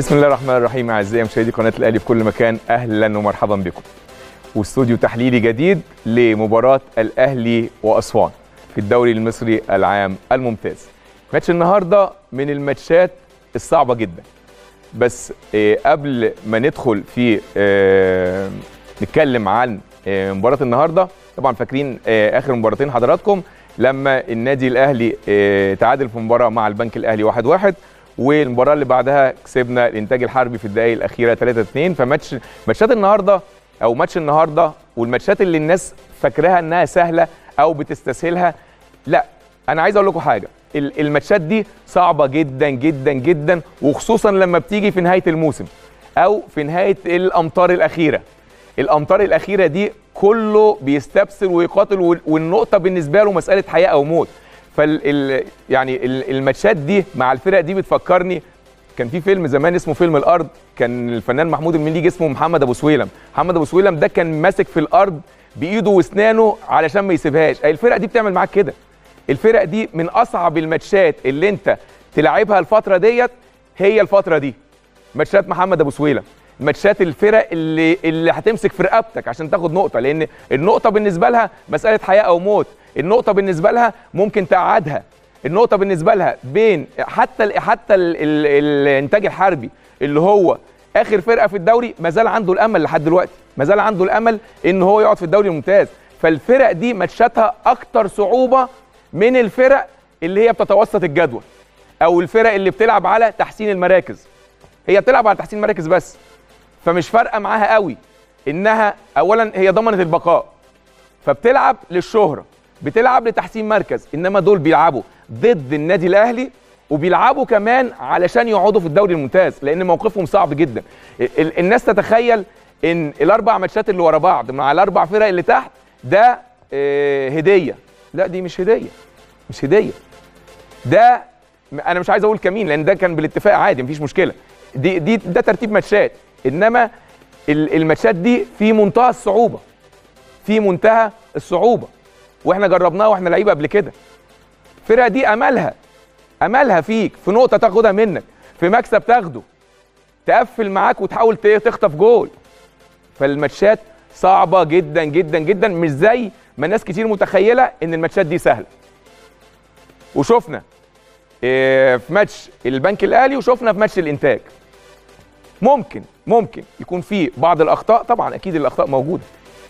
بسم الله الرحمن الرحيم اعزائي مشاهدي قناه الاهلي في كل مكان اهلا ومرحبا بكم واستوديو تحليلي جديد لمباراه الاهلي واسوان في الدوري المصري العام الممتاز ماتش النهارده من الماتشات الصعبه جدا بس آه، قبل ما ندخل في آه، نتكلم عن آه، مباراه النهارده طبعا فاكرين آه، اخر مباراتين حضراتكم لما النادي الاهلي آه، تعادل في مباراه مع البنك الاهلي 1-1 واحد واحد والمباراه اللي بعدها كسبنا الانتاج الحربي في الدقائق الاخيره 3-2 فماتش ماتشات النهارده او ماتش النهارده والماتشات اللي الناس فاكراها انها سهله او بتستسهلها لا انا عايز اقول لكم حاجه ال- الماتشات دي صعبه جدا جدا جدا وخصوصا لما بتيجي في نهايه الموسم او في نهايه الامطار الاخيره الامطار الاخيره دي كله بيستبسل ويقاتل وال- والنقطه بالنسبه له مساله حياه او موت فال ال يعني ال- الماتشات دي مع الفرق دي بتفكرني كان في فيلم زمان اسمه فيلم الارض كان الفنان محمود المليجي اسمه محمد ابو سويلم محمد ابو سويلم ده كان ماسك في الارض بايده واسنانه علشان ما يسيبهاش أي الفرق دي بتعمل معاك كده الفرق دي من اصعب الماتشات اللي انت تلعبها الفتره ديت هي الفتره دي ماتشات محمد ابو سويلم ماتشات الفرق اللي اللي هتمسك في رقبتك عشان تاخد نقطه لان النقطه بالنسبه لها مساله حياه او موت النقطه بالنسبه لها ممكن تقعدها النقطه بالنسبه لها بين حتى ال حتى ال ال الانتاج الحربي اللي هو اخر فرقه في الدوري ما زال عنده الامل لحد دلوقتي ما زال عنده الامل ان هو يقعد في الدوري الممتاز فالفرق دي ماتشاتها اكتر صعوبه من الفرق اللي هي بتتوسط الجدول او الفرق اللي بتلعب على تحسين المراكز هي بتلعب على تحسين المراكز بس فمش فارقه معاها قوي انها اولا هي ضمنت البقاء فبتلعب للشهره بتلعب لتحسين مركز انما دول بيلعبوا ضد النادي الاهلي وبيلعبوا كمان علشان يقعدوا في الدوري الممتاز لان موقفهم صعب جدا ال- ال- الناس تتخيل ان الاربع ماتشات اللي ورا بعض مع الاربع فرق اللي تحت ده آه، هديه لا دي مش هديه مش هديه ده انا مش عايز اقول كمين لان ده كان بالاتفاق عادي مفيش مشكله دي دي ده ترتيب ماتشات انما ال- الماتشات دي في منتهى الصعوبه في منتهى الصعوبه واحنا جربناها واحنا لعيبه قبل كده الفرقه دي املها املها فيك في نقطه تاخدها منك في مكسب تاخده تقفل معاك وتحاول ت- تخطف جول فالماتشات صعبه جدا جدا جدا مش زي ما ناس كتير متخيله ان الماتشات دي سهله وشفنا آه، في ماتش البنك الاهلي وشفنا في ماتش الانتاج ممكن ممكن يكون في بعض الاخطاء طبعا اكيد الاخطاء موجوده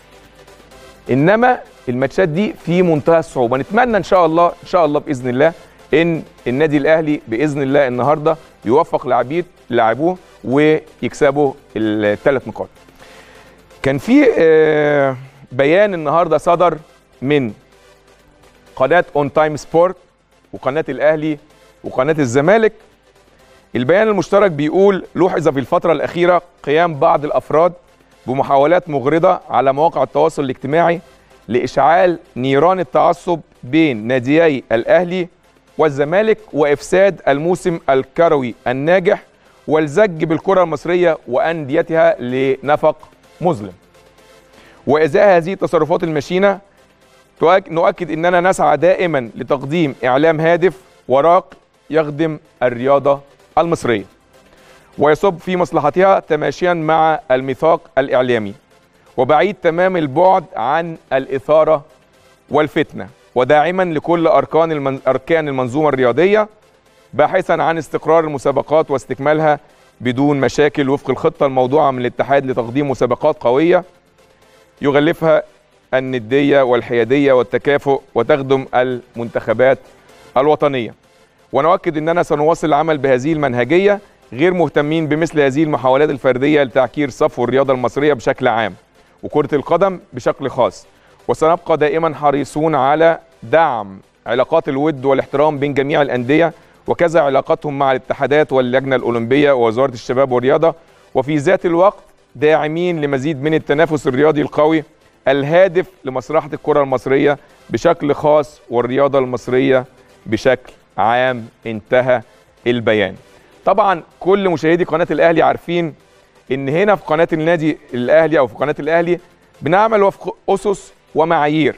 انما الماتشات دي في منتهى الصعوبه نتمنى ان شاء الله ان شاء الله باذن الله ان النادي الاهلي باذن الله النهارده يوفق لاعبيه لاعبوه ويكسبوا الثلاث نقاط كان في آه، بيان النهارده صدر من قناه اون تايم سبورت وقناه الاهلي وقناه الزمالك البيان المشترك بيقول لوحظ في الفتره الاخيره قيام بعض الافراد بمحاولات مغرضه على مواقع التواصل الاجتماعي لاشعال نيران التعصب بين ناديي الاهلي والزمالك وافساد الموسم الكروي الناجح والزج بالكره المصريه وانديتها لنفق مظلم وازاء هذه التصرفات المشينه تؤك- نؤكد اننا نسعى دائما لتقديم اعلام هادف وراق يخدم الرياضه المصريه ويصب في مصلحتها تماشيا مع الميثاق الاعلامي وبعيد تمام البعد عن الاثاره والفتنه وداعما لكل اركان المن... اركان المنظومه الرياضيه باحثا عن استقرار المسابقات واستكمالها بدون مشاكل وفق الخطه الموضوعه من الاتحاد لتقديم مسابقات قويه يغلفها النديه والحياديه والتكافؤ وتخدم المنتخبات الوطنيه ونؤكد اننا سنواصل العمل بهذه المنهجيه غير مهتمين بمثل هذه المحاولات الفرديه لتعكير صفو الرياضه المصريه بشكل عام وكره القدم بشكل خاص وسنبقى دائما حريصون على دعم علاقات الود والاحترام بين جميع الانديه وكذا علاقاتهم مع الاتحادات واللجنه الاولمبيه ووزاره الشباب والرياضه وفي ذات الوقت داعمين لمزيد من التنافس الرياضي القوي الهادف لمصلحه الكره المصريه بشكل خاص والرياضه المصريه بشكل عام انتهى البيان طبعا كل مشاهدي قناه الاهلي عارفين ان هنا في قناه النادي الاهلي او في قناه الاهلي بنعمل وفق اسس ومعايير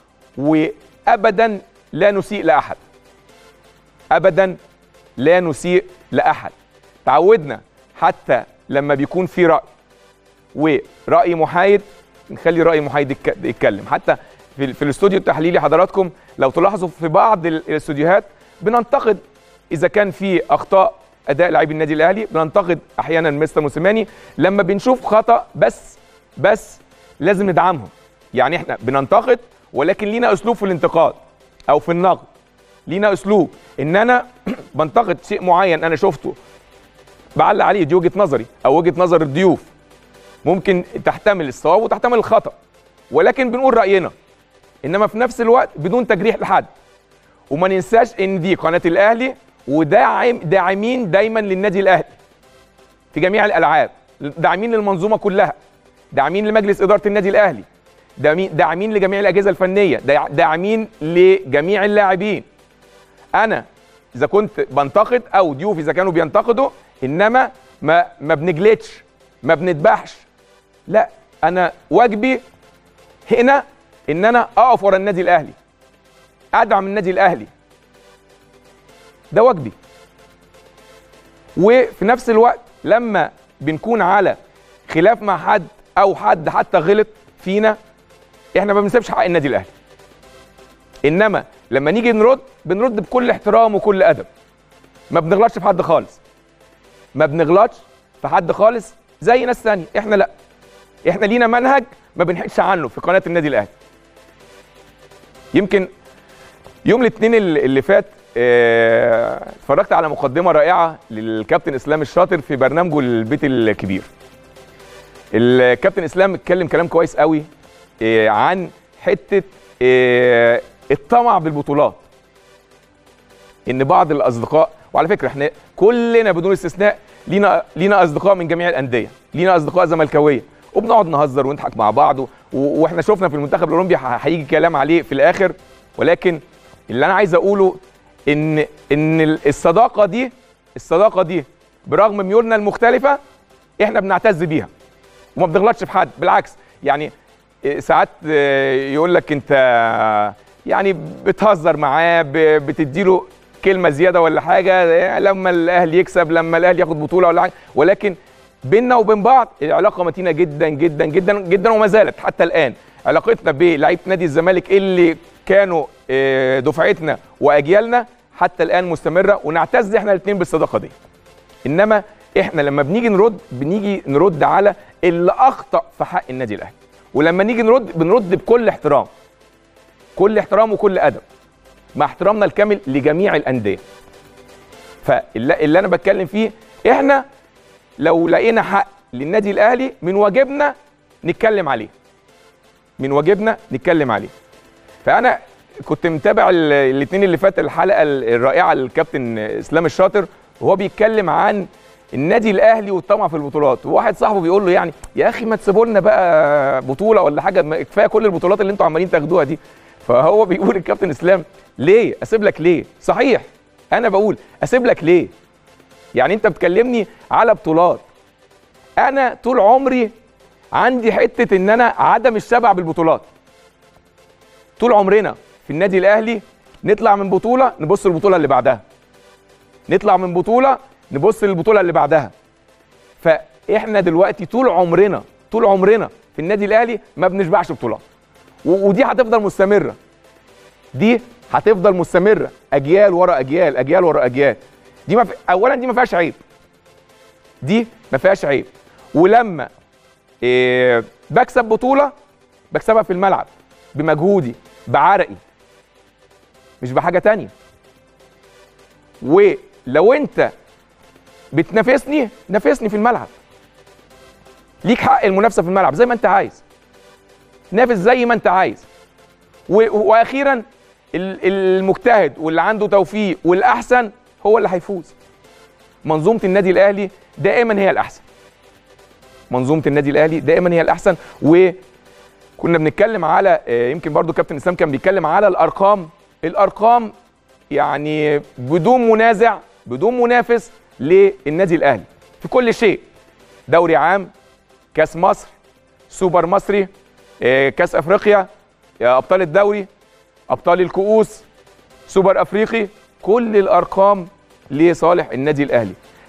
وابدا لا نسيء لاحد ابدا لا نسيء لاحد تعودنا حتى لما بيكون في راي وراي محايد نخلي راي محايد يتك- يتكلم حتى في, في الاستوديو التحليلي حضراتكم لو تلاحظوا في بعض ال- الاستوديوهات بننتقد اذا كان في اخطاء اداء لاعبي النادي الاهلي بننتقد احيانا مستر موسيماني لما بنشوف خطا بس بس لازم ندعمهم يعني احنا بننتقد ولكن لينا اسلوب في الانتقاد او في النقد لينا اسلوب ان انا بنتقد شيء معين انا شفته بعلق عليه دي وجهه نظري او وجهه نظر الضيوف ممكن تحتمل الصواب وتحتمل الخطا ولكن بنقول راينا انما في نفس الوقت بدون تجريح لحد وما ننساش ان دي قناه الاهلي وداعم داعمين دايما للنادي الاهلي في جميع الالعاب داعمين للمنظومه كلها داعمين لمجلس اداره النادي الاهلي داعمين داعمين لجميع الاجهزه الفنيه داع- داعمين لجميع اللاعبين انا اذا كنت بنتقد او ضيوفي اذا كانوا بينتقدوا انما ما ما بنجلدش ما بنذبحش لا انا واجبي هنا ان انا اقف ورا النادي الاهلي ادعم النادي الاهلي ده واجبي وفي نفس الوقت لما بنكون على خلاف مع حد او حد حتى غلط فينا احنا ما بنسيبش حق النادي الاهلي انما لما نيجي نرد بنرد بكل احترام وكل ادب ما بنغلطش في حد خالص ما بنغلطش في حد خالص زي ناس ثانيه احنا لا احنا لينا منهج ما بنحكش عنه في قناه النادي الاهلي يمكن يوم الاثنين اللي اللي فات آه، اتفرجت على مقدمه رائعه للكابتن اسلام الشاطر في برنامجه البيت الكبير الكابتن اسلام اتكلم كلام كويس قوي آه، عن حته آه، الطمع بالبطولات ان بعض الاصدقاء وعلى فكره احنا كلنا بدون استثناء لينا لينا اصدقاء من جميع الانديه لينا اصدقاء زملكاويه وبنقعد نهزر ونضحك مع بعض و- واحنا شفنا في المنتخب الاولمبي ه- هيجي كلام عليه في الاخر ولكن اللي انا عايز اقوله ان ان الصداقه دي الصداقه دي برغم ميولنا المختلفه احنا بنعتز بيها وما بنغلطش في حد بالعكس يعني إيه، ساعات آه، يقول لك انت يعني بتهزر معاه ب- بتديله كلمه زياده ولا حاجه آه، لما الاهلي يكسب لما الاهلي ياخد بطوله ولا حاجه ولكن بيننا وبين بعض العلاقه متينه جدا جدا جدا جدا وما زالت حتى الان علاقتنا بلعيبه نادي الزمالك اللي كانوا آه، دفعتنا واجيالنا حتى الان مستمره ونعتز احنا الاثنين بالصداقه دي انما احنا لما بنيجي نرد بنيجي نرد على اللي اخطا في حق النادي الاهلي ولما نيجي نرد بنرد بكل احترام كل احترام وكل ادب مع احترامنا الكامل لجميع الانديه فاللي اللي انا بتكلم فيه احنا لو لقينا حق للنادي الاهلي من واجبنا نتكلم عليه من واجبنا نتكلم عليه فانا كنت متابع الاثنين اللي فات الحلقه الرائعه للكابتن اسلام الشاطر وهو بيتكلم عن النادي الاهلي والطمع في البطولات وواحد صاحبه بيقول له يعني يا اخي ما تسيبوا لنا بقى بطوله ولا حاجه ما كفايه كل البطولات اللي انتوا عمالين تاخدوها دي فهو بيقول الكابتن اسلام ليه اسيب لك ليه صحيح انا بقول اسيب لك ليه يعني انت بتكلمني على بطولات انا طول عمري عندي حته ان انا عدم الشبع بالبطولات طول عمرنا في النادي الاهلي نطلع من بطوله نبص للبطوله اللي بعدها نطلع من بطوله نبص للبطوله اللي بعدها فاحنا دلوقتي طول عمرنا طول عمرنا في النادي الاهلي ما بنشبعش بطولات و- ودي هتفضل مستمره دي هتفضل مستمره اجيال ورا اجيال اجيال ورا اجيال دي ما في... اولا دي ما فيهاش عيب دي ما فيهاش عيب ولما إيه بكسب بطوله بكسبها في الملعب بمجهودي بعرقي مش بحاجه تانية ولو انت بتنافسني نافسني في الملعب ليك حق المنافسه في الملعب زي ما انت عايز نافس زي ما انت عايز و- واخيرا ال- المجتهد واللي عنده توفيق والاحسن هو اللي هيفوز منظومه النادي الاهلي دائما هي الاحسن منظومه النادي الاهلي دائما هي الاحسن وكنا بنتكلم على آه، يمكن برضو كابتن اسلام كان بيتكلم على الارقام الارقام يعني بدون منازع بدون منافس للنادي الاهلي في كل شيء دوري عام كاس مصر سوبر مصري آه، كاس افريقيا آه، ابطال الدوري ابطال الكؤوس سوبر افريقي كل الارقام لصالح النادي الاهلي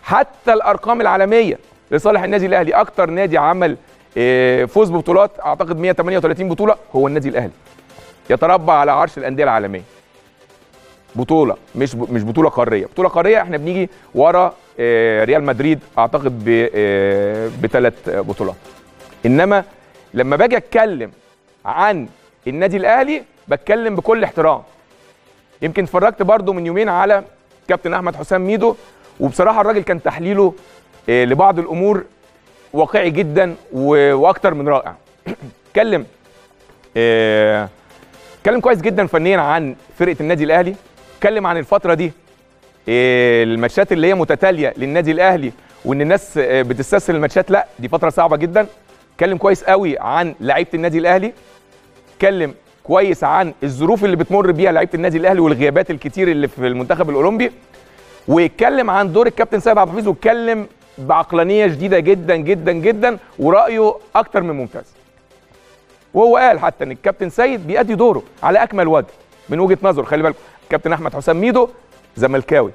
حتى الارقام العالميه لصالح النادي الاهلي اكتر نادي عمل آه، فوز ببطولات اعتقد 138 بطوله هو النادي الاهلي يتربع على عرش الانديه العالميه بطوله مش مش بطوله قاريه بطوله قاريه احنا بنيجي ورا آه، ريال مدريد اعتقد بثلاث بطولات انما لما باجي اتكلم عن النادي الاهلي بتكلم بكل احترام يمكن اتفرجت برضو من يومين على كابتن احمد حسام ميدو وبصراحه الراجل كان تحليله آه، لبعض الامور واقعي جدا و- واكتر من رائع اتكلم آه، اتكلم كويس جدا فنيا عن فرقه النادي الاهلي اتكلم عن الفتره دي آه، الماتشات اللي هي متتاليه للنادي الاهلي وان الناس آه، بتستسهل الماتشات لا دي فتره صعبه جدا اتكلم كويس قوي عن لعيبه النادي الاهلي اتكلم كويس عن الظروف اللي بتمر بيها لعيبه النادي الاهلي والغيابات الكتير اللي في المنتخب الاولمبي واتكلم عن دور الكابتن سيد عبد الحفيظ واتكلم بعقلانيه شديده جدا جدا جدا ورايه اكتر من ممتاز وهو قال حتى ان الكابتن سيد بيأدي دوره على اكمل وجه من وجهه نظره خلي بالكم الكابتن احمد حسام ميدو زملكاوي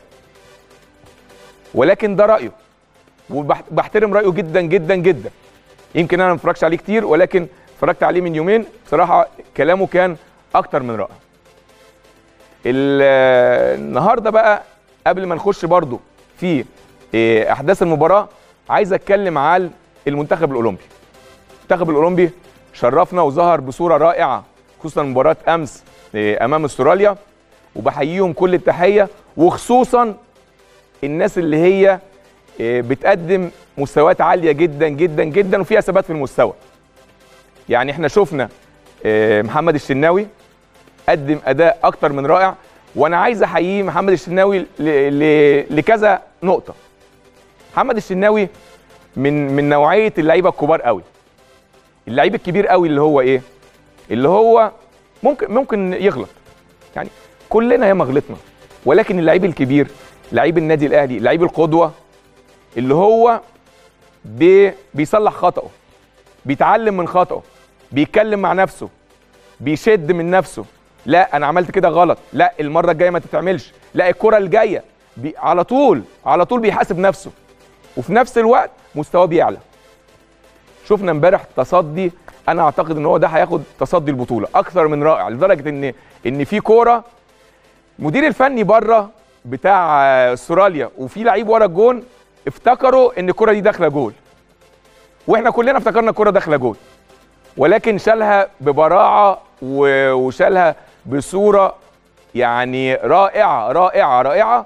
ولكن ده رايه وبحترم رايه جدا جدا جدا يمكن انا ما اتفرجش عليه كتير ولكن اتفرجت عليه من يومين بصراحه كلامه كان اكتر من رائع ال- النهارده بقى قبل ما نخش برضو في إيه، احداث المباراه عايز اتكلم على المنتخب الاولمبي المنتخب الاولمبي شرفنا وظهر بصوره رائعه خصوصا مباراه امس إيه، امام استراليا وبحييهم كل التحيه وخصوصا الناس اللي هي إيه، بتقدم مستويات عاليه جدا جدا جدا وفيها ثبات في المستوى يعني احنا شفنا إيه، محمد الشناوي قدم اداء اكتر من رائع وانا عايز احييه محمد الشناوي ل- ل- لكذا نقطه محمد الشناوي من من نوعيه اللعيبه الكبار قوي اللعيب الكبير قوي اللي هو ايه اللي هو ممكن ممكن يغلط يعني كلنا ياما غلطنا ولكن اللعيب الكبير لعيب النادي الاهلي لعيب القدوه اللي هو بي بيصلح خطأه بيتعلم من خطأه بيتكلم مع نفسه بيشد من نفسه لا انا عملت كده غلط لا المره الجايه ما تتعملش لا الكره الجايه بي على طول على طول بيحاسب نفسه وفي نفس الوقت مستواه بيعلى شفنا امبارح تصدي انا اعتقد ان هو ده هياخد تصدي البطوله اكثر من رائع لدرجه ان ان في كوره مدير الفني بره بتاع آه، استراليا وفي لعيب ورا الجون افتكروا ان الكره دي داخله جول واحنا كلنا افتكرنا الكره داخله جول ولكن شالها ببراعه و- وشالها بصوره يعني رائعه رائعه رائعه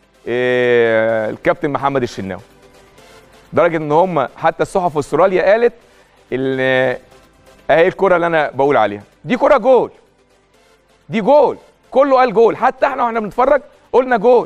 إيه الكابتن محمد الشناوي لدرجه ان هم حتى الصحف في استراليا قالت ان اهي الكره اللي انا بقول عليها دي كره جول دي جول كله قال جول حتى احنا واحنا بنتفرج قلنا جول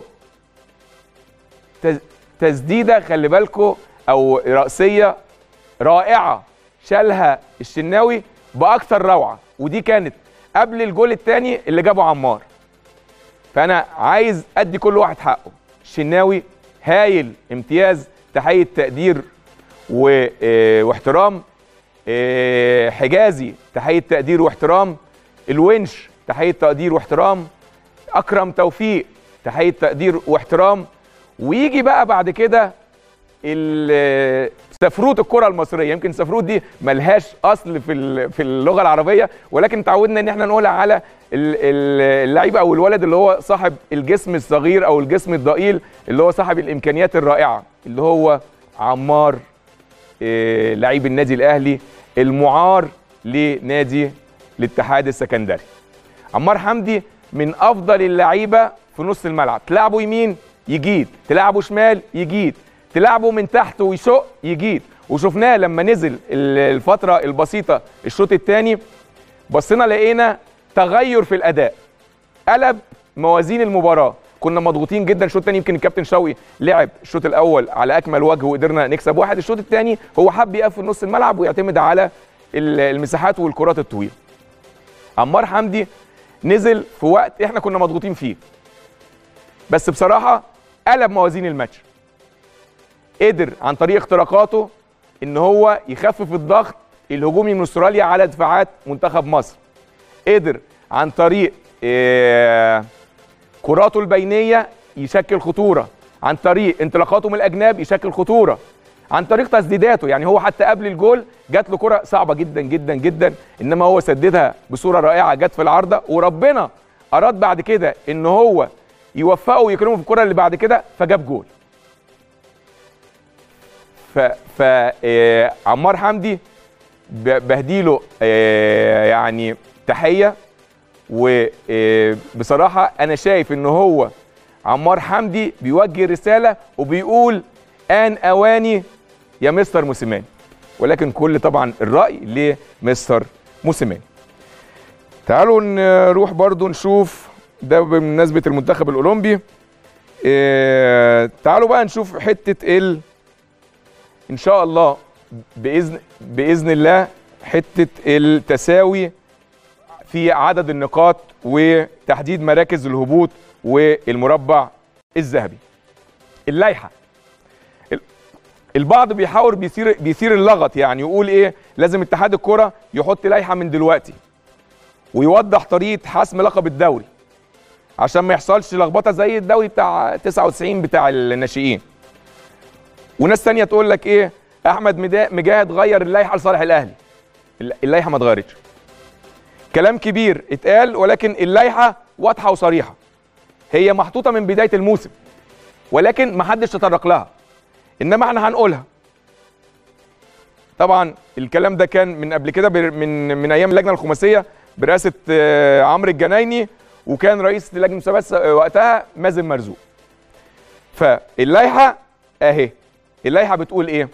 تز- تسديده خلي بالكم او راسيه رائعه شالها الشناوي باكثر روعه ودي كانت قبل الجول الثاني اللي جابه عمار فانا عايز ادي كل واحد حقه الشناوي هايل امتياز تحيه تقدير و... آه، واحترام آه، حجازي تحيه تقدير واحترام الونش تحيه تقدير واحترام اكرم توفيق تحيه تقدير واحترام ويجي بقى بعد كده ال- سفروت الكره المصريه يمكن سفروت دي ملهاش اصل في ال- في اللغه العربيه ولكن تعودنا ان احنا نقولها على ال- ال- اللعيب او الولد اللي هو صاحب الجسم الصغير او الجسم الضئيل اللي هو صاحب الامكانيات الرائعه اللي هو عمار آه، لعيب النادي الاهلي المعار لنادي الاتحاد السكندري عمار حمدي من افضل اللعيبه في نص الملعب تلعبه يمين يجيد تلعبه شمال يجيد تلعبه من تحت ويشق يجيد وشفناه لما نزل ال- الفتره البسيطه الشوط الثاني بصينا لقينا تغير في الاداء قلب موازين المباراه كنا مضغوطين جدا الشوط الثاني يمكن الكابتن شوقي لعب الشوط الاول على اكمل وجه وقدرنا نكسب واحد الشوط الثاني هو حب يقفل نص الملعب ويعتمد على ال- المساحات والكرات الطويله عمار حمدي نزل في وقت احنا كنا مضغوطين فيه بس بصراحه قلب موازين الماتش قدر عن طريق اختراقاته ان هو يخفف الضغط الهجومي من استراليا على دفاعات منتخب مصر قدر عن طريق آه، كراته البينيه يشكل خطوره عن طريق انطلاقاته من الاجناب يشكل خطوره عن طريق تسديداته يعني هو حتى قبل الجول جات له كره صعبه جدا جدا جدا انما هو سددها بصوره رائعه جت في العارضه وربنا اراد بعد كده ان هو يوفقه ويكرمه في الكره اللي بعد كده فجاب جول ف ف آه، عمار حمدي ب- بهديله آه، يعني تحيه وبصراحه انا شايف ان هو عمار حمدي بيوجه رساله وبيقول ان اواني يا مستر موسيماني ولكن كل طبعا الراي لمستر موسيماني تعالوا نروح برضو نشوف ده بمناسبه المنتخب الاولمبي إيه تعالوا بقى نشوف حته ال ان شاء الله باذن باذن الله حته التساوي في عدد النقاط وتحديد مراكز الهبوط والمربع الذهبي اللائحه ال- البعض بيحاول بيثير بيثير اللغط يعني يقول ايه لازم اتحاد الكره يحط لائحه من دلوقتي ويوضح طريقه حسم لقب الدوري عشان ما يحصلش لخبطه زي الدوري بتاع 99 بتاع الناشئين وناس تانية تقول لك ايه احمد مدا- مجاهد غير اللائحه لصالح الاهلي الل- اللائحه ما اتغيرتش كلام كبير اتقال ولكن اللائحه واضحه وصريحه هي محطوطه من بدايه الموسم ولكن ما حدش تطرق لها انما احنا هنقولها طبعا الكلام ده كان من قبل كده بر- من من ايام اللجنه الخماسيه برئاسه آه، عمرو الجنايني وكان رئيس لجنه المسابقات س- وقتها مازن مرزوق فاللائحه اهي اللائحه بتقول ايه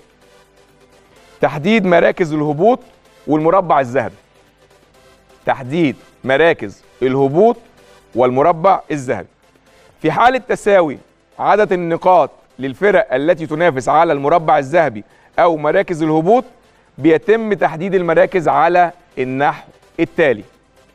تحديد مراكز الهبوط والمربع الذهبي تحديد مراكز الهبوط والمربع الذهبي في حالة تساوي عدد النقاط للفرق التي تنافس على المربع الذهبي أو مراكز الهبوط بيتم تحديد المراكز على النحو التالي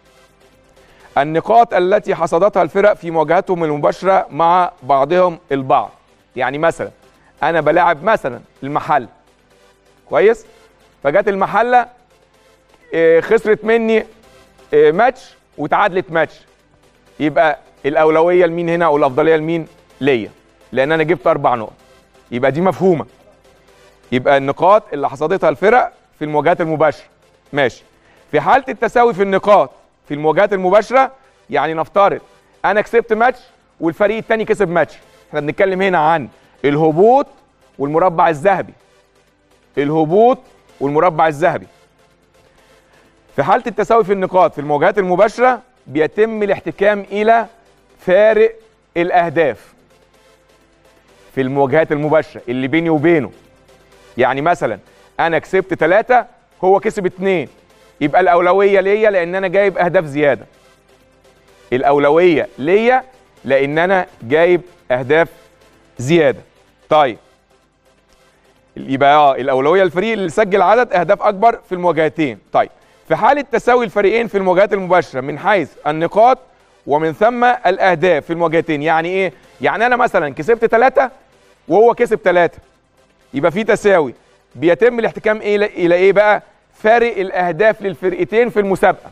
النقاط التي حصدتها الفرق في مواجهتهم المباشرة مع بعضهم البعض يعني مثلا أنا بلاعب مثلا المحل كويس فجت المحلة آه، خسرت مني آه، ماتش وتعادلت ماتش يبقى الاولويه لمين هنا او الافضليه لمين ليا لان انا جبت اربع نقط يبقى دي مفهومه يبقى النقاط اللي حصدتها الفرق في المواجهات المباشره ماشي في حاله التساوي في النقاط في المواجهات المباشره يعني نفترض انا كسبت ماتش والفريق الثاني كسب ماتش احنا بنتكلم هنا عن الهبوط والمربع الذهبي الهبوط والمربع الذهبي في حالة التساوي في النقاط في المواجهات المباشرة بيتم الاحتكام إلى فارق الأهداف في المواجهات المباشرة اللي بيني وبينه يعني مثلا أنا كسبت ثلاثة هو كسب اتنين يبقى الأولوية ليا لأن أنا جايب أهداف زيادة الأولوية ليا لأن أنا جايب أهداف زيادة طيب يبقى اه الاولويه للفريق اللي سجل عدد اهداف اكبر في المواجهتين طيب في حاله تساوي الفريقين في المواجهات المباشره من حيث النقاط ومن ثم الاهداف في المواجهتين يعني ايه يعني انا مثلا كسبت ثلاثة وهو كسب ثلاثة يبقى في تساوي بيتم الاحتكام الى الى ايه بقى فارق الاهداف للفرقتين في المسابقه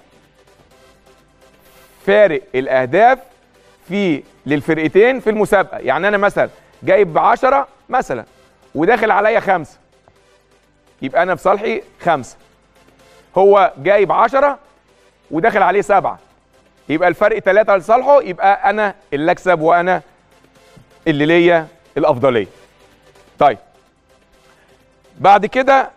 فارق الاهداف في للفرقتين في المسابقه يعني انا مثلا جايب 10 مثلا وداخل عليا خمسة يبقى انا في صالحي خمسة هو جايب 10 وداخل عليه سبعة يبقى الفرق ثلاثة لصالحه يبقى انا اللي اكسب وانا اللي ليا الافضليه طيب بعد كده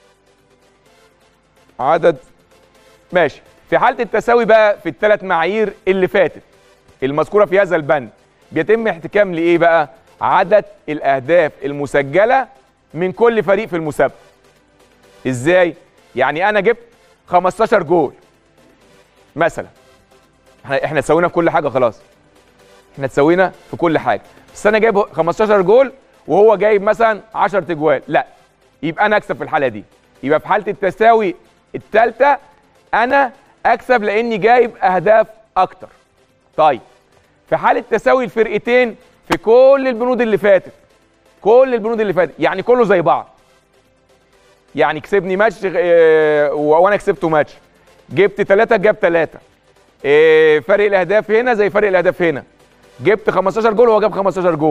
عدد ماشي في حاله التساوي بقى في الثلاث معايير اللي فاتت المذكوره في هذا البند بيتم احتكام لايه بقى عدد الاهداف المسجله من كل فريق في المسابقه ازاي يعني انا جبت 15 جول مثلا احنا احنا تساوينا في كل حاجه خلاص احنا تساوينا في كل حاجه بس انا جايب 15 جول وهو جايب مثلا 10 تجوال لا يبقى انا اكسب في الحاله دي يبقى في حاله التساوي الثالثه انا اكسب لاني جايب اهداف اكتر طيب في حاله تساوي الفرقتين في كل البنود اللي فاتت كل البنود اللي فاتت يعني كله زي بعض يعني كسبني ماتش اه وانا كسبته ماتش جبت ثلاثة جاب ثلاثة اه فرق الاهداف هنا زي فرق الاهداف هنا جبت 15 جول وهو جاب 15 جول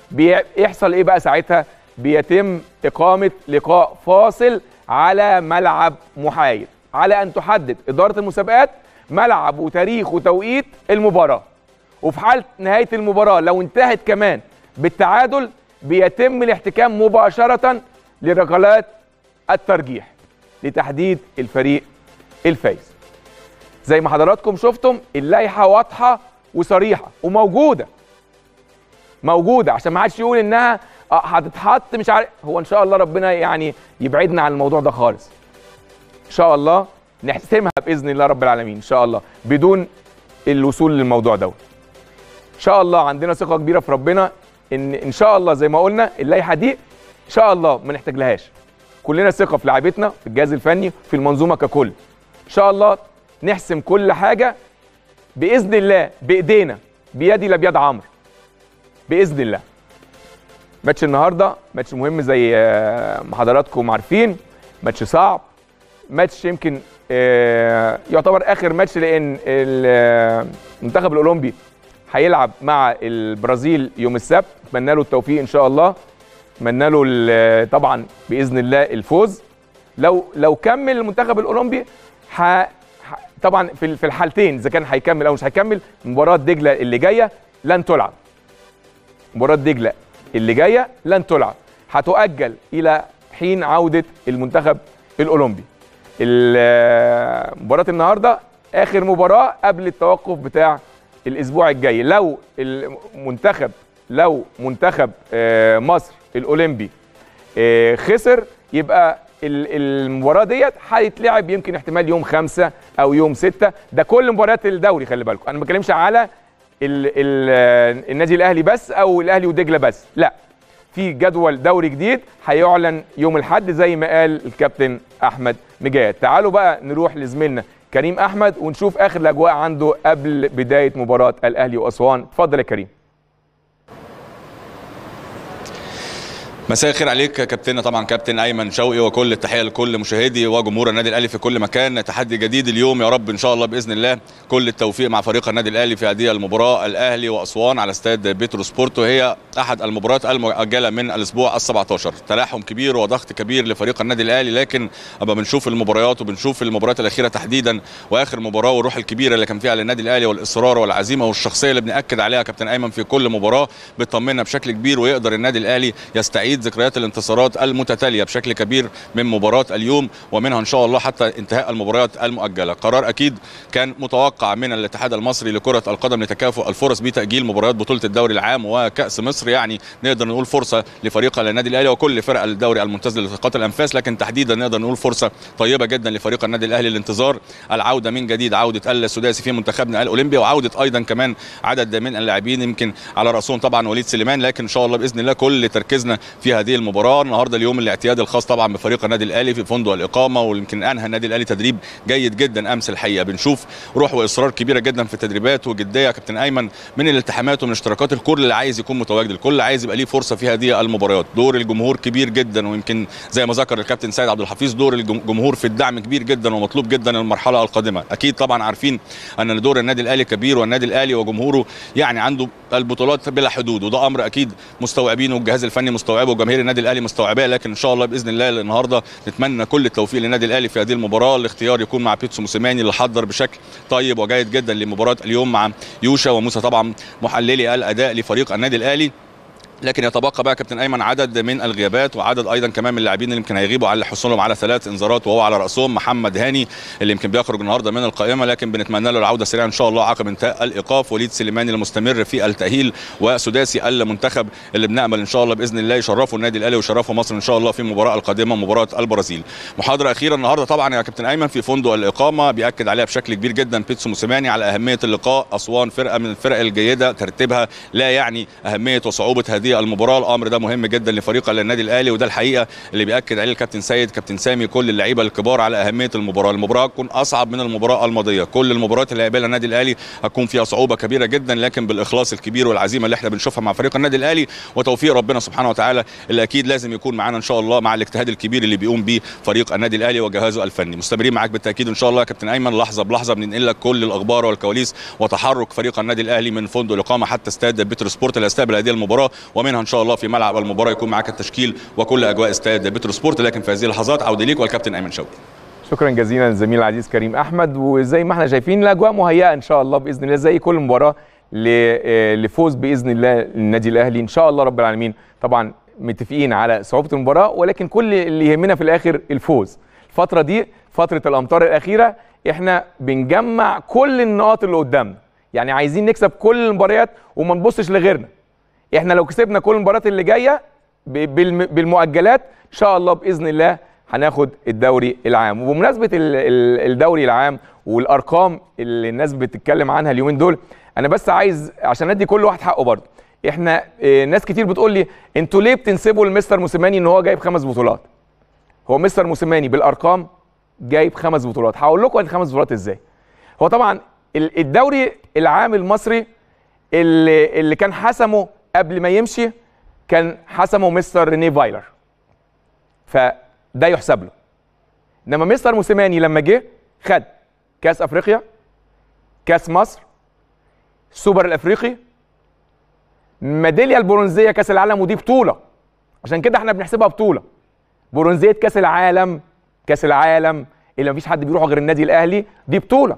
بيحصل ايه بقى ساعتها بيتم اقامه لقاء فاصل على ملعب محايد على ان تحدد اداره المسابقات ملعب وتاريخ وتوقيت المباراه وفي حاله نهايه المباراه لو انتهت كمان بالتعادل بيتم الاحتكام مباشره لركلات الترجيح لتحديد الفريق الفايز زي ما حضراتكم شفتم اللائحه واضحه وصريحه وموجوده موجوده عشان ما حدش يقول انها هتتحط مش عارف هو ان شاء الله ربنا يعني يبعدنا عن الموضوع ده خالص ان شاء الله نحسمها باذن الله رب العالمين ان شاء الله بدون الوصول للموضوع دوت ان شاء الله عندنا ثقه كبيره في ربنا ان ان شاء الله زي ما قلنا اللائحه دي ان شاء الله ما نحتاجلهاش كلنا ثقه في لعيبتنا في الجهاز الفني في المنظومه ككل ان شاء الله نحسم كل حاجه باذن الله بايدينا بيدي لا بيد عمرو باذن الله ماتش النهارده ماتش مهم زي ما حضراتكم عارفين ماتش صعب ماتش يمكن يعتبر اخر ماتش لان المنتخب الاولمبي هيلعب مع البرازيل يوم السبت اتمنى له التوفيق ان شاء الله اتمنى له طبعا باذن الله الفوز لو لو كمل المنتخب الاولمبي ح... طبعا في في الحالتين اذا كان هيكمل او مش هيكمل مباراه دجله اللي جايه لن تلعب مباراه دجله اللي جايه لن تلعب هتؤجل الى حين عوده المنتخب الاولمبي مباراه النهارده اخر مباراه قبل التوقف بتاع الاسبوع الجاي لو المنتخب لو منتخب مصر الاولمبي خسر يبقى المباراه ديت هيتلعب يمكن احتمال يوم خمسة او يوم ستة ده كل مباريات الدوري خلي بالكم انا ما بتكلمش على ال ال النادي الاهلي بس او الاهلي ودجله بس لا في جدول دوري جديد هيعلن يوم الاحد زي ما قال الكابتن احمد مجاهد تعالوا بقى نروح لزميلنا كريم احمد ونشوف اخر الاجواء عنده قبل بدايه مباراه الاهلي واسوان اتفضل يا كريم مساء الخير عليك كابتننا طبعا كابتن ايمن شوقي وكل التحيه لكل مشاهدي وجمهور النادي الاهلي في كل مكان تحدي جديد اليوم يا رب ان شاء الله باذن الله كل التوفيق مع فريق النادي الاهلي في هذه المباراه الاهلي واسوان على استاد بيترو سبورت وهي احد المباريات المؤجله من الاسبوع ال17 تلاحم كبير وضغط كبير لفريق النادي الاهلي لكن اما بنشوف المباريات وبنشوف المباريات الاخيره تحديدا واخر مباراه والروح الكبيره اللي كان فيها للنادي الاهلي والاصرار والعزيمه والشخصيه اللي بناكد عليها كابتن ايمن في كل مباراه بتطمنا بشكل كبير ويقدر النادي الاهلي يستعيد ذكريات الانتصار الانتصارات المتتاليه بشكل كبير من مباراه اليوم ومنها ان شاء الله حتى انتهاء المباريات المؤجله قرار اكيد كان متوقع من الاتحاد المصري لكره القدم لتكافؤ الفرص بتاجيل مباريات بطوله الدوري العام وكاس مصر يعني نقدر نقول فرصه لفريق النادي الاهلي وكل فرق الدوري الممتاز لالتقاط الانفاس لكن تحديدا نقدر نقول فرصه طيبه جدا لفريق النادي الاهلي الانتظار العوده من جديد عوده السداسي في منتخبنا الاولمبي وعوده ايضا كمان عدد من اللاعبين يمكن على راسهم طبعا وليد سليمان لكن ان شاء الله باذن الله كل تركيزنا في هذه المباراه النهارده اليوم الاعتياد الخاص طبعا بفريق النادي الاهلي في فندق الاقامه ويمكن انهى النادي الاهلي تدريب جيد جدا امس الحقيقه بنشوف روح واصرار كبيره جدا في التدريبات وجديه يا كابتن ايمن من الالتحامات ومن اشتراكات الكل اللي عايز يكون متواجد الكل عايز يبقى ليه فرصه في هذه المباريات دور الجمهور كبير جدا ويمكن زي ما ذكر الكابتن سيد عبد الحفيظ دور الجمهور في الدعم كبير جدا ومطلوب جدا المرحله القادمه اكيد طبعا عارفين ان دور النادي الاهلي كبير والنادي الاهلي وجمهوره يعني عنده البطولات بلا حدود وده امر اكيد مستوعبينه والجهاز الفني مستوعبه وجماهير النادي الاهلي مستوعباه لكن ان شاء الله باذن الله النهارده نتمنى كل التوفيق للنادي الاهلي في هذه المباراه الاختيار يكون مع بيتسو موسيماني اللي حضر بشكل طيب وجيد جدا لمباراه اليوم مع يوشا وموسى طبعا محللي الاداء لفريق النادي الاهلي لكن يتبقى بقى كابتن ايمن عدد من الغيابات وعدد ايضا كمان من اللاعبين اللي يمكن هيغيبوا على حصولهم على ثلاث انذارات وهو على راسهم محمد هاني اللي يمكن بيخرج النهارده من القائمه لكن بنتمنى له العوده سريعا ان شاء الله عقب انتهاء الايقاف وليد سليماني المستمر في التاهيل وسداسي المنتخب اللي بنامل ان شاء الله باذن الله يشرفوا النادي الاهلي ويشرفوا مصر ان شاء الله في المباراه القادمه مباراه البرازيل محاضره اخيره النهارده طبعا يا كابتن ايمن في فندق الاقامه بياكد عليها بشكل كبير جدا بيتسو موسيماني على اهميه اللقاء اسوان فرقه من الفرق الجيده ترتيبها لا يعني اهميه وصعوبه هذه المباراه الامر ده مهم جدا لفريق النادي الاهلي وده الحقيقه اللي بياكد عليه الكابتن سيد كابتن سامي كل اللعيبه الكبار على اهميه المباراه المباراه تكون اصعب من المباراه الماضيه كل المباريات اللي هيقابلها النادي الاهلي هتكون فيها صعوبه كبيره جدا لكن بالاخلاص الكبير والعزيمه اللي احنا بنشوفها مع فريق النادي الاهلي وتوفيق ربنا سبحانه وتعالى اللي اكيد لازم يكون معانا ان شاء الله مع الاجتهاد الكبير اللي بيقوم به فريق النادي الاهلي وجهازه الفني مستمرين معاك بالتاكيد ان شاء الله يا كابتن ايمن لحظه بلحظه بننقل لك كل الاخبار والكواليس وتحرك فريق النادي الاهلي من فندق الاقامه حتى استاد بيتر سبورت اللي هيستقبل هذه المباراه ومنها ان شاء الله في ملعب المباراه يكون معاك التشكيل وكل اجواء استاد بترو سبورت لكن في هذه اللحظات عوده ليك والكابتن ايمن شوقي شكرا جزيلا للزميل العزيز كريم احمد وزي ما احنا شايفين الاجواء مهيئه ان شاء الله باذن الله زي كل مباراه ل- لفوز باذن الله النادي الاهلي ان شاء الله رب العالمين طبعا متفقين على صعوبه المباراه ولكن كل اللي يهمنا في الاخر الفوز الفتره دي فتره الامطار الاخيره احنا بنجمع كل النقاط اللي قدامنا يعني عايزين نكسب كل المباريات وما نبصش لغيرنا احنا لو كسبنا كل المباريات اللي جايه ب- بالم- بالمؤجلات ان شاء الله باذن الله هناخد الدوري العام وبمناسبه ال- ال- الدوري العام والارقام اللي الناس بتتكلم عنها اليومين دول انا بس عايز عشان ادي كل واحد حقه برضه احنا اه، ناس كتير بتقول لي انتوا ليه بتنسبوا لمستر موسيماني ان هو جايب خمس بطولات هو مستر موسيماني بالارقام جايب خمس بطولات هقول لكم الخمس بطولات ازاي هو طبعا ال- الدوري العام المصري اللي, اللي كان حسمه قبل ما يمشي كان حسمه مستر ريني فايلر فده يحسب له انما مستر موسيماني لما جه خد كاس افريقيا كاس مصر السوبر الافريقي ميداليه البرونزيه كاس العالم ودي بطوله عشان كده احنا بنحسبها بطوله برونزيه كاس العالم كاس العالم اللي مفيش حد بيروحه غير النادي الاهلي دي بطوله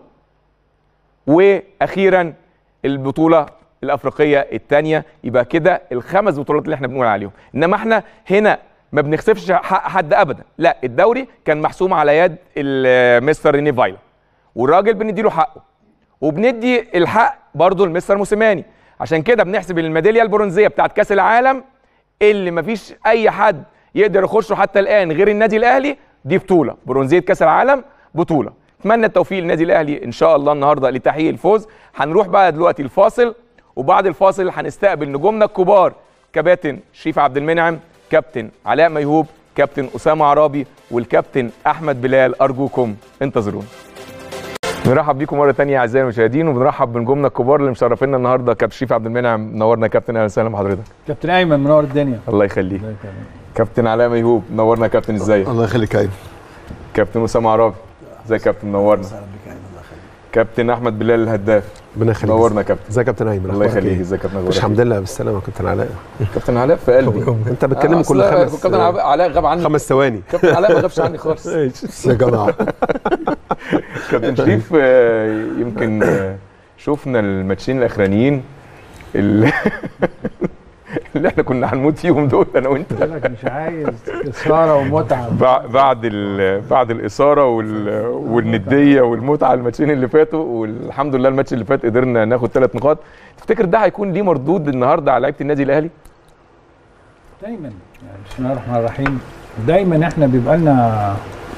واخيرا البطوله الافريقيه الثانيه يبقى كده الخمس بطولات اللي احنا بنقول عليهم انما احنا هنا ما بنخسفش حق حد ابدا لا الدوري كان محسوم على يد ال- مستر ريني فايلا والراجل بندي له حقه وبندي الحق برضه لمستر موسيماني عشان كده بنحسب الميداليه البرونزيه بتاعت كاس العالم اللي مفيش اي حد يقدر يخشه حتى الان غير النادي الاهلي دي بطوله برونزيه كاس العالم بطوله اتمنى التوفيق للنادي الاهلي ان شاء الله النهارده لتحقيق الفوز هنروح بقى دلوقتي الفاصل وبعد الفاصل هنستقبل نجومنا الكبار كباتن شريف عبد المنعم كابتن علاء ميهوب كابتن اسامه عرابي والكابتن احمد بلال ارجوكم انتظرونا بنرحب بيكم مره تانية اعزائي المشاهدين وبنرحب بنجومنا الكبار اللي مشرفينا النهارده كابتن شريف عبد المنعم نورنا يا كابتن اهلا وسهلا بحضرتك كابتن ايمن منور الدنيا الله يخليك كابتن علاء ميهوب نورنا يا كابتن ازيك الله يخليك يا ايمن كابتن اسامه عرابي ازيك يا كابتن نورنا كابتن احمد بلال الهداف ربنا يخليك نورنا يا كابتن ازيك يا كابتن ايمن الله أخبارك يخليك إيه؟ ازيك يا كابتن مش أخبارك الحمد لله بالسلامه يا كابتن علاء إيه؟ كابتن علاء في قلبي انت بتكلم آه، كل أصل خمس كابتن علاء غاب عني خمس ثواني كابتن علاء ما غابش عني خالص يا جماعه كابتن شريف آه، يمكن آه، شفنا الماتشين الاخرانيين اللي, اللي احنا كنا هنموت فيهم دول انا وانت لك مش عايز اثاره ومتعه بع- بعد ال- بعد الاثاره وال- والنديه والمتعه الماتشين اللي فاتوا والحمد لله الماتش اللي فات قدرنا ناخد ثلاث نقاط تفتكر ده هيكون ليه مردود النهارده على لعيبه النادي الاهلي دايما يعني بسم الله الرحمن الرحيم دايما احنا بيبقى لنا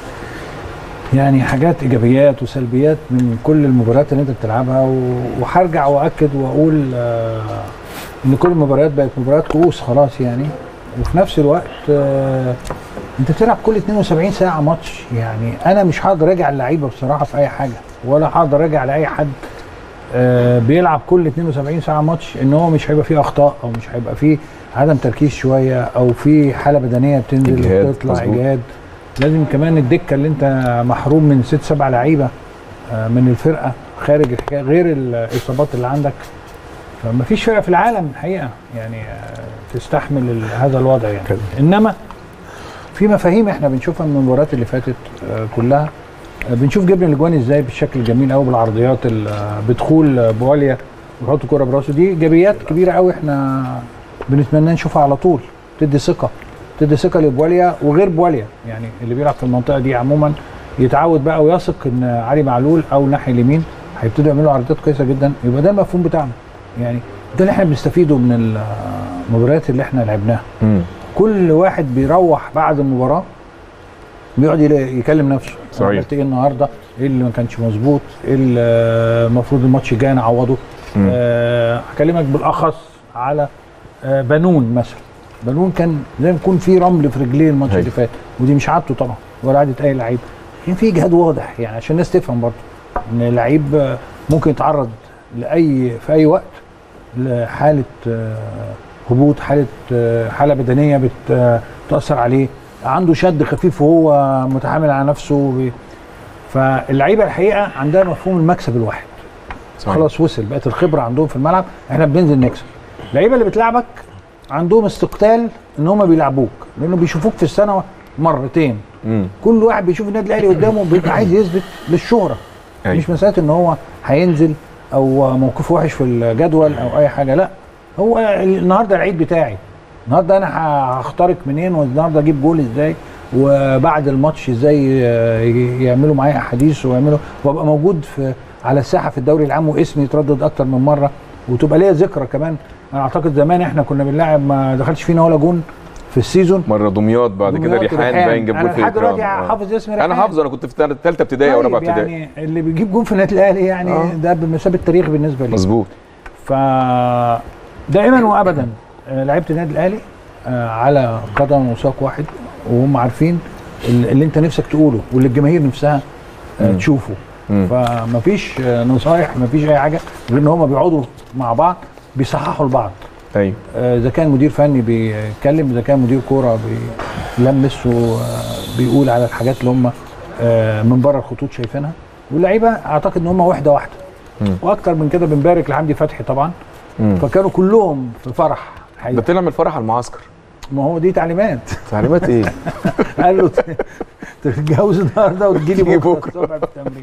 يعني حاجات ايجابيات وسلبيات من كل المباريات اللي انت بتلعبها و- وهرجع واكد واقول آه ان كل المباريات بقت مباريات كؤوس خلاص يعني وفي نفس الوقت آه انت بتلعب كل 72 ساعه ماتش يعني انا مش هقدر اراجع اللعيبه بصراحه في اي حاجه ولا هقدر اراجع لاي حد آه، بيلعب كل 72 ساعه ماتش ان هو مش هيبقى فيه اخطاء او مش هيبقى فيه عدم تركيز شويه او في حاله بدنيه بتنزل إجهاد، وتطلع مظبوط. اجهاد لازم كمان الدكه اللي انت محروم من ست سبع لعيبه آه، من الفرقه خارج الحكايه غير الاصابات اللي عندك فما فيش فرقه في العالم الحقيقه يعني آه، تستحمل ال- هذا الوضع يعني كده. انما في مفاهيم احنا بنشوفها من المباريات اللي فاتت آه، كلها آه، بنشوف جبنا الاجوان ازاي بالشكل الجميل قوي بالعرضيات ال- آه، بدخول آه، بواليا بيحط كرة براسه دي ايجابيات كبيره قوي احنا بنتمنى نشوفها على طول تدي ثقه تدي ثقه لبواليا وغير بواليا يعني اللي بيلعب في المنطقه دي عموما يتعود بقى ويثق ان علي معلول او ناحيه اليمين هيبتدوا يعملوا عرضيات كويسه جدا يبقى ده المفهوم بتاعنا يعني ده اللي احنا بنستفيده من المباريات اللي احنا لعبناها كل واحد بيروح بعد المباراه بيقعد يلا- يكلم نفسه صحيح. أنا عملت ايه النهارده ايه اللي ما كانش مظبوط ايه اللي المفروض الماتش الجاي نعوضه مم. آه، هكلمك بالاخص على آه، بنون مثلا بنون كان زي ما يكون في رمل في رجليه الماتش أيوة. اللي فات ودي مش عادته طبعا ولا عاده اي لعيب كان في اجهاد واضح يعني عشان الناس تفهم برضه ان لعيب آه، ممكن يتعرض لاي في اي وقت لحاله آه، هبوط حاله آه، حاله بدنيه بت- آه، بتاثر عليه عنده شد خفيف وهو متحامل على نفسه بي- فاللعيبه الحقيقه عندها مفهوم المكسب الواحد صحيح. خلاص وصل بقت الخبره عندهم في الملعب احنا بننزل نكسب اللعيبه اللي بتلعبك عندهم استقتال ان هم بيلعبوك لانه بيشوفوك في السنه مرتين مم. كل واحد بيشوف النادي الاهلي قدامه بيبقى عايز يثبت للشهره أيوة. مش مساله ان هو هينزل او موقفه وحش في الجدول او اي حاجه لا هو النهارده العيد بتاعي النهارده انا هخترق منين والنهارده اجيب جول ازاي وبعد الماتش ازاي آه، يعملوا معايا احاديث ويعملوا وابقى موجود في على الساحه في الدوري العام واسمي يتردد اكتر من مره وتبقى ليا ذكرى كمان انا اعتقد زمان احنا كنا بنلاعب ما دخلش فينا ولا جون في السيزون مره دمياط بعد كده دمياط ريحان وريحان. باين جاب أنا جول في لحد دلوقتي الإكرام. آه. حافظ اسم ريحان انا حافظ انا كنت في ثالثه ابتدائي او رابعه طيب ابتدائي يعني اللي بيجيب جون في النادي الاهلي يعني آه. ده بمثابه تاريخ بالنسبه لي مظبوط ف دائما وابدا آه، لعيبه النادي الاهلي آه، على قدم وساق واحد وهم عارفين ال- اللي انت نفسك تقوله واللي الجماهير نفسها آه، مم. تشوفه مم. فمفيش آه، نصايح مفيش اي حاجه غير ان هم بيقعدوا مع بعض بيصححوا لبعض ايوه آه، اذا كان مدير فني بيتكلم اذا كان مدير كوره بيلمس وبيقول على الحاجات اللي هم آه، من بره الخطوط شايفينها واللعيبه اعتقد ان هم واحده واحده مم. واكتر من كده بنبارك لحمدي فتحي طبعا مم. فكانوا كلهم في فرح ده حقيقة. طلع من الفرح على المعسكر ما هو دي تعليمات تعليمات ايه؟ قال له ت- تتجوز النهارده وتجي لي تيجي بكره بكرة. الصبح في التمرين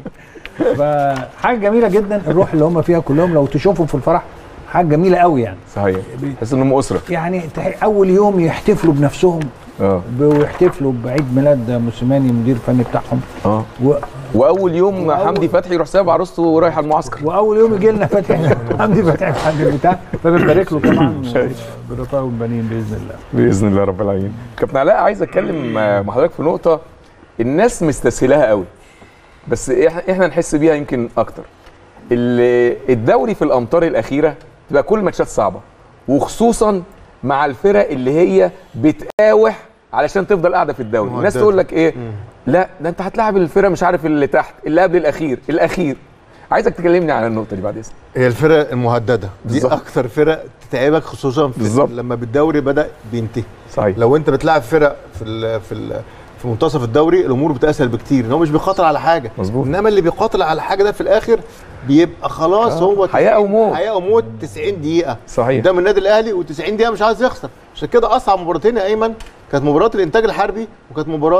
فحاجه جميله جدا الروح اللي هم فيها كلهم لو تشوفهم في الفرح حاجه جميله قوي يعني صحيح تحس انهم اسره يعني تح- اول يوم يحتفلوا بنفسهم اه ب- ويحتفلوا بعيد ميلاد موسيماني المدير الفني بتاعهم اه و... واول يوم وأول- حمدي فتحي يروح سايب عروسته ورايح على المعسكر واول يوم يجي لنا فتحي حمدي فتحي في حد البتاع فبنبارك له طبعا بالرفاه والبنين باذن الله باذن الله رب العالمين كابتن علاء عايز اتكلم آه، مع حضرتك في نقطه الناس مستسهلاها قوي بس إح- احنا نحس بيها يمكن اكتر ال- الدوري في الامطار الاخيره تبقى كل ماتشات صعبه وخصوصا مع الفرق اللي هي بتقاوح علشان تفضل قاعده في الدوري الناس مهددة. تقول لك ايه لا ده انت هتلاعب الفرق مش عارف اللي تحت اللي قبل الاخير الاخير عايزك تكلمني عن النقطه دي بعد اذنك هي الفرق المهدده دي بالظبط. اكتر فرق تتعبك خصوصا في بالظبط. لما بالدوري بدا بينتهي صحيح لو انت بتلعب فرق في ال في ال في منتصف الدوري الامور بتسهل بكتير ان هو مش بيخاطر على حاجه مظبوط. انما اللي بيقاتل على حاجه ده في الاخر بيبقى خلاص آه. هو حياة أو موت. حياه او موت 90 دقيقه صحيح قدام النادي الاهلي و90 دقيقه مش عايز يخسر عشان كده اصعب مباراتين يا ايمن كانت مباراه الانتاج الحربي وكانت مباراه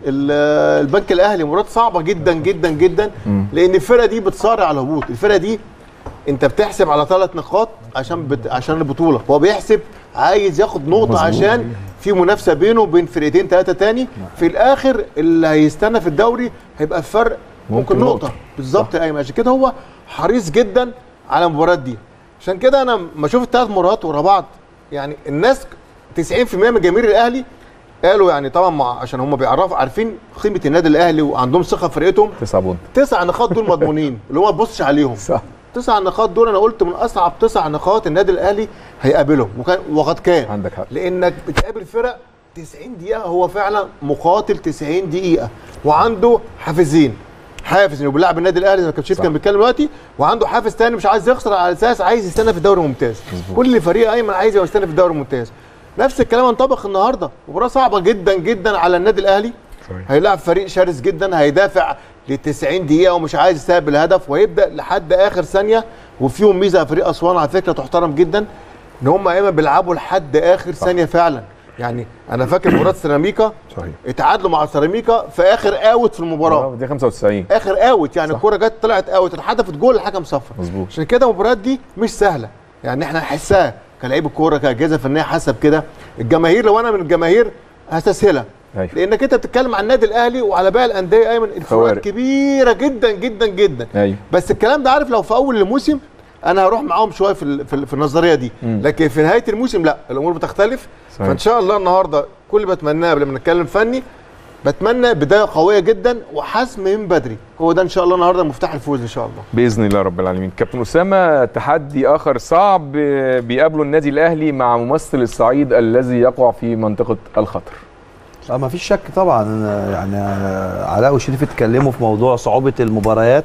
ال- البنك الاهلي مباراه صعبه جدا جدا جدا مم. لان الفرقه دي بتصارع على الهبوط الفرقه دي انت بتحسب على ثلاث نقاط عشان بت... عشان البطوله هو بيحسب عايز ياخد نقطه مظبوط. عشان في منافسه بينه وبين فرقتين ثلاثه تاني في الاخر اللي هيستنى في الدوري هيبقى الفرق ممكن, ممكن ممكن نقطة. نقطه بالظبط يا ايمن عشان كده هو حريص جدا على المباريات دي عشان كده انا ما اشوف الثلاث مباريات ورا بعض يعني الناس 90% من جماهير الاهلي قالوا يعني طبعا مع عشان هم بيعرفوا عارفين قيمه النادي الاهلي وعندهم ثقه في فرقتهم تسعة بونت تسع نقاط دول مضمونين اللي هو ما تبصش عليهم صح تسع نقاط دول انا قلت من اصعب تسع نقاط النادي الاهلي هيقابلهم وكان وقد كان عندك حق لانك بتقابل فرق 90 دقيقه هو فعلا مقاتل 90 دقيقه وعنده حافزين حافز انه بيلعب النادي الاهلي زي ما كابتن شيت صح. كان بيتكلم دلوقتي وعنده حافز تاني مش عايز يخسر على اساس عايز يستنى في الدوري الممتاز مظبوط. كل فريق ايمن عايز يبقى يستنى في الدوري الممتاز نفس الكلام ينطبق النهارده مباراه صعبه جدا جدا على النادي الاهلي صحيح هيلاعب فريق شرس جدا هيدافع ل 90 دقيقة ومش عايز يستقبل الهدف ويبدأ لحد آخر ثانية وفيهم ميزة فريق أسوان على فكرة تحترم جدا إن هم أيضا بيلعبوا لحد آخر ثانية فعلا يعني أنا فاكر مباراة سيراميكا صحيح اتعادلوا مع سيراميكا في آخر أوت في المباراة آه، دي 95 آخر أوت يعني صح. الكورة جت طلعت أوت اتحدفت جول الحكم صفر مظبوط عشان كده المباريات دي مش سهله يعني احنا نحسها كلاعب الكوره كاجهزه فنيه حسب كده الجماهير لو انا من الجماهير هستسهلها ايوه لانك انت بتتكلم عن النادي الاهلي وعلى باقي الانديه ايمن فوارق. الفروقات كبيره جدا جدا جدا ايوه بس الكلام ده عارف لو في اول الموسم انا هروح معاهم شويه في ال- في, ال- في النظريه دي مم. لكن في نهايه الموسم لا الامور بتختلف صحيح. فان شاء الله النهارده كل اللي بتمناه قبل ما نتكلم فني بتمنى بدايه قويه جدا وحسم من بدري هو ده ان شاء الله النهارده مفتاح الفوز ان شاء الله باذن الله رب العالمين كابتن اسامه تحدي اخر صعب بيقابله النادي الاهلي مع ممثل الصعيد الذي يقع في منطقه الخطر لا ما فيش شك طبعا أنا يعني علاء وشريف اتكلموا في موضوع صعوبة المباريات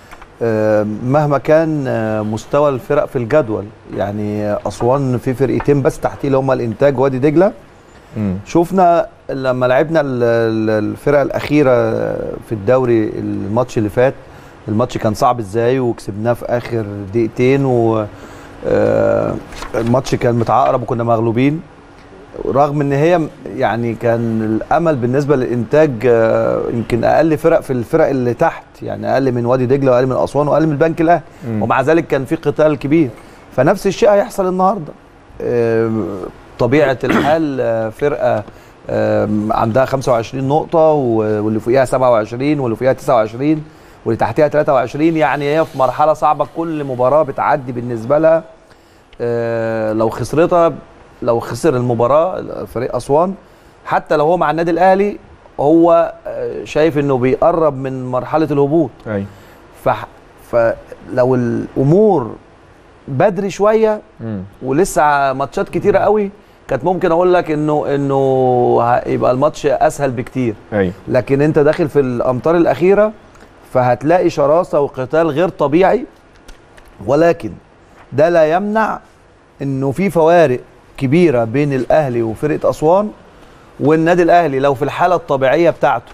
آه، مهما كان آه، مستوى الفرق في الجدول يعني أسوان في فرقتين بس تحتيه اللي هم الإنتاج وادي دجلة مم. شفنا لما لعبنا ال- ال- الفرقة الأخيرة في الدوري الماتش اللي فات الماتش كان صعب ازاي وكسبناه في آخر دقيقتين و آه، الماتش كان متعقرب وكنا مغلوبين رغم ان هي م- يعني كان الامل بالنسبه للانتاج آه، يمكن اقل فرق في الفرق اللي تحت يعني اقل من وادي دجله واقل من اسوان واقل من البنك الاهلي مم. ومع ذلك كان في قتال كبير فنفس الشيء هيحصل النهارده آه، طبيعه الحال آه، فرقه آه، عندها 25 نقطه و- واللي فوقيها 27 واللي فوقيها 29 واللي تحتها 23 يعني هي في مرحله صعبه كل مباراه بتعدي بالنسبه لها آه، لو خسرتها لو خسر المباراه فريق اسوان حتى لو هو مع النادي الاهلي هو آه، شايف انه بيقرب من مرحله الهبوط ايوه فح- فلو الامور بدري شويه مم. ولسه ماتشات كتيره قوي كانت ممكن اقول لك انه انه هيبقى الماتش اسهل بكتير ايوه لكن انت داخل في الامتار الاخيره فهتلاقي شراسه وقتال غير طبيعي ولكن ده لا يمنع انه في فوارق كبيره بين الاهلي وفرقه اسوان والنادي الاهلي لو في الحاله الطبيعيه بتاعته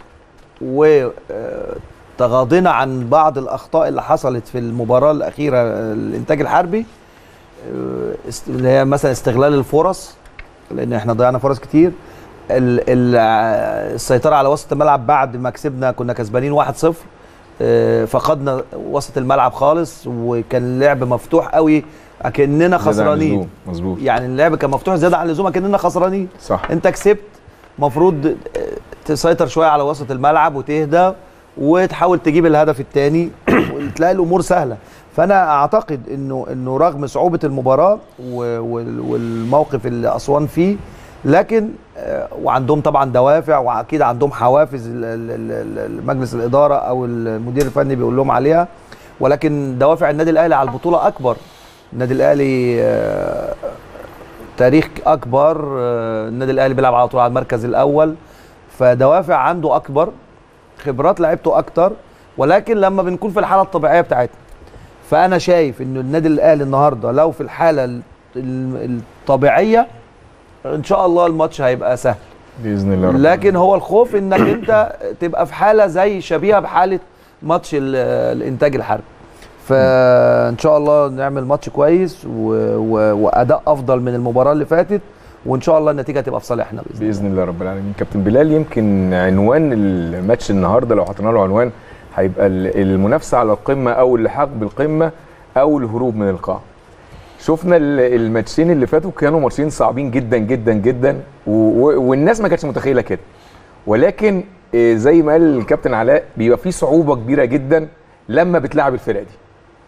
وتغاضينا عن بعض الاخطاء اللي حصلت في المباراه الاخيره آه، الانتاج الحربي آه، است- اللي هي مثلا استغلال الفرص لان احنا ضيعنا فرص كتير ال- ال- آه، السيطره على وسط الملعب بعد ما كسبنا كنا كسبانين 1-0 آه، فقدنا وسط الملعب خالص وكان اللعب مفتوح قوي اكننا زيادة عن خسرانين اللزوم. مظبوط يعني اللعب كان مفتوح زياده عن اللزوم اكننا خسرانين صح انت كسبت مفروض تسيطر شويه على وسط الملعب وتهدى وتحاول تجيب الهدف الثاني وتلاقي الامور سهله فانا اعتقد انه انه رغم صعوبه المباراه و- وال- والموقف اللي اسوان فيه لكن آه، وعندهم طبعا دوافع واكيد عندهم حوافز ال- ال- ال- ال- مجلس الاداره او المدير الفني بيقول لهم عليها ولكن دوافع النادي الاهلي على البطوله اكبر النادي الاهلي آه، تاريخ اكبر آه، النادي الاهلي بيلعب على طول على المركز الاول فدوافع عنده اكبر خبرات لعيبته اكتر ولكن لما بنكون في الحاله الطبيعيه بتاعتنا فانا شايف انه النادي الاهلي النهارده لو في الحاله ال- ال- الطبيعيه ان شاء الله الماتش هيبقى سهل باذن الله رب لكن هو الخوف انك انت تبقى في حاله زي شبيهه بحاله ماتش ال- الانتاج الحربي فان شاء الله نعمل ماتش كويس و... و... واداء افضل من المباراه اللي فاتت وان شاء الله النتيجه تبقى في صالحنا باذن الله باذن الله رب العالمين كابتن بلال يمكن عنوان الماتش النهارده لو حطينا له عنوان هيبقى ال- المنافسه على القمه او اللحاق بالقمه او الهروب من القاع شفنا ال- الماتشين اللي فاتوا كانوا ماتشين صعبين جدا جدا جدا و- و- والناس ما كانتش متخيله كده ولكن آه، زي ما قال الكابتن علاء بيبقى في صعوبه كبيره جدا لما بتلعب الفرقه دي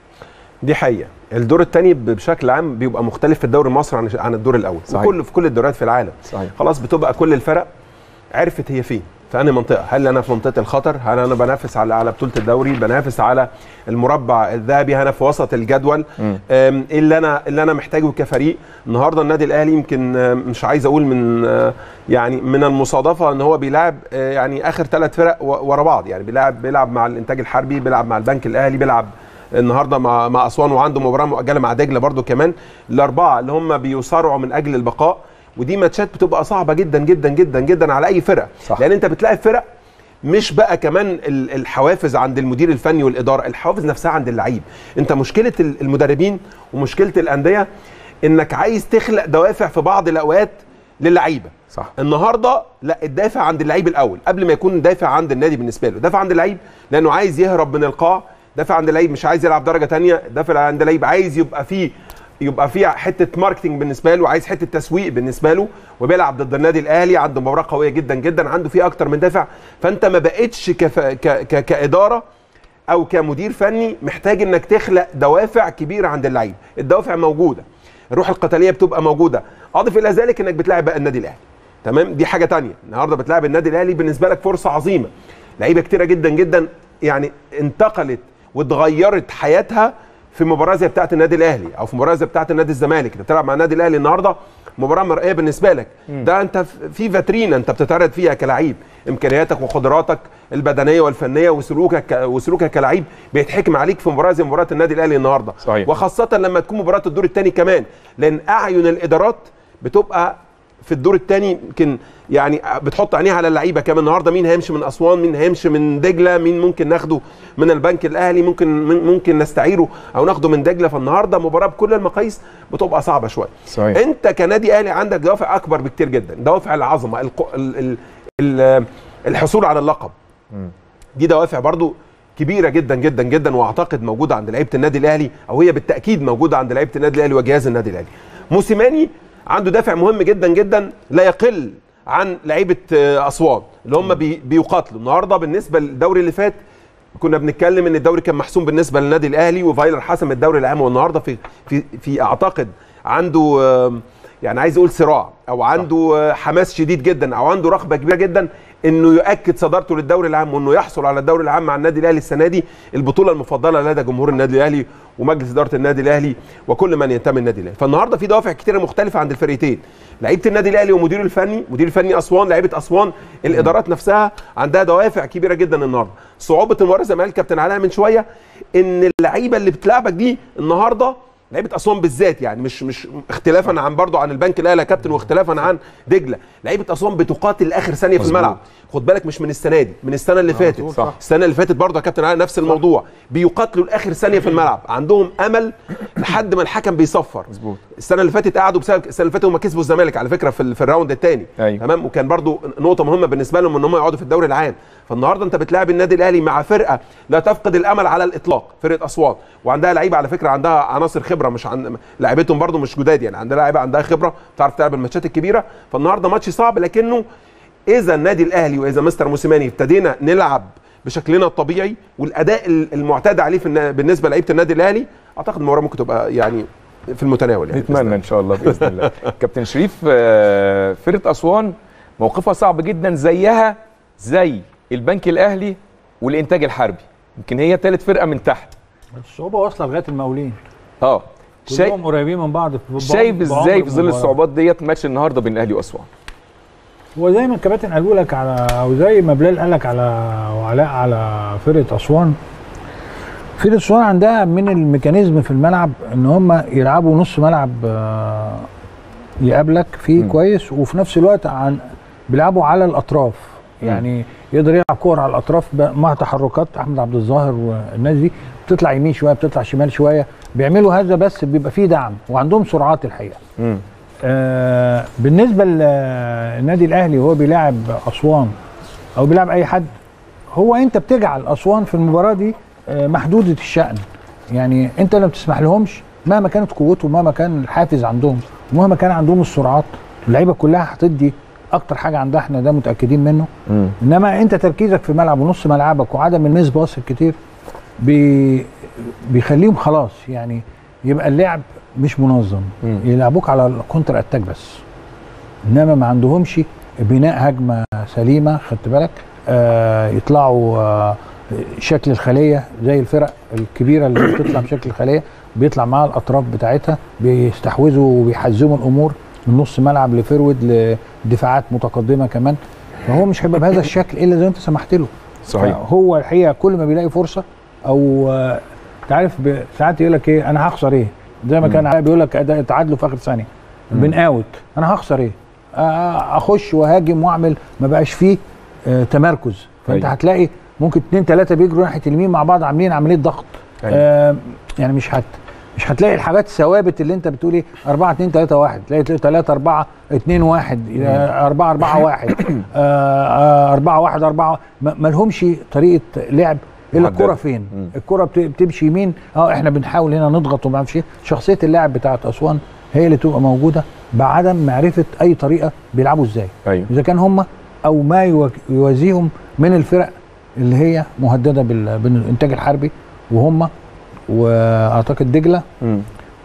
دي حقيقه الدور الثاني بشكل عام بيبقى مختلف في الدوري المصري عن عن الدور الاول صحيح. وكل في كل الدوريات في العالم صحيح خلاص بتبقى كل الفرق عرفت هي فين في انهي منطقه هل انا في منطقه الخطر هل انا بنافس على على بطوله الدوري بنافس على المربع الذهبي هل انا في وسط الجدول مم. أم، ايه اللي انا اللي انا محتاجه كفريق النهارده النادي الاهلي يمكن أم، مش عايز اقول من أه، يعني من المصادفه ان هو بيلعب أه، يعني اخر ثلاث فرق و- ورا بعض يعني بيلعب بيلعب مع الانتاج الحربي بيلعب مع البنك الاهلي بيلعب النهارده مع مع اسوان وعنده مباراه مؤجله مع دجله برده كمان الاربعه اللي هم بيصارعوا من اجل البقاء ودي ماتشات بتبقى صعبه جدا جدا جدا جدا على اي فرقه صح. لان انت بتلاعب فرق مش بقى كمان ال- الحوافز عند المدير الفني والاداره الحوافز نفسها عند اللعيب انت مشكله ال- المدربين ومشكله الانديه انك عايز تخلق دوافع في بعض الاوقات للعيبه صح النهارده لا الدافع عند اللعيب الاول قبل ما يكون دافع عند النادي بالنسبه له دافع عند اللعيب لانه عايز يهرب من القاع دافع عند اللعيب مش عايز يلعب درجه تانية دافع عند اللعيب عايز يبقى فيه يبقى فيه حته ماركتنج بالنسبه له عايز حته تسويق بالنسبه له وبيلعب ضد النادي الاهلي عنده مباراه قويه جدا جدا عنده فيه اكتر من دافع فانت ما بقتش كف... ك... ك... كاداره او كمدير فني محتاج انك تخلق دوافع كبيره عند اللعيب الدوافع موجوده الروح القتاليه بتبقى موجوده اضف الى ذلك انك بتلاعب بقى النادي الاهلي تمام دي حاجه تانية النهارده بتلاعب النادي الاهلي بالنسبه لك فرصه عظيمه لعيبه كتيره جدا جدا يعني انتقلت واتغيرت حياتها في مباراه زي بتاعه النادي الاهلي او في مباراه زي بتاعه النادي الزمالك انت بتلعب مع النادي الاهلي النهارده مباراه مرئيه بالنسبه لك ده انت في فاترينا انت بتتعرض فيها كلاعب امكانياتك وقدراتك البدنيه والفنيه وسلوكك وسلوكك كلاعب بيتحكم عليك في مباراه زي مباراه النادي الاهلي النهارده صحيح. وخاصه لما تكون مباراه الدور الثاني كمان لان اعين الادارات بتبقى في الدور الثاني يمكن يعني بتحط عينيها على اللعيبه كمان النهارده مين هيمشي من اسوان مين هيمشي من دجله مين ممكن ناخده من البنك الاهلي ممكن ممكن نستعيره او ناخده من دجله فالنهارده مباراه بكل المقاييس بتبقى صعبه شويه صحيح. انت كنادي اهلي عندك دوافع اكبر بكتير جدا دوافع العظمه الق... ال... ال... ال... الحصول على اللقب دي دوافع برضو كبيره جدا جدا جدا واعتقد موجوده عند لعيبه النادي الاهلي او هي بالتاكيد موجوده عند لعيبه النادي الاهلي وجهاز النادي الاهلي موسيماني عنده دافع مهم جدا جدا لا يقل عن لعيبه آه، اسوان اللي هم بي بيقاتلوا النهارده بالنسبه للدوري اللي فات كنا بنتكلم ان الدوري كان محسوم بالنسبه للنادي الاهلي وفايلر حسم الدوري العام والنهارده في في في اعتقد عنده آم، يعني عايز اقول صراع او عنده آه، حماس شديد جدا او عنده رغبه كبيره جدا انه يؤكد صدارته للدوري العام وانه يحصل على الدوري العام مع النادي الاهلي السنه دي البطوله المفضله لدى جمهور النادي الاهلي ومجلس اداره النادي الاهلي وكل من ينتمي للنادي الاهلي فالنهارده في دوافع كتيره مختلفه عند الفريقين لعيبه النادي الاهلي ومديره الفني مدير الفني اسوان لعيبه اسوان الادارات نفسها عندها دوافع كبيره جدا النهارده صعوبه المباراه زي ما قال الكابتن علاء من شويه ان اللعيبه اللي بتلعبك دي النهارده لعيبه اسوان بالذات يعني مش مش اختلافا عن برضه عن البنك الاهلي يا كابتن واختلافا عن دجله لعيبه اسوان بتقاتل لاخر ثانيه في مظبوط. الملعب خد بالك مش من السنه دي من السنه اللي فاتت صح. السنه اللي فاتت برضه يا كابتن علي نفس الموضوع بيقاتلوا لاخر ثانيه في الملعب عندهم امل لحد ما الحكم بيصفر مظبوط. السنه اللي فاتت قعدوا بسبب السنه اللي فاتت هم كسبوا الزمالك على فكره في, ال- في الراوند الثاني أيوة. تمام وكان برضه نقطه مهمه بالنسبه لهم ان هم يقعدوا في الدوري العام فالنهارده انت بتلاعب النادي الاهلي مع فرقه لا تفقد الامل على الاطلاق فرقه اسوان وعندها لعيبه على فكره عندها عناصر خبره مش عن لعيبتهم برضه مش جداد يعني عندها لعيبه عندها خبره بتعرف تلعب الماتشات الكبيره فالنهارده ماتش صعب لكنه اذا النادي الاهلي واذا مستر موسيماني ابتدينا نلعب بشكلنا الطبيعي والاداء ال- المعتاد عليه في النا- بالنسبه لعيبه النادي الاهلي اعتقد المباراه ممكن تبقى يعني في المتناول يعني نتمنى ان شاء الله باذن الله كابتن شريف آه، فرقه اسوان موقفها صعب جدا زيها زي البنك الاهلي والانتاج الحربي يمكن هي ثالث فرقه من تحت الصعوبه واصله لغايه المقاولين اه شايف كلهم قريبين من بعض في بعض- شايف بعمر ازاي في ظل المباراة. الصعوبات ديت ماتش النهارده بين الاهلي واسوان هو زي ما الكباتن قالوا لك على او زي ما بلال قال لك على وعلاء على فرقه اسوان فرقه اسوان عندها من الميكانيزم في الملعب ان هم يلعبوا نص ملعب آه، يقابلك فيه مم. كويس وفي نفس الوقت عن بيلعبوا على الاطراف يعني يقدر يلعب كور على الاطراف ب- مع تحركات احمد عبد الظاهر والناس دي بتطلع يمين شويه بتطلع شمال شويه بيعملوا هذا بس بيبقى فيه دعم وعندهم سرعات الحقيقه امم آه، بالنسبه للنادي الاهلي وهو بيلاعب اسوان او بيلاعب اي حد هو انت بتجعل اسوان في المباراه دي آه، محدوده الشان يعني انت لما بتسمح لهمش مهما كانت قوتهم مهما كان الحافز عندهم ومهما كان عندهم السرعات اللعيبه كلها هتدي اكتر حاجه عندها احنا ده متاكدين منه امم انما انت تركيزك في ملعب ونص ملعبك وعدم الميس باص الكتير بي بيخليهم خلاص يعني يبقى اللعب مش منظم مم. يلعبوك على الكونتر اتاك بس انما ما عندهمش بناء هجمه سليمه خدت بالك آه يطلعوا آه شكل الخليه زي الفرق الكبيره اللي بتطلع بشكل الخليه بيطلع معاها الاطراف بتاعتها بيستحوذوا وبيحزموا الامور من نص ملعب لفرود لدفاعات متقدمه كمان فهو مش هيبقى بهذا الشكل الا زي انت سمحت له صحيح هو الحقيقه كل ما بيلاقي فرصه او آه، انت عارف ب- ساعات يقول لك ايه انا هخسر ايه زي ما كان علاء بيقول لك أداء تعادلوا في اخر ثانيه بنقاوت انا هخسر ايه آه، اخش واهاجم واعمل ما بقاش فيه آه، تمركز فانت أيوة. هتلاقي ممكن اتنين تلاته بيجروا ناحيه اليمين مع بعض عاملين عمليه ضغط أيوة. آه يعني مش هت مش هتلاقي الحاجات الثوابت اللي انت بتقول ايه 4 2 3 1 تلاقي 3 4 2 1 4 4 1 4 1 4 ما لهمش طريقه لعب الا محددة. الكره فين مم. الكره بت- بتمشي يمين اه احنا بنحاول هنا نضغط وما اعرفش ايه شخصيه اللاعب بتاعت اسوان هي اللي تبقى موجوده بعدم معرفه اي طريقه بيلعبوا ازاي ايوه اذا كان هم او ما يوا- يوازيهم من الفرق اللي هي مهدده بال- بالانتاج الحربي وهم واعتقد دجله امم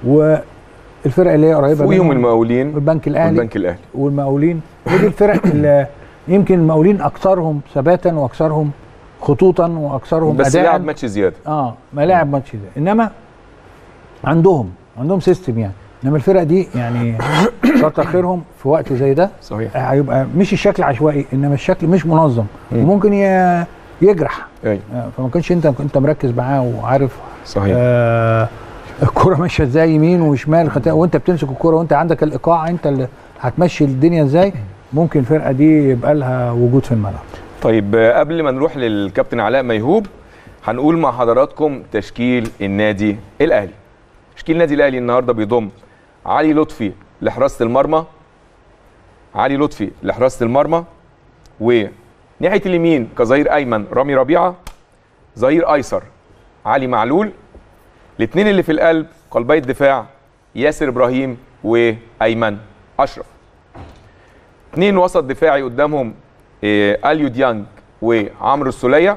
والفرق اللي هي قريبه فوقيهم منهم، المقاولين البنك الاهلي والبنك الاهلي والمقاولين ودي الفرق اللي يمكن المقاولين اكثرهم ثباتا واكثرهم خطوطا واكثرهم بس اداء لعب ماتش زياده اه ملاعب ماتش ده انما عندهم عندهم سيستم يعني انما الفرق دي يعني كتر خيرهم في وقت زي ده صحيح هيبقى مش الشكل عشوائي انما الشكل مش منظم مم. وممكن ي- يجرح ايوه آه، فما كانش انت انت مركز معاه وعارف صحيح آه الكرة ماشيه ازاي يمين وشمال خط- وانت بتمسك الكرة وانت عندك الايقاع انت اللي هتمشي الدنيا ازاي ممكن الفرقه دي يبقى لها وجود في الملعب طيب آه، قبل ما نروح للكابتن علاء ميهوب هنقول مع حضراتكم تشكيل النادي الاهلي تشكيل النادي الاهلي النهارده بيضم علي لطفي لحراسه المرمى علي لطفي لحراسه المرمى وناحيه اليمين كظهير ايمن رامي ربيعه ظهير ايسر علي معلول الاثنين اللي في القلب قلبي الدفاع ياسر ابراهيم وايمن اشرف اثنين وسط دفاعي قدامهم إيه، اليو ديانج وعمرو السوليه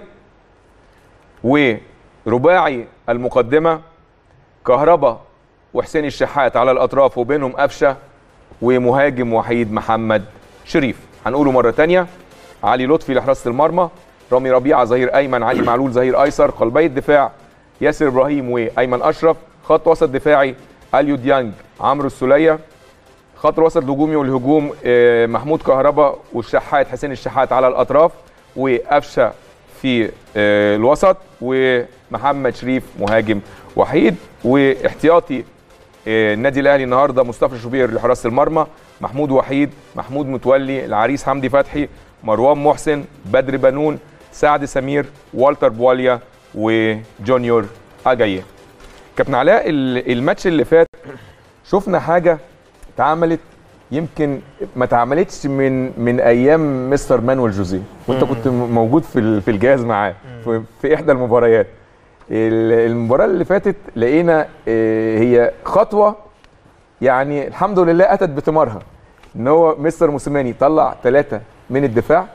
ورباعي المقدمه كهربا وحسين الشحات على الاطراف وبينهم قفشه ومهاجم وحيد محمد شريف هنقوله مره تانية علي لطفي لحراسه المرمى رامي ربيعه ظهير ايمن علي معلول ظهير ايسر قلبي الدفاع ياسر ابراهيم وايمن اشرف خط وسط دفاعي اليو ديانج عمرو السوليه خط الوسط الهجومي والهجوم آه، محمود كهربا والشحات حسين الشحات على الاطراف وقفشه في آه، الوسط ومحمد شريف مهاجم وحيد واحتياطي آه، النادي الاهلي النهارده مصطفى شوبير لحراسه المرمى محمود وحيد محمود متولي العريس حمدي فتحي مروان محسن بدر بنون سعد سمير والتر بواليا وجونيور اجاييه كابتن علاء ال- الماتش اللي فات شفنا حاجه اتعملت يمكن ما اتعملتش من من ايام مستر مانويل جوزيه وانت كنت م- موجود في ال- في الجهاز معاه في, في احدى المباريات ال- المباراه اللي فاتت لقينا آه، هي خطوه يعني الحمد لله اتت بثمارها ان هو مستر موسيماني طلع ثلاثه من الدفاع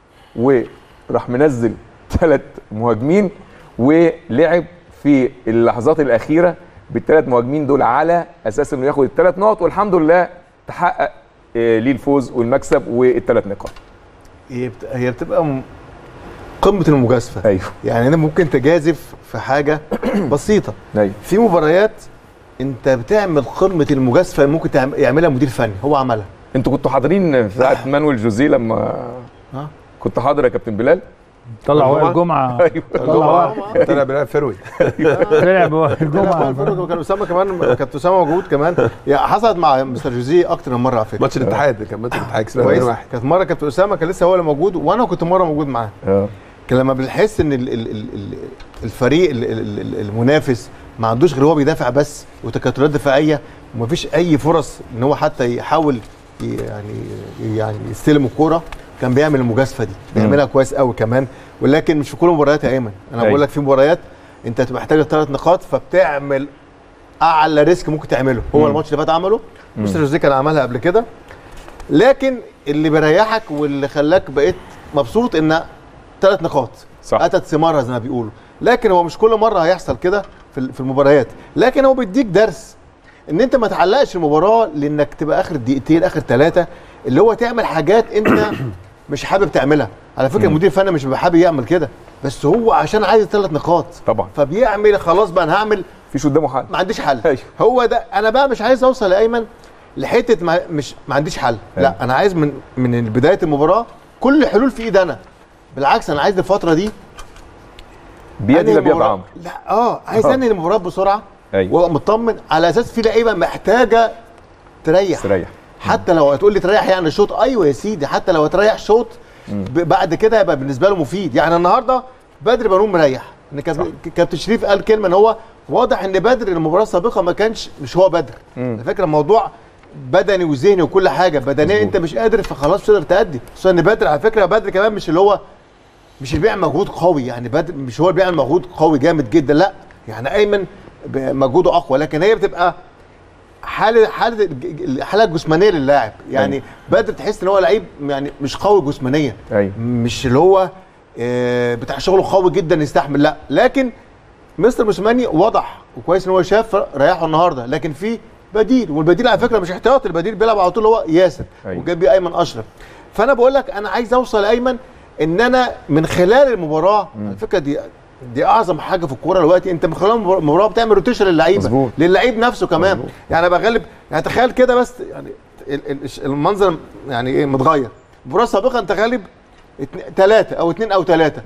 وراح منزل ثلاث مهاجمين ولعب في اللحظات الاخيره بالثلاث مهاجمين دول على اساس انه ياخد الثلاث نقط والحمد لله تحقق آه، ليه الفوز والمكسب والثلاث نقاط هي بت- هي بتبقى م- قمه المجازفه ايوه يعني انا ممكن تجازف في حاجه بسيطه ايوه في مباريات انت بتعمل قمه المجازفه اللي ممكن تعم- يعملها مدير فني هو عملها انتوا كنتوا حاضرين في ساعه مانويل جوزيه لما ها؟ كنت حاضر يا كابتن بلال طلع الجمعة؟ وائل جمعه ايوه طلع وائل طلع بلال فروي طلع بوائل جمعه جمعه كان اسامه كمان كانت اسامه موجود كمان يعني حصلت مع مستر جوزيه اكتر من مره على فكره ماتش الاتحاد كان ماتش الاتحاد كسبنا كويس 2-1 كانت مره كابتن اسامه كان لسه هو اللي موجود وانا كنت مره موجود معاه اه كان لما بنحس ان ال ال ال ال الفريق ال ال ال المنافس ما عندوش غير هو بيدافع بس وتكتلات دفاعيه ومفيش اي فرص ان هو حتى يحاول ي- يعني يعني يستلم الكوره كان بيعمل المجازفه دي بيعملها كويس قوي كمان ولكن مش في كل المباريات يا ايمن انا أيوة. بقول لك في مباريات انت هتبقى محتاج ثلاث نقاط فبتعمل اعلى ريسك ممكن تعمله هو مم. الماتش اللي فات عمله مستر جوزيه كان عملها قبل كده لكن اللي بيريحك واللي خلاك بقيت مبسوط ان ثلاث نقاط صح. اتت ثمارها زي ما بيقولوا لكن هو مش كل مره هيحصل كده في ال- في المباريات لكن هو بيديك درس ان انت ما تعلقش المباراه لانك تبقى اخر دقيقتين اخر ثلاثه اللي هو تعمل حاجات انت مش حابب تعملها على فكره المدير الفني مش بيبقى حابب يعمل كده بس هو عشان عايز ثلاث نقاط طبعا فبيعمل خلاص بقى انا هعمل مفيش قدامه حل ما عنديش حل أيوه. هو ده انا بقى مش عايز اوصل يا ايمن لحته ما مش ما عنديش حل أيوه. لا انا عايز من من بدايه المباراه كل حلول في ايدي انا بالعكس انا عايز الفتره دي بيدي أنهي لا بيد المباراة- عمرو لا اه عايز آه. انهي المباراه بسرعه ايوه وابقى مطمن على اساس في لعيبه محتاجه تريح استريح حتى لو هتقول لي تريح يعني شوط ايوه يا سيدي حتى لو هتريح شوط ب- بعد كده هيبقى بالنسبه له مفيد يعني النهارده بدر بنون مريح ان كاب- كابتن شريف قال كلمه ان هو واضح ان بدر المباراه السابقه ما كانش مش هو بدر على فكره الموضوع بدني وذهني وكل حاجه بدنيا انت مش قادر فخلاص مش تقدر تأدي خصوصا ان بدر على فكره بدر كمان مش اللي هو مش اللي بيعمل مجهود قوي يعني بدر مش هو اللي بيعمل مجهود قوي جامد جدا لا يعني ايمن ب- مجهوده اقوى لكن هي بتبقى حاله حاله الج- الحاله الجسمانيه للاعب يعني أيوة. بدر تحس ان هو لعيب يعني مش قوي جسمانيا ايوه مش اللي هو آه، بتاع شغله قوي جدا يستحمل لا لكن مستر موسيماني وضح وكويس ان هو شاف ريحه النهارده لكن في بديل والبديل على فكره مش احتياطي البديل بيلعب على طول هو ياسر أيوة. وجاب بيه ايمن اشرف فانا بقول لك انا عايز اوصل ايمن ان انا من خلال المباراه على فكره دي دي اعظم حاجه في الكوره دلوقتي انت من خلال المباراه بتعمل روتيشن للعيبه مظبوط. للعيب نفسه كمان مظبوط. يعني انا بغلب يعني تخيل كده بس يعني ال- ال- المنظر يعني ايه متغير المباراه السابقه انت غالب ثلاثه او اثنين او ثلاثه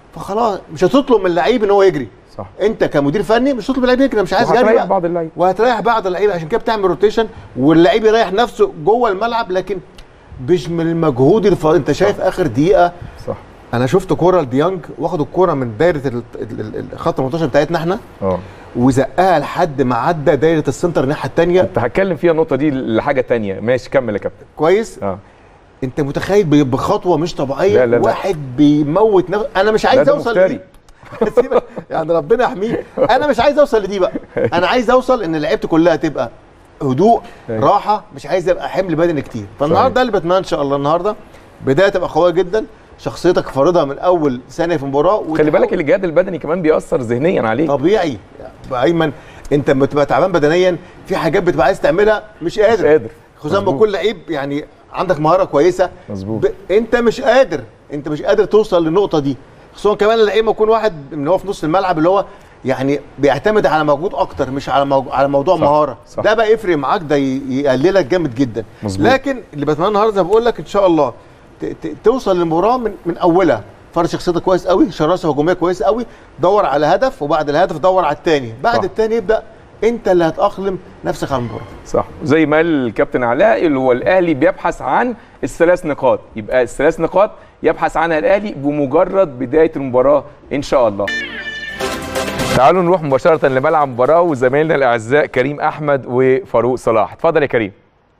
فخلاص مش هتطلب من اللعيب ان هو يجري صح انت كمدير فني مش هتطلب من اللعيب يجري أنا مش عايز جري وهتريح بقى. بعض اللعيبه وهتريح بعض اللعيبه عشان كده بتعمل روتيشن واللعيب يريح نفسه جوه الملعب لكن مش من المجهود الف... انت شايف اخر دقيقه صح انا شفت كوره لديانج واخد الكوره من دايره ال- ال- ال- الخط 18 بتاعتنا احنا اه وزقها لحد ما عدى دايره السنتر الناحيه الثانيه كنت هتكلم فيها النقطه دي لحاجه تانية ماشي كمل يا كابتن كويس اه انت متخيل ب- بخطوه مش طبيعيه لا، لا، لا. واحد بيموت نفسه انا مش لا عايز ده اوصل مفتري. لدي سيبك، يعني ربنا يحميه انا مش عايز اوصل لدي بقى انا عايز اوصل ان لعيبتي كلها تبقى هدوء أيوة. راحه مش عايز ابقى حمل بدني كتير فالنهارده ده اللي بتمنى ان شاء الله النهارده بدايه تبقى قويه جدا شخصيتك فارضها من اول ثانيه في المباراه خلي بالك وتحاول- الجهاد البدني كمان بيأثر ذهنيا عليك طبيعي يعني ايمن انت لما تبقى تعبان بدنيا في حاجات بتبقى عايز تعملها مش قادر مش قادر خصوصا لما مظبوط. يكون لعيب يعني عندك مهاره كويسه مظبوط. ب... انت مش قادر انت مش قادر توصل للنقطه دي خصوصا كمان اللعيب ما يكون واحد من هو في نص الملعب اللي هو يعني بيعتمد على مجهود اكتر مش على موج... على موضوع صح، مهاره صح. ده بقى يفرق معاك ده ي... يقللك جامد جدا مظبوط. لكن اللي بتمنى النهارده زي ما بقول لك ان شاء الله ت... ت... توصل للمباراه من من اولها فرض شخصيتك كويس قوي شراسه هجوميه كويس قوي دور على هدف وبعد الهدف دور على الثاني بعد صح. الثاني يبدا انت اللي هتاقلم نفسك على المباراه صح زي ما قال الكابتن علاء اللي هو الاهلي بيبحث عن الثلاث نقاط يبقى الثلاث نقاط يبحث عنها الاهلي بمجرد بدايه المباراه ان شاء الله تعالوا نروح مباشره لملعب المباراه وزمايلنا الاعزاء كريم احمد وفاروق صلاح اتفضل يا كريم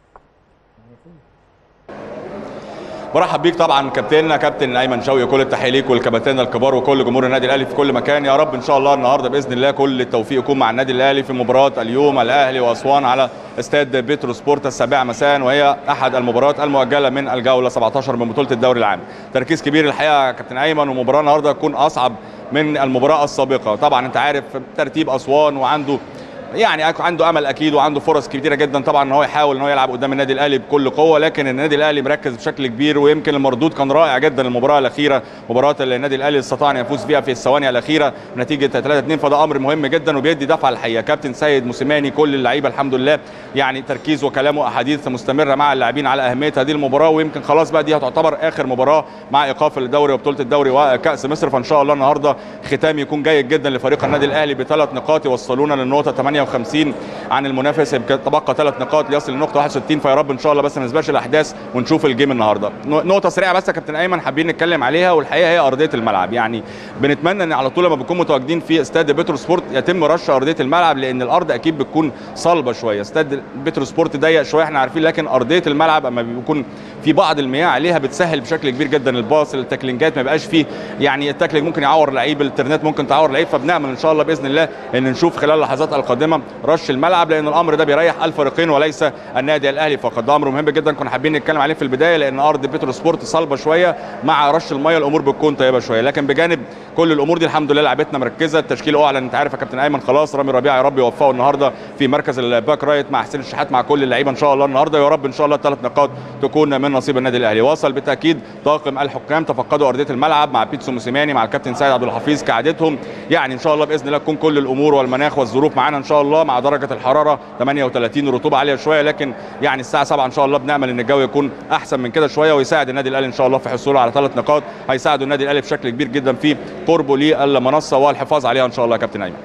برحب بيك طبعا كابتننا كابتن ايمن شوقي كل التحيه ليك والكباتنه الكبار وكل جمهور النادي الاهلي في كل مكان يا رب ان شاء الله النهارده باذن الله كل التوفيق يكون مع النادي الاهلي في مباراه اليوم الاهلي واسوان على استاد بيترو سبورت السابعه مساء وهي احد المباريات المؤجله من الجوله 17 من بطوله الدوري العام تركيز كبير الحقيقه يا كابتن ايمن ومباراه النهارده تكون اصعب من المباراه السابقه طبعا انت عارف ترتيب اسوان وعنده يعني عنده امل اكيد وعنده فرص كبيره جدا طبعا ان هو يحاول ان هو يلعب قدام النادي الاهلي بكل قوه لكن النادي الاهلي مركز بشكل كبير ويمكن المردود كان رائع جدا المباراه الاخيره مباراه النادي الاهلي استطاع ان يفوز فيها في الثواني الاخيره نتيجه 3 2 فده امر مهم جدا وبيدي دفعه الحقيقه كابتن سيد موسيماني كل اللعيبه الحمد لله يعني تركيز وكلامه احاديث مستمره مع اللاعبين على اهميه هذه المباراه ويمكن خلاص بقى دي هتعتبر اخر مباراه مع ايقاف الدوري وبطوله الدوري وكاس مصر فان شاء الله النهارده ختام يكون جيد جدا لفريق النادي الاهلي بثلاث نقاط يوصلونا للنقطه 58 عن المنافس يبقى تبقى ثلاث نقاط ليصل للنقطه 61 فيا رب ان شاء الله بس ما نسبقش الاحداث ونشوف الجيم النهارده نقطه سريعه بس يا كابتن ايمن حابين نتكلم عليها والحقيقه هي ارضيه الملعب يعني بنتمنى ان على طول لما بنكون متواجدين في استاد بترو سبورت يتم رش ارضيه الملعب لان الارض اكيد بتكون صلبه شويه استاد بترو سبورت ضيق شويه احنا عارفين لكن ارضيه الملعب اما بيكون في بعض المياه عليها بتسهل بشكل كبير جدا الباص التاكلينجات ما بقاش فيه يعني التاكلينج ممكن يعور لعيب الترنات ممكن تعور لعيب فبنامل ان شاء الله باذن الله ان نشوف خلال اللحظات القادمه رش الملعب لان الامر ده بيريح الفريقين وليس النادي الاهلي فقط ده امر مهم جدا كنا حابين نتكلم عليه في البدايه لان ارض بترو سبورت صلبه شويه مع رش الميه الامور بتكون طيبه شويه لكن بجانب كل الامور دي الحمد لله لعبتنا مركزه التشكيل اعلن انت عارف يا كابتن ايمن خلاص رامي ربيعه يا رب يوفقه النهارده في مركز الباك رايت مع حسين الشحات مع كل اللعيبه ان شاء الله النهارده يا رب ان شاء الله الثلاث نقاط تكون من نصيب النادي الاهلي وصل بالتاكيد طاقم الحكام تفقدوا ارضيه الملعب مع بيتسو موسيماني مع الكابتن سيد عبد الحفيظ كعادتهم يعني ان شاء الله باذن الله تكون كل الامور والمناخ والظروف معانا ان شاء الله مع درجه الحراره 38 رطوبه عاليه شويه لكن يعني الساعه 7 ان شاء الله بنامل ان الجو يكون احسن من كده شويه ويساعد النادي الاهلي ان شاء الله في حصوله على ثلاث نقاط هيساعدوا النادي الاهلي بشكل كبير جدا في قربه للمنصه والحفاظ عليها ان شاء الله يا كابتن ايمن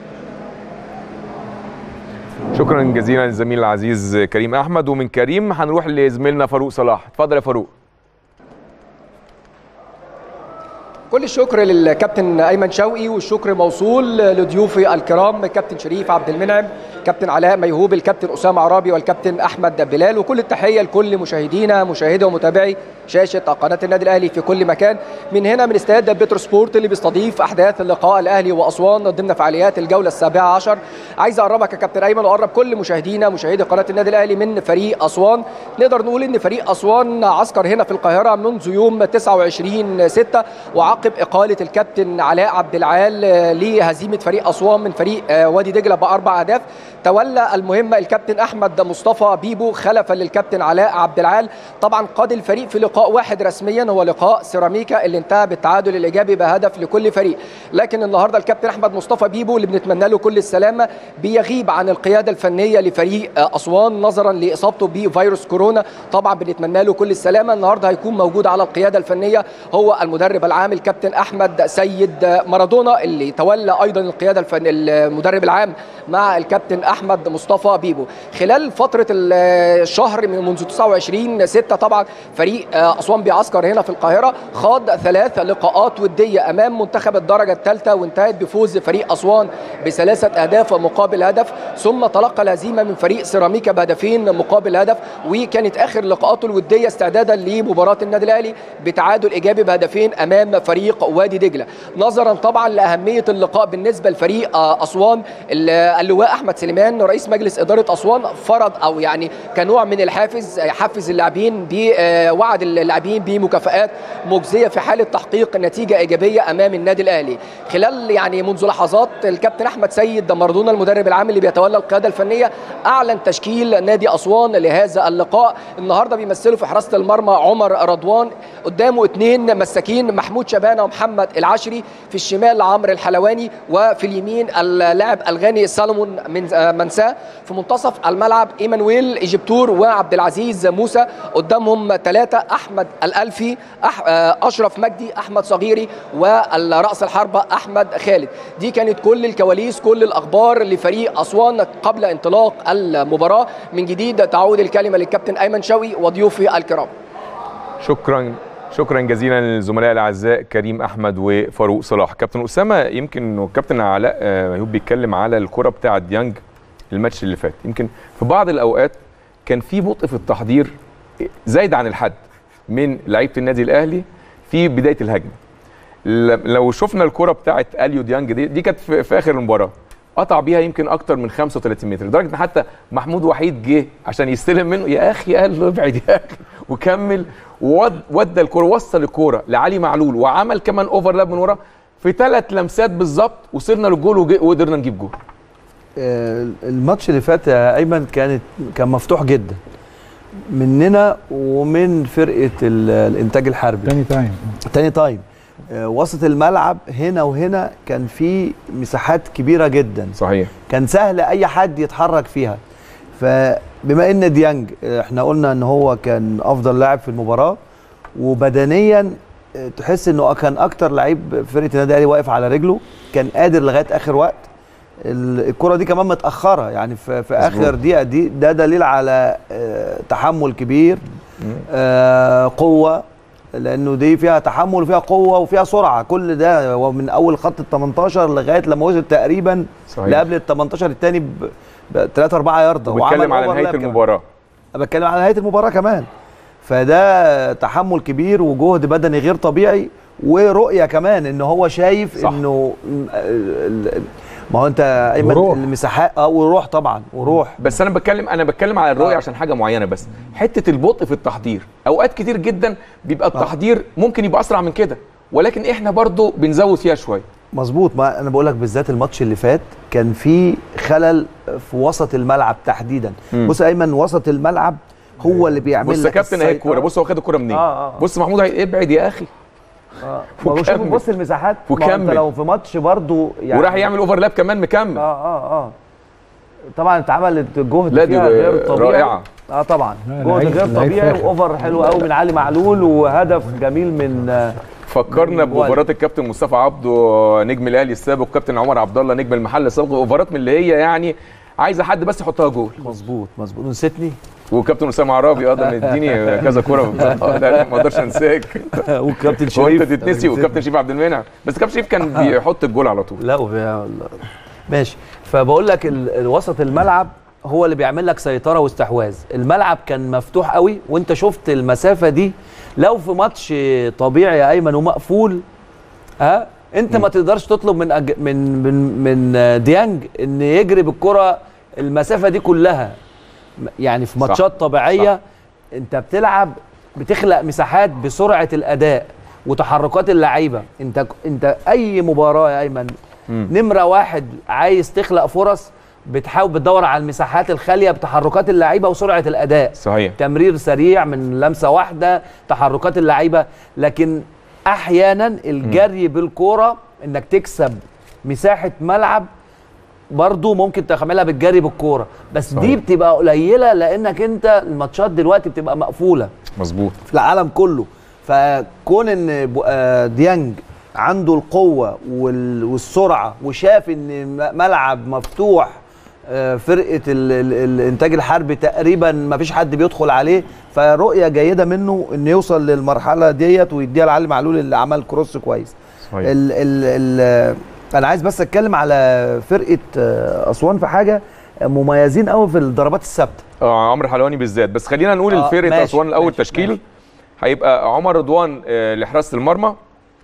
شكرا جزيلا للزميل العزيز كريم احمد ومن كريم هنروح لزميلنا فاروق صلاح اتفضل يا فاروق كل الشكر للكابتن ايمن شوقي والشكر موصول لضيوفي الكرام كابتن شريف عبد المنعم كابتن علاء ميهوب الكابتن اسامه عرابي والكابتن احمد بلال وكل التحيه لكل مشاهدينا مشاهدي ومتابعي شاشه قناه النادي الاهلي في كل مكان من هنا من استاد بترو سبورت اللي بيستضيف احداث اللقاء الاهلي واسوان ضمن فعاليات الجوله السابعه عشر عايز اقربك يا كابتن ايمن واقرب كل مشاهدينا مشاهدي قناه النادي الاهلي من فريق اسوان نقدر نقول ان فريق اسوان عسكر هنا في القاهره منذ يوم 29 6 وعقب اقاله الكابتن علاء عبد العال لهزيمه فريق اسوان من فريق وادي دجله باربع اهداف تولى المهمه الكابتن احمد مصطفى بيبو خلفا للكابتن علاء عبد العال طبعا قاد الفريق في لقاء واحد رسميا هو لقاء سيراميكا اللي انتهى بالتعادل الايجابي بهدف لكل فريق لكن النهارده الكابتن احمد مصطفى بيبو اللي بنتمنى له كل السلامه بيغيب عن القياده الفنيه لفريق اسوان نظرا لاصابته بفيروس كورونا طبعا بنتمنى له كل السلامه النهارده هيكون موجود على القياده الفنيه هو المدرب العام الكابتن احمد سيد مارادونا اللي تولى ايضا القياده الفن المدرب العام مع الكابتن احمد مصطفى بيبو خلال فتره الشهر من منذ 29 6 طبعا فريق اسوان بيعسكر هنا في القاهره خاض ثلاث لقاءات وديه امام منتخب الدرجه الثالثه وانتهت بفوز فريق اسوان بثلاثه اهداف مقابل هدف ثم تلقى الهزيمه من فريق سيراميكا بهدفين مقابل هدف وكانت اخر لقاءاته الوديه استعدادا لمباراه النادي الاهلي بتعادل ايجابي بهدفين امام فريق وادي دجله نظرا طبعا لاهميه اللقاء بالنسبه لفريق اسوان اللواء احمد سليمان رئيس مجلس اداره اسوان فرض او يعني كنوع من الحافز حفز اللاعبين بوعد اللاعبين بمكافآت مجزيه في حاله تحقيق نتيجه ايجابيه امام النادي الاهلي خلال يعني منذ لحظات الكابتن احمد سيد مردونا المدرب العام اللي بيتولى القياده الفنيه اعلن تشكيل نادي اسوان لهذا اللقاء النهارده بيمثلوا في حراسه المرمى عمر رضوان قدامه اثنين مساكين محمود شبانه ومحمد العشري في الشمال عمرو الحلواني وفي اليمين اللاعب الغاني سالمون من منساه في منتصف الملعب ايمانويل ايجيبتور وعبد العزيز موسى قدامهم ثلاثه احمد الالفي أح... اشرف مجدي احمد صغيري والراس الحربه احمد خالد دي كانت كل الكواليس كل الاخبار لفريق اسوان قبل انطلاق المباراه من جديد تعود الكلمه للكابتن ايمن شوقي وضيوفي الكرام شكرا شكرا جزيلا للزملاء الاعزاء كريم احمد وفاروق صلاح كابتن اسامه يمكن والكابتن علاء ميهوب بيتكلم على الكره بتاعه ديانج الماتش اللي فات يمكن في بعض الاوقات كان في بطء في التحضير زايد عن الحد من لعيبه النادي الاهلي في بدايه الهجمه لو شفنا الكره بتاعه اليو ديانج دي دي كانت في, في اخر المباراه قطع بيها يمكن اكتر من 35 متر لدرجه ان حتى محمود وحيد جه عشان يستلم منه يا اخي قال له ابعد يا اخي وكمل وودى الكوره وصل الكوره لعلي معلول وعمل كمان اوفرلاب من ورا في ثلاث لمسات بالظبط وصلنا للجول وقدرنا نجيب جول الماتش اللي فات يا ايمن كانت كان مفتوح جدا مننا ومن فرقه الانتاج الحربي تاني تايم تاني تايم وسط الملعب هنا وهنا كان في مساحات كبيره جدا صحيح كان سهل اي حد يتحرك فيها فبما ان ديانج احنا قلنا ان هو كان افضل لاعب في المباراه وبدنيا تحس انه كان اكتر لعيب فرقه النادي الاهلي واقف على رجله كان قادر لغايه اخر وقت الكره دي كمان متاخره يعني في, في اخر دقيقه دي ده دليل على تحمل كبير قوه لانه دي فيها تحمل وفيها قوه وفيها سرعه كل ده ومن اول خط ال 18 لغايه لما وصل تقريبا صحيح. لقبل ال 18 الثاني ب 3 4 يارده وبتكلم على نهايه المباراه كمان. بتكلم على نهايه المباراه كمان فده تحمل كبير وجهد بدني غير طبيعي ورؤيه كمان ان هو شايف صح. انه ما هو انت ايمن المساحات اه وروح طبعا وروح بس انا بتكلم انا بتكلم على الرؤيه آه. عشان حاجه معينه بس حته البطء في التحضير اوقات كتير جدا بيبقى التحضير آه. ممكن يبقى اسرع من كده ولكن احنا برضو بنزود فيها شويه مظبوط ما انا بقول لك بالذات الماتش اللي فات كان في خلل في وسط الملعب تحديدا م. بص ايمن وسط الملعب هو اللي بيعمل بص يا كابتن اهي الكوره بص هو خد الكوره منين آه آه. بص محمود ابعد يا اخي اه بص بص المساحات وكمل لو في ماتش برضه يعني وراح يعمل اوفرلاب كمان مكمل اه اه اه طبعا اتعملت جهد لا دي غير طبيعي رائعه اه طبعا جهد غير طبيعي واوفر حلو قوي من علي معلول وهدف جميل من فكرنا بمباراه الكابتن مصطفى عبده نجم الاهلي السابق كابتن عمر عبد الله نجم المحل السابق اوفرات من اللي هي يعني عايزه حد بس يحطها جول مظبوط مظبوط نسيتني وكابتن اسامه عرابي اه ده مديني كذا كوره لا ما اقدرش انساك والكابتن شريف وانت تتنسي وكابتن شريف عبد المنعم بس كابتن شريف كان بيحط الجول على طول لا وفي ماشي فبقول لك الوسط الملعب هو اللي بيعمل لك سيطره واستحواذ الملعب كان مفتوح قوي وانت شفت المسافه دي لو في ماتش طبيعي يا ايمن ومقفول ها انت ما تقدرش تطلب من أج... من من من ديانج ان يجري بالكره المسافه دي كلها يعني في ماتشات طبيعيه صح. انت بتلعب بتخلق مساحات بسرعه الاداء وتحركات اللعيبه انت انت اي مباراه يا ايمن م. نمره واحد عايز تخلق فرص بتحاول بتدور على المساحات الخاليه بتحركات اللعيبه وسرعه الاداء صحيح تمرير سريع من لمسه واحده تحركات اللعيبه لكن احيانا الجري بالكوره انك تكسب مساحه ملعب برضو ممكن تعملها بالجري بالكوره بس دي صحيح. بتبقى قليله لانك انت الماتشات دلوقتي بتبقى مقفوله مظبوط في العالم كله فكون ان بو- آه، ديانج عنده القوه وال- والسرعه وشاف ان م- ملعب مفتوح آه، فرقه ال- ال- الانتاج الحربي تقريبا ما فيش حد بيدخل عليه فرؤيه جيده منه انه يوصل للمرحله ديت ويديها لعلي معلول اللي عمل كروس كويس صحيح ال ال ال انا عايز بس اتكلم على فرقه آه، اسوان في حاجه مميزين قوي في الضربات الثابته اه عمرو حلواني بالذات بس خلينا نقول آه، الفرقه ماشي، اسوان الاول ماشي، تشكيل ماشي. هيبقى عمر رضوان آه، لحراسه المرمى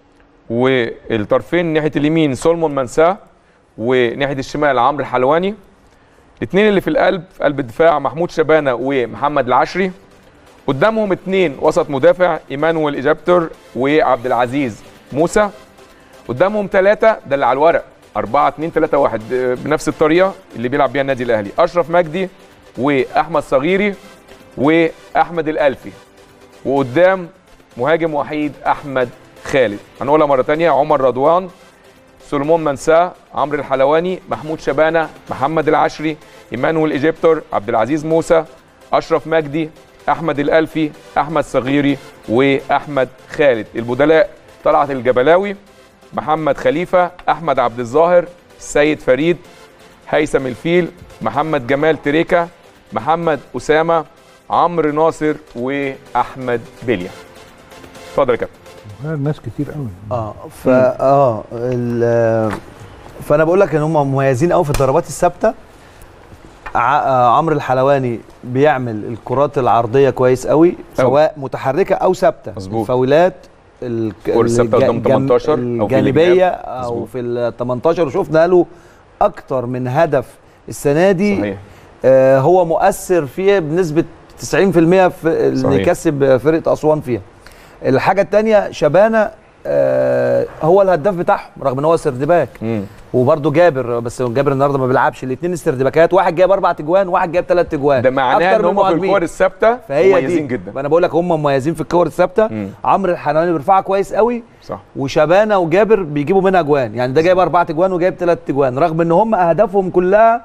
والطرفين ناحيه اليمين سولمون منساه وناحيه الشمال عمرو حلواني الاثنين اللي في القلب في قلب الدفاع محمود شبانه ومحمد العشري قدامهم اثنين وسط مدافع ايمانويل ايجابتور وعبد العزيز موسى قدامهم ثلاثة ده اللي على الورق 4 2 3 1 آه، بنفس الطريقة اللي بيلعب بيها النادي الأهلي أشرف مجدي وأحمد صغيري وأحمد الألفي وقدام مهاجم وحيد أحمد خالد هنقولها مرة تانية عمر رضوان سليمان منساه عمرو الحلواني محمود شبانة محمد العشري ايمانويل ايجيبتور عبد العزيز موسى اشرف مجدي احمد الالفي احمد صغيري واحمد خالد البدلاء طلعت الجبلاوي محمد خليفه احمد عبد الظاهر السيد فريد هيثم الفيل محمد جمال تريكا محمد اسامه عمرو ناصر واحمد بليا اتفضل يا كابتن ناس كتير قوي اه فا اه ال- فانا بقول لك ان هم مميزين قوي في الضربات الثابته ع- آه، عمرو الحلواني بيعمل الكرات العرضيه كويس قوي سواء متحركه او ثابته مظبوط. الفاولات الك- كرة ثابتة الج- قدام 18 أو في الجانبيه الجناب. او مظبوط. في ال 18 وشفنا له اكتر من هدف السنه دي صحيح آه هو مؤثر فيه بنسبه 90% في اللي صحيح. يكسب فرقه اسوان فيها الحاجه الثانيه شبانه آه هو الهداف بتاعهم رغم ان هو سردباك مم. وبرده جابر بس جابر النهارده ما بيلعبش الاثنين استردباكات واحد جايب اربع تجوان وواحد جايب ثلاث تجوان ده معناه أكتر ان من هم في مهاجمين. الكور الثابته فهي مميزين دي جدا فانا بقول لك هم مميزين في الكور الثابته مم. عمرو الحناني بيرفعها كويس قوي صح وشبانه وجابر بيجيبوا منها اجوان يعني ده جايب اربع تجوان وجايب ثلاث تجوان رغم ان هم اهدافهم كلها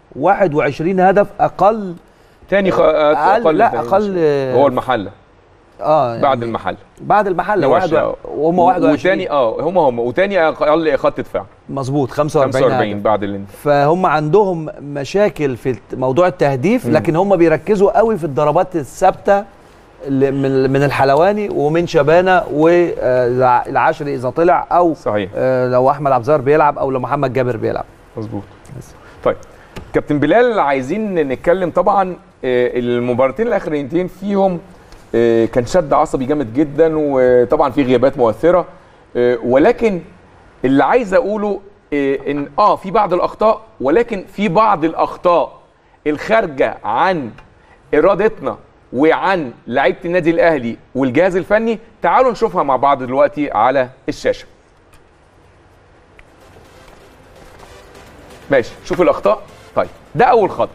21 هدف اقل تاني خ... اقل لا تاني. اقل هو المحله اه يعني بعد المحله بعد المحله نوش- واحد و- وهم 21 وتاني اه هم هم وتاني اقل خط دفاع مظبوط 45 45 هدف بعد اللي فهم عندهم مشاكل في الت- موضوع التهديف لكن هم بيركزوا قوي في الضربات الثابته اللي من من الحلواني ومن شبانه والعشري اذا طلع او صحيح آه، لو احمد عبد الظاهر بيلعب او لو محمد جابر بيلعب مظبوط طيب كابتن بلال عايزين نتكلم طبعا آه، المباراتين الاخرانيتين فيهم آه، كان شد عصبي جامد جدا وطبعا في غيابات مؤثره آه، ولكن اللي عايز اقوله آه، ان اه في بعض الاخطاء ولكن في بعض الاخطاء الخارجه عن ارادتنا وعن لعيبه النادي الاهلي والجهاز الفني تعالوا نشوفها مع بعض دلوقتي على الشاشه ماشي شوف الاخطاء طيب ده اول خطا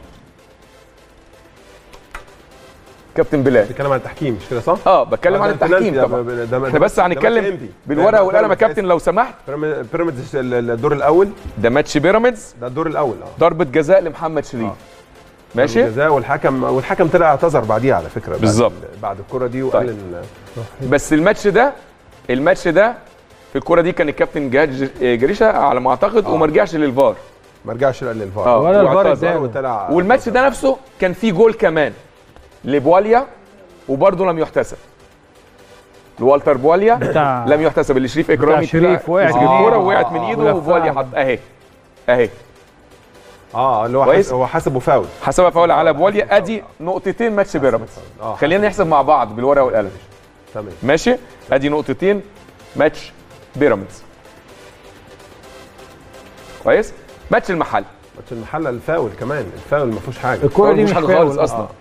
كابتن بلال بتتكلم عن التحكيم مش كده صح؟ اه بتكلم ده عن البنالتي التحكيم ده- طبعا ده- ده- احنا بس ده ماتش هنتكلم إمتى؟ بالورقه ده- والقلم يا ده- كابتن لو سمحت بيراميد- بيراميدز ال- الدور الاول ده ماتش بيراميدز ده الدور الاول اه ضربه جزاء لمحمد شريف ماشي الجزاء والحكم والحكم طلع اعتذر بعديها على فكره بعد- بالظبط. بعد الكره دي وقال طيب. ان بس الماتش ده الماتش ده في الكرة دي كان الكابتن جهاد ج- جريشه على ما اعتقد وما رجعش للفار ما رجعش للفار اه ولا الفار واعتذر. اداله. وطلع والماتش ده نفسه كان فيه جول كمان لبواليا وبرضه لم يحتسب لوالتر بواليا بتاع- لم يحتسب اللي شريف اكرامي شريف طلع وقعت مسك من الكوره إيده. وقعت من ايده ولفها. وفواليا حط اهي اهي اه اللي هو كويس. حس- هو حسبه فاول حسبها فاول على بواليا ادي نقطتين ماتش بيراميدز اه خلينا نحسب مع بعض بالورقه والقلم تمام ماشي ادي نقطتين ماتش بيراميدز كويس ماتش المحل ماتش المحله الفاول كمان الفاول ما فيهوش حاجه الكرة دي مش مش حاجه خالص فاول اصلا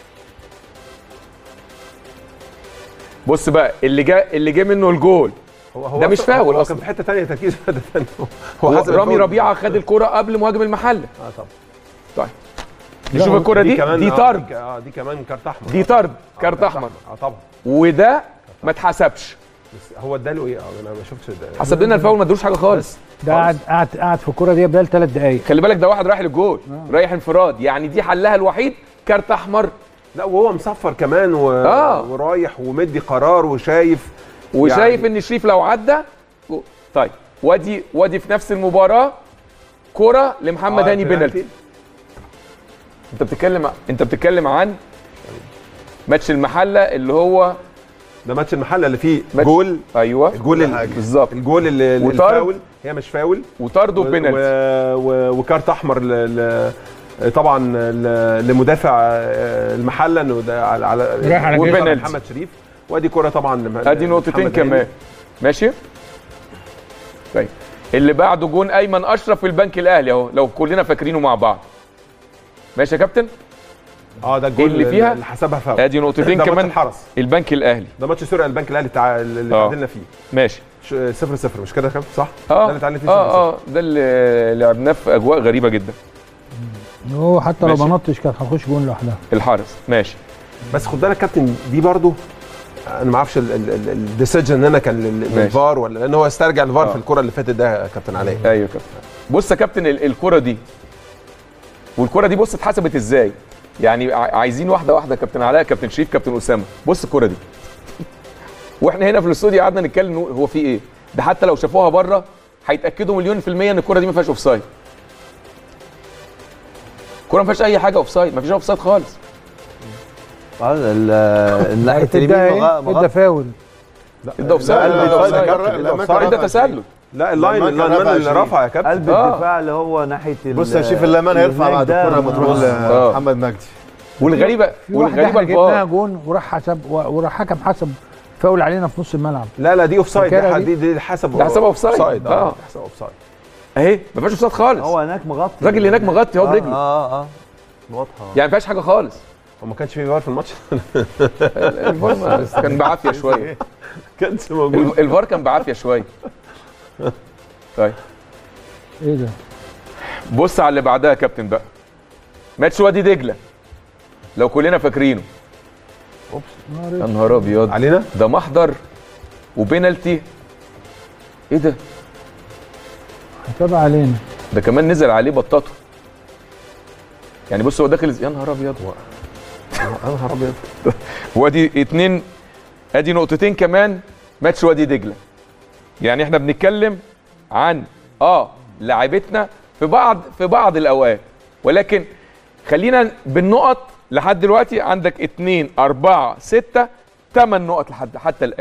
بص بقى اللي جا اللي جه منه الجول هو هو ده مش أصلاً- فاول هو أصلاً. كان في حته ثانيه تركيزه في حته ثانيه هو حسب رامي الفاول. ربيعه خد الكرة قبل مهاجم المحل اه طبعا طيب نشوف الكره دي كمان دي آه، طرد دي, آه دي كمان كارت احمر دي طرد كارت احمر اه طبعا وده ما اتحسبش بس هو اداله ايه اه انا ما شفتش ده حسب لنا الفاول ما ادوش حاجه خالص ده قعد قعد قعد في الكوره دي بدل ثلاث دقائق خلي بالك ده واحد رايح للجول رايح انفراد يعني دي حلها الوحيد كارت احمر لا وهو مصفر كمان و... آه. ورايح ومدي قرار وشايف وشايف يعني- ان شريف لو عدى طيب وادي وادي في نفس المباراه كره لمحمد آه، هاني بينالتي انت بتتكلم انت بتتكلم عن ماتش المحله اللي هو ده ماتش المحله اللي فيه ماتش- جول ايوه الجول ال- بالظبط الجول اللي اللي وطرد. الفاول هي مش فاول وطرد و... وبينالتي و... وكارت احمر ل... ل... طبعا ل... لمدافع آه، المحله انه ده على على رايح على وبينالتي. بينالتي. محمد شريف وادي كره طبعا لم- ادي نقطتين لمحمد كمان هاني. ماشي طيب اللي بعده جون ايمن اشرف في البنك الاهلي اهو لو كلنا فاكرينه مع بعض ماشي يا كابتن اه ده الجول اللي فيها؟ اللي حسبها فاول ادي نقطتين ده ماتش كمان الحرس البنك الاهلي ده ماتش سوريا البنك الاهلي تع... اللي آه. تعادلنا فيه ماشي ش- صفر صفر مش كده يا كابتن صح؟ اه ده اللي تعادلنا فيه صفر اه اه ده اللي لعبناه في اجواء غريبه جدا هو حتى لو ماشي. ما نطش كان هيخش جون لوحدها الحارس ماشي بس خد بالك كابتن دي برضو انا ما اعرفش الديسيجن ان انا كان لل- ماشي. للفار ولا لان هو استرجع الفار آه. في الكره اللي فاتت ده يا كابتن علاء ايوه يا كابتن بص يا كابتن ال- الكره دي والكره دي بص اتحسبت ازاي يعني ع- عايزين واحده واحده كابتن علاء كابتن شريف كابتن اسامه بص الكره دي واحنا هنا في الاستوديو قعدنا نتكلم نقول هو في ايه ده حتى لو شافوها بره هيتاكدوا مليون في الميه ان الكره دي ما فيهاش اوفسايد الكره ما فيهاش اي حاجه اوفسايد ما فيش اوفسايد خالص آه، ال- الناحيه اليمين ادى مغ- ايه؟ مغ- ادى فاول ادى اوفسايد لا، ادى لا، اوفسايد لا، كابتن، لا، إيه لا، ادى تسلل لا اللاين لما كان اللاين رفع اللي عشرين. رفع يا كابتن قلب آه. الدفاع اللي هو ناحيه ال- بص يا شيف اللمان هيرفع اللي بعد هناك ده الكوره ما تروح آه. لمحمد مجدي والغريبه في واحده والغريبه احنا جبناها الفار جون وراح حسب وراح حكم حسب فاول علينا في نص الملعب لا لا دي اوف سايد فاكرها دي دي؟ دي حسب ده حسبها أوفسايد. اه آه. حسب اوف سايد اهي ما فيهاش اوفسايد خالص هو هناك مغطي الراجل اللي هناك مغطي اهو اه برجله اه اه واضحه يعني ما فيهاش حاجه خالص هو ما كانش في فار في الماتش الفار ما- كان بعافيه شويه كانش موجود ال- الفار كان بعافيه شويه طيب ايه ده؟ بص على اللي بعدها يا كابتن بقى ماتش وادي دجله لو كلنا فاكرينه يا نهار ابيض علينا ده محضر وبينالتي ايه ده هتابع علينا ده كمان نزل عليه بطاطه يعني بص هو داخل يا نهار ابيض يا نهار ابيض وادي اتنين ادي نقطتين كمان ماتش وادي دجله يعني احنا بنتكلم عن اه لاعيبتنا في بعض في بعض الاوقات ولكن خلينا بالنقط لحد دلوقتي عندك اتنين اربعة ستة تمن نقط لحد حتى الان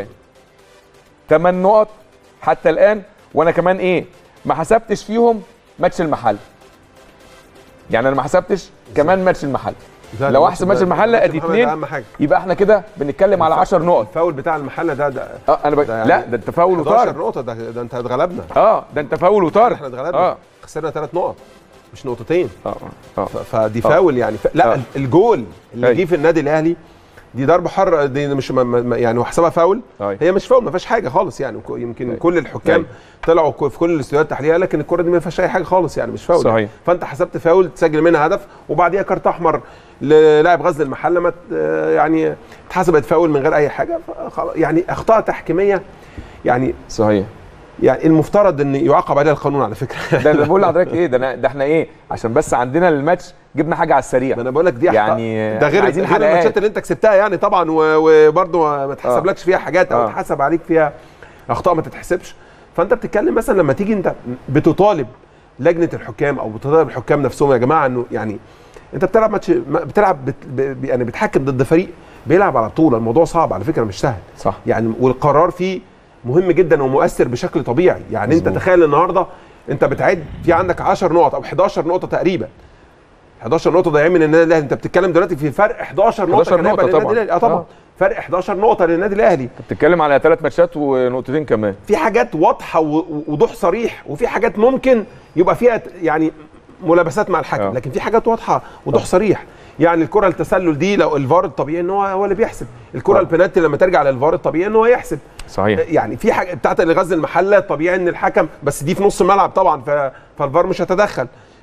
تمن نقط حتى الان وانا كمان ايه ما حسبتش فيهم ماتش المحل يعني انا ما حسبتش كمان ماتش المحل لا، لو ده احسب ماتش المحله ماتش ادي المحلة اتنين ده اهم حاجه يبقى احنا كده بنتكلم على 10 نقط الفاول بتاع المحله ده ده اه انا ب... ده يعني لا ده انت فاول 11 وطارد نقطه ده, ده انت اتغلبنا اه ده انت فاول وطارد احنا اتغلبنا اه خسرنا ثلاث نقط مش نقطتين اه اه ف- فدي فاول يعني ف... لا آه. الجول اللي أيوة. جه في النادي الاهلي دي ضربه حره دي مش ما ما- يعني وحسبها فاول أيوة. هي مش فاول ما فيهاش حاجه خالص يعني ك- يمكن أيوة. كل الحكام أيوة. طلعوا ك- في كل الاستوديوهات التحليليه لكن الكره دي ما فيهاش اي حاجه خالص يعني مش فاول صحيح. يعني. فانت حسبت فاول تسجل منها هدف وبعديها كارت احمر للاعب غزل المحله ما ت- يعني اتحسبت فاول من غير اي حاجه فخلاص- يعني اخطاء تحكيميه يعني صحيح يعني المفترض ان يعاقب عليها القانون على فكره ده اللي بقول لحضرتك ايه ده أنا- ده احنا ايه عشان بس عندنا الماتش جبنا حاجه على السريع ما انا بقول لك دي أخطاء. يعني ده غير عايزين غير حلقات. الماتشات اللي انت كسبتها يعني طبعا و- وبرضه ما تحسبلكش فيها حاجات او آه. اتحسب عليك فيها اخطاء ما تتحسبش فانت بتتكلم مثلا لما تيجي انت بتطالب لجنه الحكام او بتطالب الحكام نفسهم يا جماعه انه يعني انت بتلعب ماتش ما- بتلعب بت ب- يعني بتحكم ضد فريق بيلعب على بطوله الموضوع صعب على فكره مش سهل صح يعني والقرار فيه مهم جدا ومؤثر بشكل طبيعي يعني مظبوط. انت تخيل النهارده انت بتعد في عندك 10 نقط او 11 نقطه تقريبا 11 نقطه ضايعين من النادي الاهلي انت بتتكلم دلوقتي في فرق 11 نقطه 11 كان هيبقى نقطة للنادي طبعاً. الأهلي. اه طبعا آه. فرق 11 نقطه للنادي الاهلي انت بتتكلم على ثلاث ماتشات ونقطتين كمان في حاجات واضحه و- ووضوح صريح وفي حاجات ممكن يبقى فيها ت- يعني ملابسات مع الحكم آه. لكن في حاجات واضحه وضوح صريح يعني الكره التسلل دي لو الفار الطبيعي ان هو هو اللي بيحسب الكره آه. البنالتي لما ترجع للفار الطبيعي ان هو يحسب صحيح يعني في حاجه بتاعت اللي غزل المحله طبيعي ان الحكم بس دي في نص الملعب طبعا ف- فالفار مش هيتدخل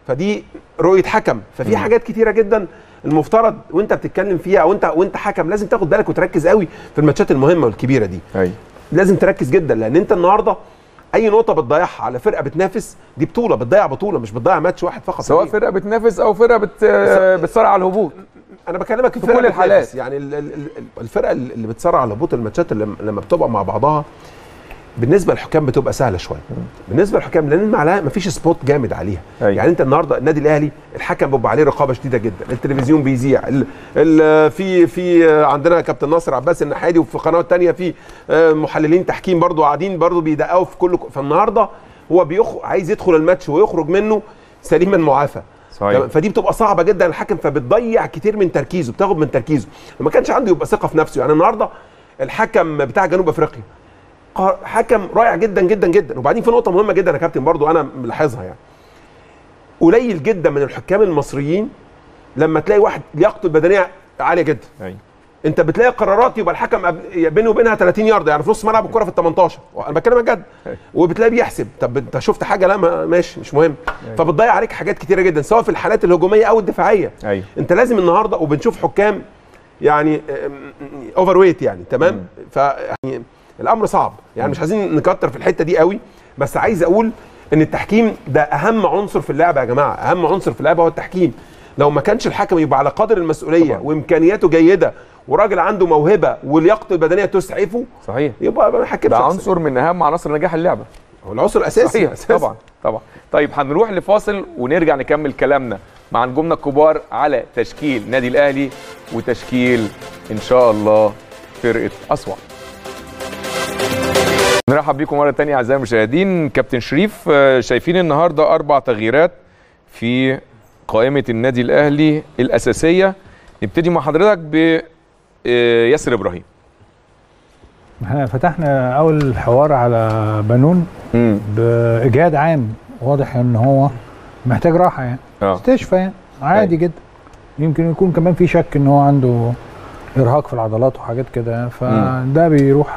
فدي رؤيه حكم ففي حاجات كتيره جدا المفترض وانت بتتكلم فيها او انت وانت حكم لازم تاخد بالك وتركز قوي في الماتشات المهمه والكبيره دي ايوه لازم تركز جدا لان انت النهارده اي نقطه بتضيعها على فرقه بتنافس دي بطوله بتضيع بطوله مش بتضيع ماتش واحد فقط سواء فرقه بتنافس او فرقه بت... بتصارع على الهبوط انا بكلمك في الفرقة كل بتنافس. الحالات. يعني ال- ال- ال- الفرقه اللي بتصارع على هبوط الماتشات اللي لما بتبقى مع بعضها بالنسبه للحكام بتبقى سهله شويه بالنسبه للحكام لان معلها مفيش سبوت جامد عليها أيوة. يعني انت النهارده النادي الاهلي الحكم بيبقى عليه رقابه شديده جدا التلفزيون بيذيع ال ال في في عندنا كابتن ناصر عباس النحادي وفي قنوات تانية في آه، محللين تحكيم برضو قاعدين برضو بيدققوا في كل فالنهارده هو بيخ... عايز يدخل الماتش ويخرج منه سليما معافى صحيح. تمام؟ فدي بتبقى صعبه جدا الحكم فبتضيع كتير من تركيزه بتاخد من تركيزه ما كانش عنده يبقى ثقه في نفسه يعني النهارده الحكم بتاع جنوب افريقيا قا- حكم رائع جدا جدا جدا وبعدين في نقطه مهمه جدا يا كابتن برضو انا ملاحظها يعني قليل جدا من الحكام المصريين لما تلاقي واحد لياقته البدنيه عاليه جدا ايوه انت بتلاقي قرارات يبقى الحكم أب- بينه وبينها 30 يارده يعني في نص ملعب الكره في ال 18 انا بتكلم بجد وبتلاقي بيحسب طب انت شفت حاجه لا ما- ماشي مش مهم فبتضيع عليك حاجات كتيره جدا سواء في الحالات الهجوميه او الدفاعيه ايوه انت لازم النهارده وبنشوف حكام يعني اوفر ويت يعني تمام فيعني الامر صعب يعني مش عايزين نكتر في الحته دي قوي بس عايز اقول ان التحكيم ده اهم عنصر في اللعبه يا جماعه اهم عنصر في اللعبه هو التحكيم لو ما كانش الحكم يبقى على قدر المسؤوليه طبعاً. وامكانياته جيده وراجل عنده موهبه ولياقته البدنيه تسعفه صحيح يبقى ما يحكمش ده أحسن. عنصر من اهم عناصر نجاح اللعبه هو العنصر الاساسي صحيح أساسي. طبعا طبعا طيب هنروح لفاصل ونرجع نكمل كلامنا مع نجومنا الكبار على تشكيل نادي الاهلي وتشكيل ان شاء الله فرقه اسوان نرحب بيكم مره تانية اعزائي المشاهدين كابتن شريف آه، شايفين النهارده اربع تغييرات في قائمه النادي الاهلي الاساسيه نبتدي مع حضرتك ب آه، ياسر ابراهيم احنا فتحنا اول حوار على بنون امم باجهاد عام واضح ان هو محتاج راحه يعني اه استشفى يعني عادي جدا يمكن يكون كمان في شك ان هو عنده ارهاق في العضلات وحاجات كده فده بيروح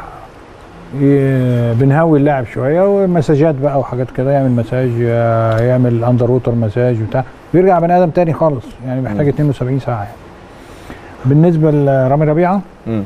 ي- بنهوي اللاعب شويه ومساجات بقى وحاجات كده يعمل مساج آه، يعمل اندر ووتر مساج وبتاع بيرجع بني ادم تاني خالص يعني محتاج 72 ساعه يعني. بالنسبه لرامي ربيعه امم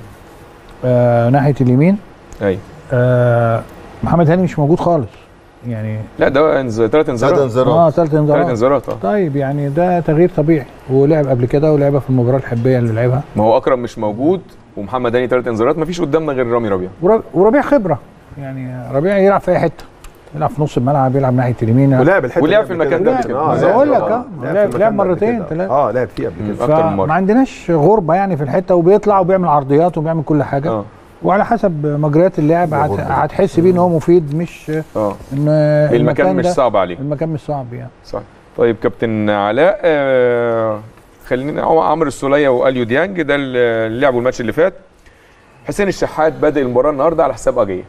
آه ناحيه اليمين ايوه آه محمد هاني مش موجود خالص يعني لا ده انز... ثلاث زاد انذارات انذارات اه ثلاث ثلاث انذارات انذارات اه طيب يعني ده تغيير طبيعي ولعب قبل كده ولعبها في المباراه الحبيه اللي لعبها ما هو اكرم مش موجود ومحمد هاني ثلاث انذارات مفيش قدامنا غير رامي ربيعه ورب- وربيع خبره يعني ربيع يلعب في اي حته يلعب في نص الملعب يلعب ناحيه اليمين ولعب الحته ولعب دي في قبل المكان كده. ده قبل كده. آه، بقول لعب- لك، آه، آه، لعب لعب- في لعب المكان ده قبل مرتين، كده. ثلاثة. اه لعب فيه قبل مم. كده أكتر من مرة. فما عندناش غربه يعني في الحته وبيطلع وبيعمل عرضيات وبيعمل كل حاجه اه وعلى حسب مجريات اللعب هت- هتحس بيه ان هو مفيد مش اه ان المكان مش ده- صعب عليه المكان مش صعب يعني صح طيب كابتن علاء آه خلينا هو عمرو السوليه واليو ديانج ده اللي لعبوا الماتش اللي فات حسين الشحات بادئ المباراه النهارده على حساب اجيه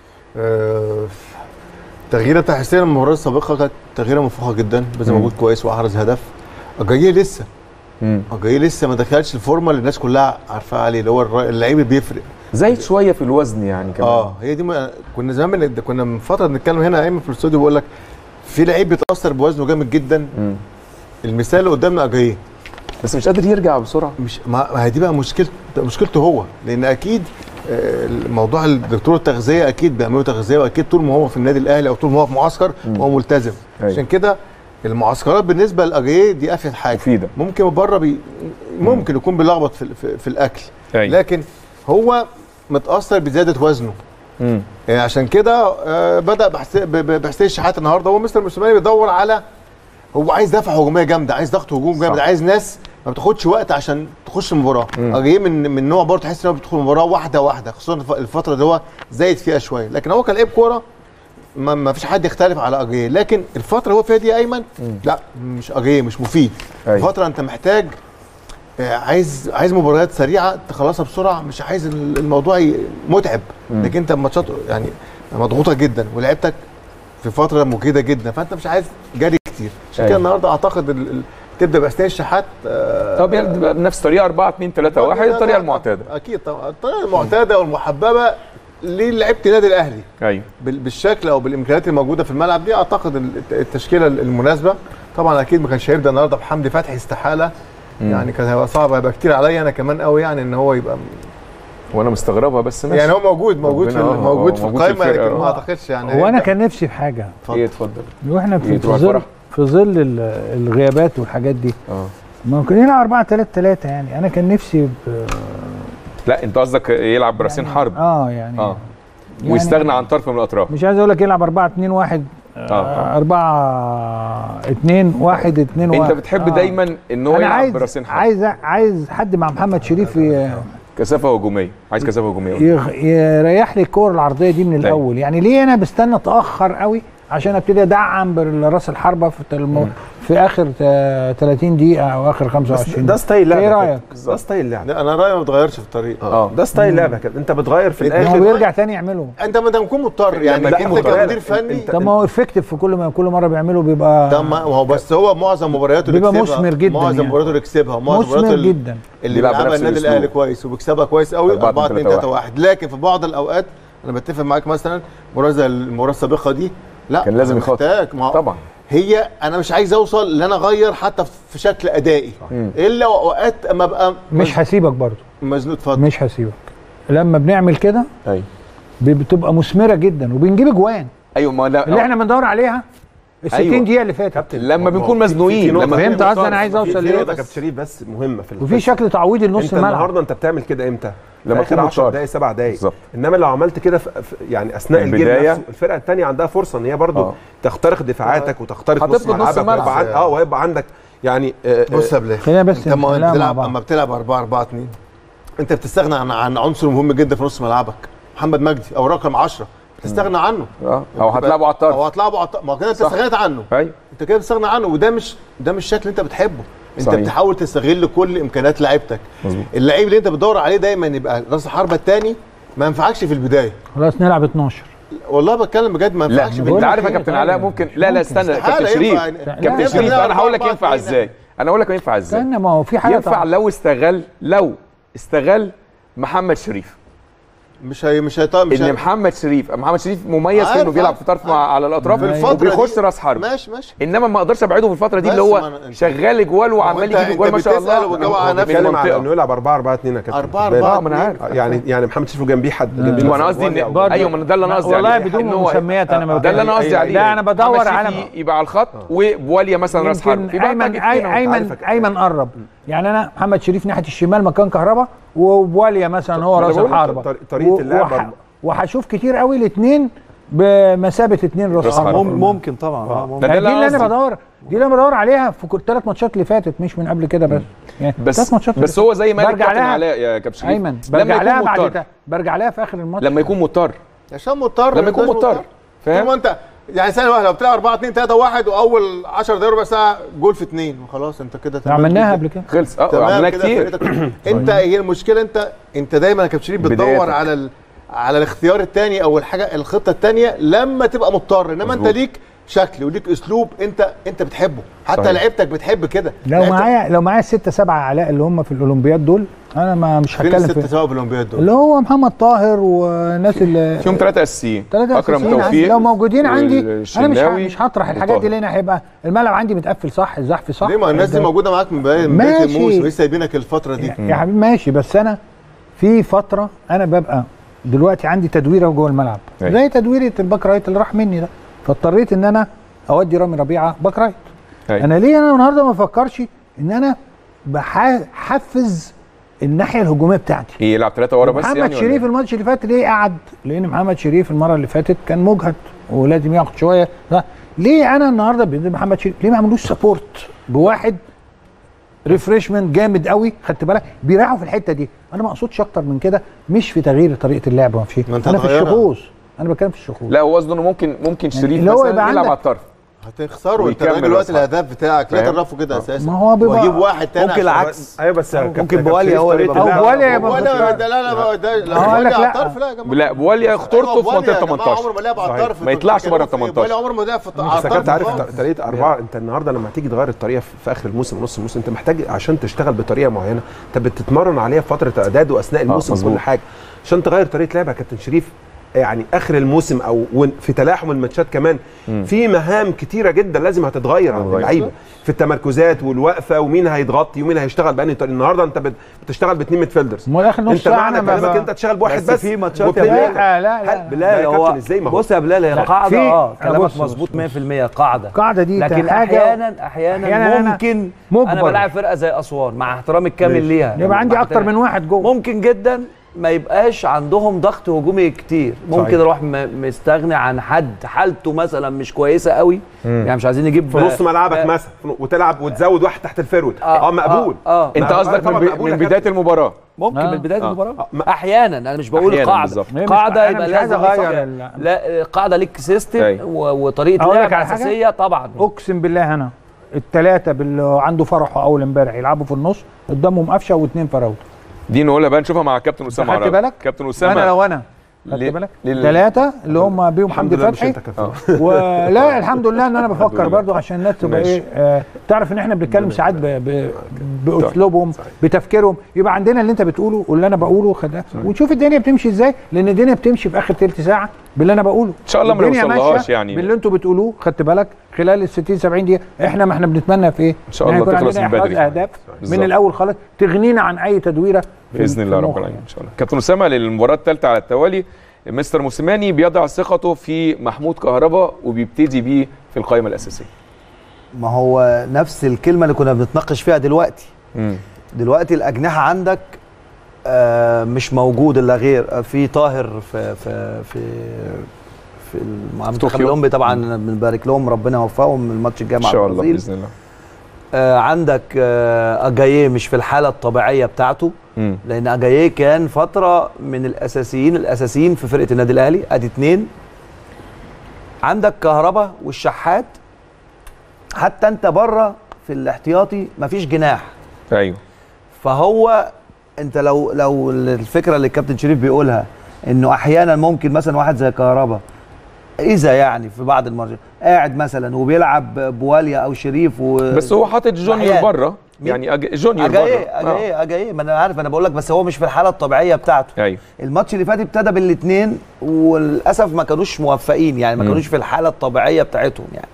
آه، تغييره بتاع حسين المباراه السابقه كانت تغييره موفقه جدا بس مم. موجود كويس واحرز هدف اجاييه لسه امم اجاييه لسه ما دخلش الفورمه اللي الناس كلها عارفاها عليه اللي هو الر- اللعيب اللي بيفرق زايد شويه في الوزن يعني كمان اه هي دي ما كنا زمان بن- كنا من فتره بنتكلم هنا ايمن في الاستوديو بقول لك في لعيب بيتاثر بوزنه جامد جدا مم. المثال اللي قدامنا اجاييه بس مش قادر يرجع بسرعه مش ما ما هي دي بقى مشكلته مشكلته هو لان اكيد آه، الموضوع الدكتور التغذيه اكيد بيعملوا تغذيه واكيد طول ما هو في النادي الاهلي او طول ما هو في معسكر هو ملتزم أيوة. عشان كده المعسكرات بالنسبه للاجايه دي افيد حاجه مفيده ممكن بره بي ممكن يكون بيلخبط في, في, في الاكل أيوة. لكن هو متاثر بزياده وزنه مم. يعني عشان كده آه، بدا بحس- ب- ب- بحسين الشحات النهارده هو مستر موسيماني بيدور على هو عايز دفعه هجوميه جامده عايز ضغط هجوم جامد صح. عايز ناس ما بتاخدش وقت عشان تخش المباراه مم. جاي من من نوع برضه تحس ان هو بيدخل المباراه واحده واحده خصوصا الف- الفتره اللي هو زايد فيها شويه لكن هو كلاعب كوره ما, ما فيش حد يختلف على اجيه لكن الفتره اللي هو فيها دي يا ايمن لا مش اجيه مش مفيد أيوة. فتره انت محتاج آه، عايز عايز مباريات سريعه تخلصها بسرعه مش عايز ال- الموضوع ي- متعب لكن انت الماتشات يعني مضغوطه جدا ولعبتك في فتره مجهده جدا فانت مش عايز جري كتير عشان أيوة. كده النهارده اعتقد ال- ال- تبدا باسنان الشحات آه، طب يعني بقى بنفس طريقه 4 2 3 1 الطريقه المعتاده اكيد طبعا الطريقه المعتاده والمحببه للعيبه النادي الاهلي ايوه بال- بالشكل او بالامكانيات الموجوده في الملعب دي اعتقد ال- التشكيله المناسبه طبعا اكيد ما كانش هيبدا النهارده بحمدي فتحي استحاله يعني كان هيبقى صعب هيبقى كتير عليا انا كمان قوي يعني ان هو يبقى وانا مستغربها بس ماشي يعني هو موجود موجود في ربنا- ال- موجود في هو موجود في القائمه الفرقة. لكن ما اعتقدش يعني هو انا هيبدأ. كان نفسي في حاجه ايه اتفضل واحنا في, إيه، في تروح ظل الفرح؟ في ظل ال- الغيابات والحاجات دي اه ما كنا نلعب 4 3 3 يعني انا كان نفسي ب... لا انت قصدك يلعب براسين حرب اه يعني اه يعني ويستغنى عن طرف من الاطراف مش عايز اقول لك يلعب 4 2 1 آه. 4 2 1 2 1 انت بتحب دايما ان هو انا يلعب عايز براسين حرب عايز عايز حد مع محمد شريف ي- كثافه هجوميه عايز كثافه هجوميه يغ- يريح لي الكور العرضيه دي من طيب. الاول يعني ليه انا بستنى اتاخر قوي عشان ابتدي ادعم براس الحربه في الم... في اخر تا- 30 دقيقه او اخر بس 25 ده ستايل لعبه ايه كده. رايك؟ ده ستايل لعبه لا، انا رايي ما بتغيرش في الطريق اه ده ستايل لعبه كده انت بتغير في هو الاخر بيرجع تاني يعمله انت ما دام تكون مضطر يعني لا، انت مضطر. كمدير فني انت- طب ما هو افكتيف في كل ما كل مره بيعمله بيبقى ده ما هو بس هو معظم مبارياته اللي بيبقى كسبها- مثمر جدا معظم يعني. مبارياته اللي كسبها معظم مثمر مبارياته اللي- جدا اللي بيلعب بيلعبها بنفس النادي الأسلوب. الاهلي كويس وبيكسبها كويس قوي 4 4 2 2 3 1 لكن في بعض الاوقات انا بتفق معاك مثلا مباراه زي المباراه السابقه دي لا كان لازم أنا يخاطر. محتاج ما هو طبعا هي انا مش عايز اوصل ان انا اغير حتى في شكل ادائي الا اوقات اما ابقى مش هسيبك برضه مزنوق اتفضل مش هسيبك لما بنعمل كده ايوه ب- بتبقى مثمره جدا وبنجيب اجوان ايوه ما لا اللي احنا بندور عليها ال 60 أيوة. دقيقه اللي فاتت لما بنكون في- في مزنوقين نقطة لما فهمت بنكون قصدي انا مضطر. عايز في اوصل في ليه نقطه كابتن شريف بس مهمه في وفي القصة. شكل تعويضي لنص انت الملعب النهارده انت بتعمل كده امتى؟ لما لما اخر تكون 10 مضطر. دقائق 7 دقائق بالظبط. انما لو عملت كده في في- يعني اثناء الجيم البداية. نفسه الفرقه الثانيه عندها فرصه ان هي برضو اه. تخترق دفاعاتك وتخترق نص هتفقد نص ملعبك الملعب. ويبقى عن- اه ويبقى عندك يعني آه، آه، بص يا بلال خلينا بس انت ما نحلها مع بتلعب بعض. اما بتلعب 4 4 2 انت بتستغنى عن عن عنصر مهم جدا في نص ملعبك محمد مجدي او رقم 10 بتستغنى عنه اه او هتلعبه على او الطرف هتلعبه على الطرف ما هو كده انت صح. استغنيت عنه ايوه انت كده بتستغنى عنه وده مش ده مش الشكل اللي انت بتحبه انت صحيح. بتحاول تستغل كل امكانيات لعيبتك مظبوط. اللعيب اللي انت بتدور عليه دايما يبقى راس الحربه الثاني ما ينفعكش في البدايه خلاص نلعب 12 والله بتكلم بجد ما لا ينفعش في انت بقول لك عارف يا إيه كابتن طيب؟ علاء ممكن مش لا لا ممكن. استنى استحالة كابتن شريف ينفع يعني- كابتن لا، شريف لا، انا هقول لك أربعة ينفع اتنين. ازاي انا هقول لك ينفع ازاي استنى ما هو في حاجه ينفع طبعا. لو استغل لو استغل محمد شريف مش هي مش هيطلع مش ان هي... محمد شريف محمد شريف مميز في عارف، انه بيلعب عارف، في طرف مع على الاطراف في الفترة وبيخش دي- راس حرب ماشي ماشي انما ما اقدرش ابعده في الفتره دي بس اللي هو ما أنا- شغال اجوال وعمال أنت- يجيب اجوال أنت ما شاء بتسأل الله وجاوب من- على من نفسك. بتكلم على المنطقة. انه يلعب 4 4 2 يا كابتن 4 خد بالك. 4 اه ما انا عارف يعني يعني محمد شريف جنبيه حد جنبيه وانا ناصر قصدي بواليا ان أو- برضه- ايوه ما ده اللي انا قصدي والله عليه بدون إن هو- مسميات انا ما ده اللي انا قصدي أيوة. عليه لا انا بدور محمد على شريف يبقى على الخط وبواليا مثلا راس حرب يمكن في بقى ايمن اتنين أهو. ايمن عارفك. ايمن قرب يعني انا محمد شريف ناحيه الشمال مكان كهربا وبواليا مثلا هو ما أنا راس بقول لك الحربه طر- طريقة و- اللعب وح- وهشوف كتير قوي الاثنين بمثابه اثنين راس راس حربه حربة. مم- ممكن طبعا اه ممكن. ده يعني اللي دي أنا اللي انا قصدي. بدور دي اللي انا بدور عليها في كل ثلاث ماتشات اللي فاتت مش من قبل كده بس يعني بس ثلاث ماتشات بس هو زي ما قال برجع الكابتن لها علاء يا كابتن شريف ايمن لما برجع لها يكون بعد مضطر ده برجع لها في اخر الماتش لما يكون مضطر عشان مضطر لما يكون مش مضطر طول فاهم ما انت يعني ثانيه واحده لو بتلعب 4 2 3 1 واول 10 دقايق ربع ساعه جول في اثنين وخلاص انت كده تمام عملناها جدا. قبل كده خلص اه تمام عملناه كده كتير فرقتك- انت هي المشكله انت انت دايما يا كابتن شريف بتدور بدايتك. على ال... على الاختيار الثاني او الحاجه الخطه الثانيه لما تبقى مضطر انما انت مظبوط. ليك شكل وليك اسلوب انت انت بتحبه حتى صحيح. لعيبتك بتحب كده لو لعيبتك- معايا لو معايا الستة سبعة علاء اللي هم في الأولمبياد دول أنا ما مش فين هتكلم الست في سوا في الاولمبياد دول اللي هو محمد طاهر والناس اللي فيهم ثلاثه اساسيين ثلاثة اكرم أساسيين عندي. توفيق لو موجودين عندي أنا مش ه- والشناوي مش هطرح الحاجات دي لأن هيبقى الملعب عندي متقفل صح الزحف صح ليه ما الناس دي ده- موجوده معاك من بدايه من بدايه ماشي. الموسم لسه سايبينك الفتره دي يا حبيبي ماشي بس أنا في فترة أنا ببقى دلوقتي عندي تدويرة جوه الملعب أيوة. زي تدويرة الباك رايت اللي راح مني ده فاضطريت إن أنا أودي رامي ربيعة باك رايت أيوة. انا ليه انا النهارده ما بفكرش ان انا بحفز الناحيه الهجوميه بتاعتي إيه، يلعب ثلاثه ورا بس محمد يعني ولا شريف إيه؟ الماتش اللي فات ليه قعد لان محمد شريف المره اللي فاتت كان مجهد ولازم ياخد شويه لا ليه انا النهارده بدي محمد شريف ليه ما عملوش سبورت بواحد ريفريشمنت جامد قوي خدت بالك بيريحوا في الحته دي انا ما اقصدش اكتر من كده مش في تغيير طريقه اللعب ما في ما أنت انا في هتغيرها. الشخوص انا بتكلم في الشخوص لا هو قصده انه ممكن ممكن شريف اللي هو مثلا يبقى يلعب عندك- على الطرف هتخسروا انت ويكمل راجل الوقت أصحاب. الاهداف بتاعك لا فاهم؟ ترفوا كده اساسا ما هو بيبقى- واجيب واحد تاني ممكن عشان- العكس ايوه بس ممكن كابتن بواليا شريف هو اللي طريقة يبقى اللعب- بواليا يبقى ولا مستوى. ده لا لا ما ده لا هقول بواليا لك على لا. الطرف لا يا جماعه لا بواليا خطورته أيوة، في بواليا منطقه يا جماعة 18 عمره ما لعب على صحيح. الطرف ما يطلعش بره ال 18. بواليا عمره ما لعب في بس يا كابتن الطرف عارف خالص. طريقه اربعه انت النهارده لما تيجي تغير الطريقه في في اخر الموسم ونص الموسم انت محتاج عشان تشتغل بطريقه معينه انت بتتمرن عليها في فتره اعداد واثناء الموسم مظبوط. كل حاجه عشان تغير طريقه لعبك يا كابتن شريف يعني اخر الموسم او ون- في تلاحم الماتشات كمان في مهام كتيره جدا لازم هتتغير عند هتتغير. اللعيبه في التمركزات والوقفه ومين هيتغطي ومين هيشتغل بأنهي طريقه النهارده انت بت- بتشتغل باثنين ميدفيلدرز امال اخر نص انت ساعه معنى انا كلامك ب- انت تشتغل بواحد بس بس في ماتشات يا وبتبقى- بلال. لا لا لا لا بلال يا هو كابتن ازاي ما هو بص يا بلال هي لا، قاعده في- اه كلامك بص- بص- مظبوط بص. 100% قاعده القاعده دي لكن حاجة احيانا احيانا, أحياناً أنا ممكن مجبر. انا بلاعب فرقه زي اسوان مع احترامي الكامل ماشي. ليها يبقى عندي مع اكتر من واحد جوه ممكن جدا ما يبقاش عندهم ضغط هجومي كتير ممكن صحيح. اروح م- مستغني عن حد حالته مثلا مش كويسه قوي يعني مش عايزين نجيب في نص ملعبك آه، مثلا وتلعب وتزود واحد تحت الفيرود آه، اه مقبول آه، آه. انت ما- قصدك طبعاً من, بي... مقبول من يا بدايه المباراه ممكن آه. من بدايه آه. المباراه ما- احيانا انا مش بقول أحياناً قاعده بالظبط. هي مش- قاعده أنا يبقى مش عايز لازم أغير صح. ال- لا قاعده ليك سيستم أيوة. و- وطريقه أقول لك لعب على حاجة؟ اساسيه طبعا اقسم بالله انا الثلاثه اللي عنده فرحه اول امبارح يلعبوا في النص قدامهم قفشه واثنين فراوده دي نقولها بقى نشوفها مع كابتن اسامه خدت عرابي. بالك؟ كابتن اسامه انا لو انا خدت ليه- بالك ليه- ثلاثه اللي هم بيهم الحمد حمدي لله مش فتحي انت كابتن آه. ولا الحمد لله ان انا بفكر لله. برضو عشان الناس تبقى ماشي. ايه آه تعرف ان احنا بنتكلم ساعات ب- ب- باسلوبهم بتفكيرهم يبقى عندنا اللي انت بتقوله واللي انا بقوله خد ونشوف الدنيا بتمشي ازاي لان الدنيا بتمشي في اخر ثلث ساعه باللي انا بقوله إن شاء الله ما الدنيا نوصلهاش ماشية يعني. باللي انتوا بتقولوه خدت بالك خلال ال 60 70 دقيقه احنا ما احنا بنتمنى في ايه؟ إن شاء إن الله يكون تخلص عندنا من إحراز بدري. اهداف بالظبط. من الاول خالص تغنينا عن اي تدويره في- باذن في الله رب الموقع. العالمين ان شاء الله كابتن اسامه للمباراه الثالثه على التوالي مستر موسيماني بيضع ثقته في محمود كهربا وبيبتدي بيه في القائمه الاساسيه ما هو نفس الكلمه اللي كنا بنتناقش فيها دلوقتي امم دلوقتي الاجنحه عندك آه، مش موجود الا غير آه، في طاهر في في في في المنتخب طوكيو. الاولمبي طبعا بنبارك لهم ربنا يوفقهم الماتش الجاي ان مع شاء الله البرازيل باذن الله آه، عندك آه، اجاييه مش في الحاله الطبيعيه بتاعته امم لان اجاييه كان فتره من الاساسيين الاساسيين في فرقه النادي الاهلي ادي اتنين عندك كهربا والشحات حتى انت بره في الاحتياطي مفيش جناح ايوه فهو انت لو لو الفكره اللي الكابتن شريف بيقولها انه احيانا ممكن مثلا واحد زي كهربا اذا يعني في بعض المرات قاعد مثلا وبيلعب بواليا او شريف و بس هو حاطط جونيور أحيان. بره مين؟ يعني أج... جونيور بره اجايه اجايه اجايه ما انا عارف انا بقول لك بس هو مش في الحاله الطبيعيه بتاعته ايوه الماتش اللي فات ابتدى بالاثنين وللاسف ما كانوش موفقين يعني ما مم. كانوش في الحاله الطبيعيه بتاعتهم يعني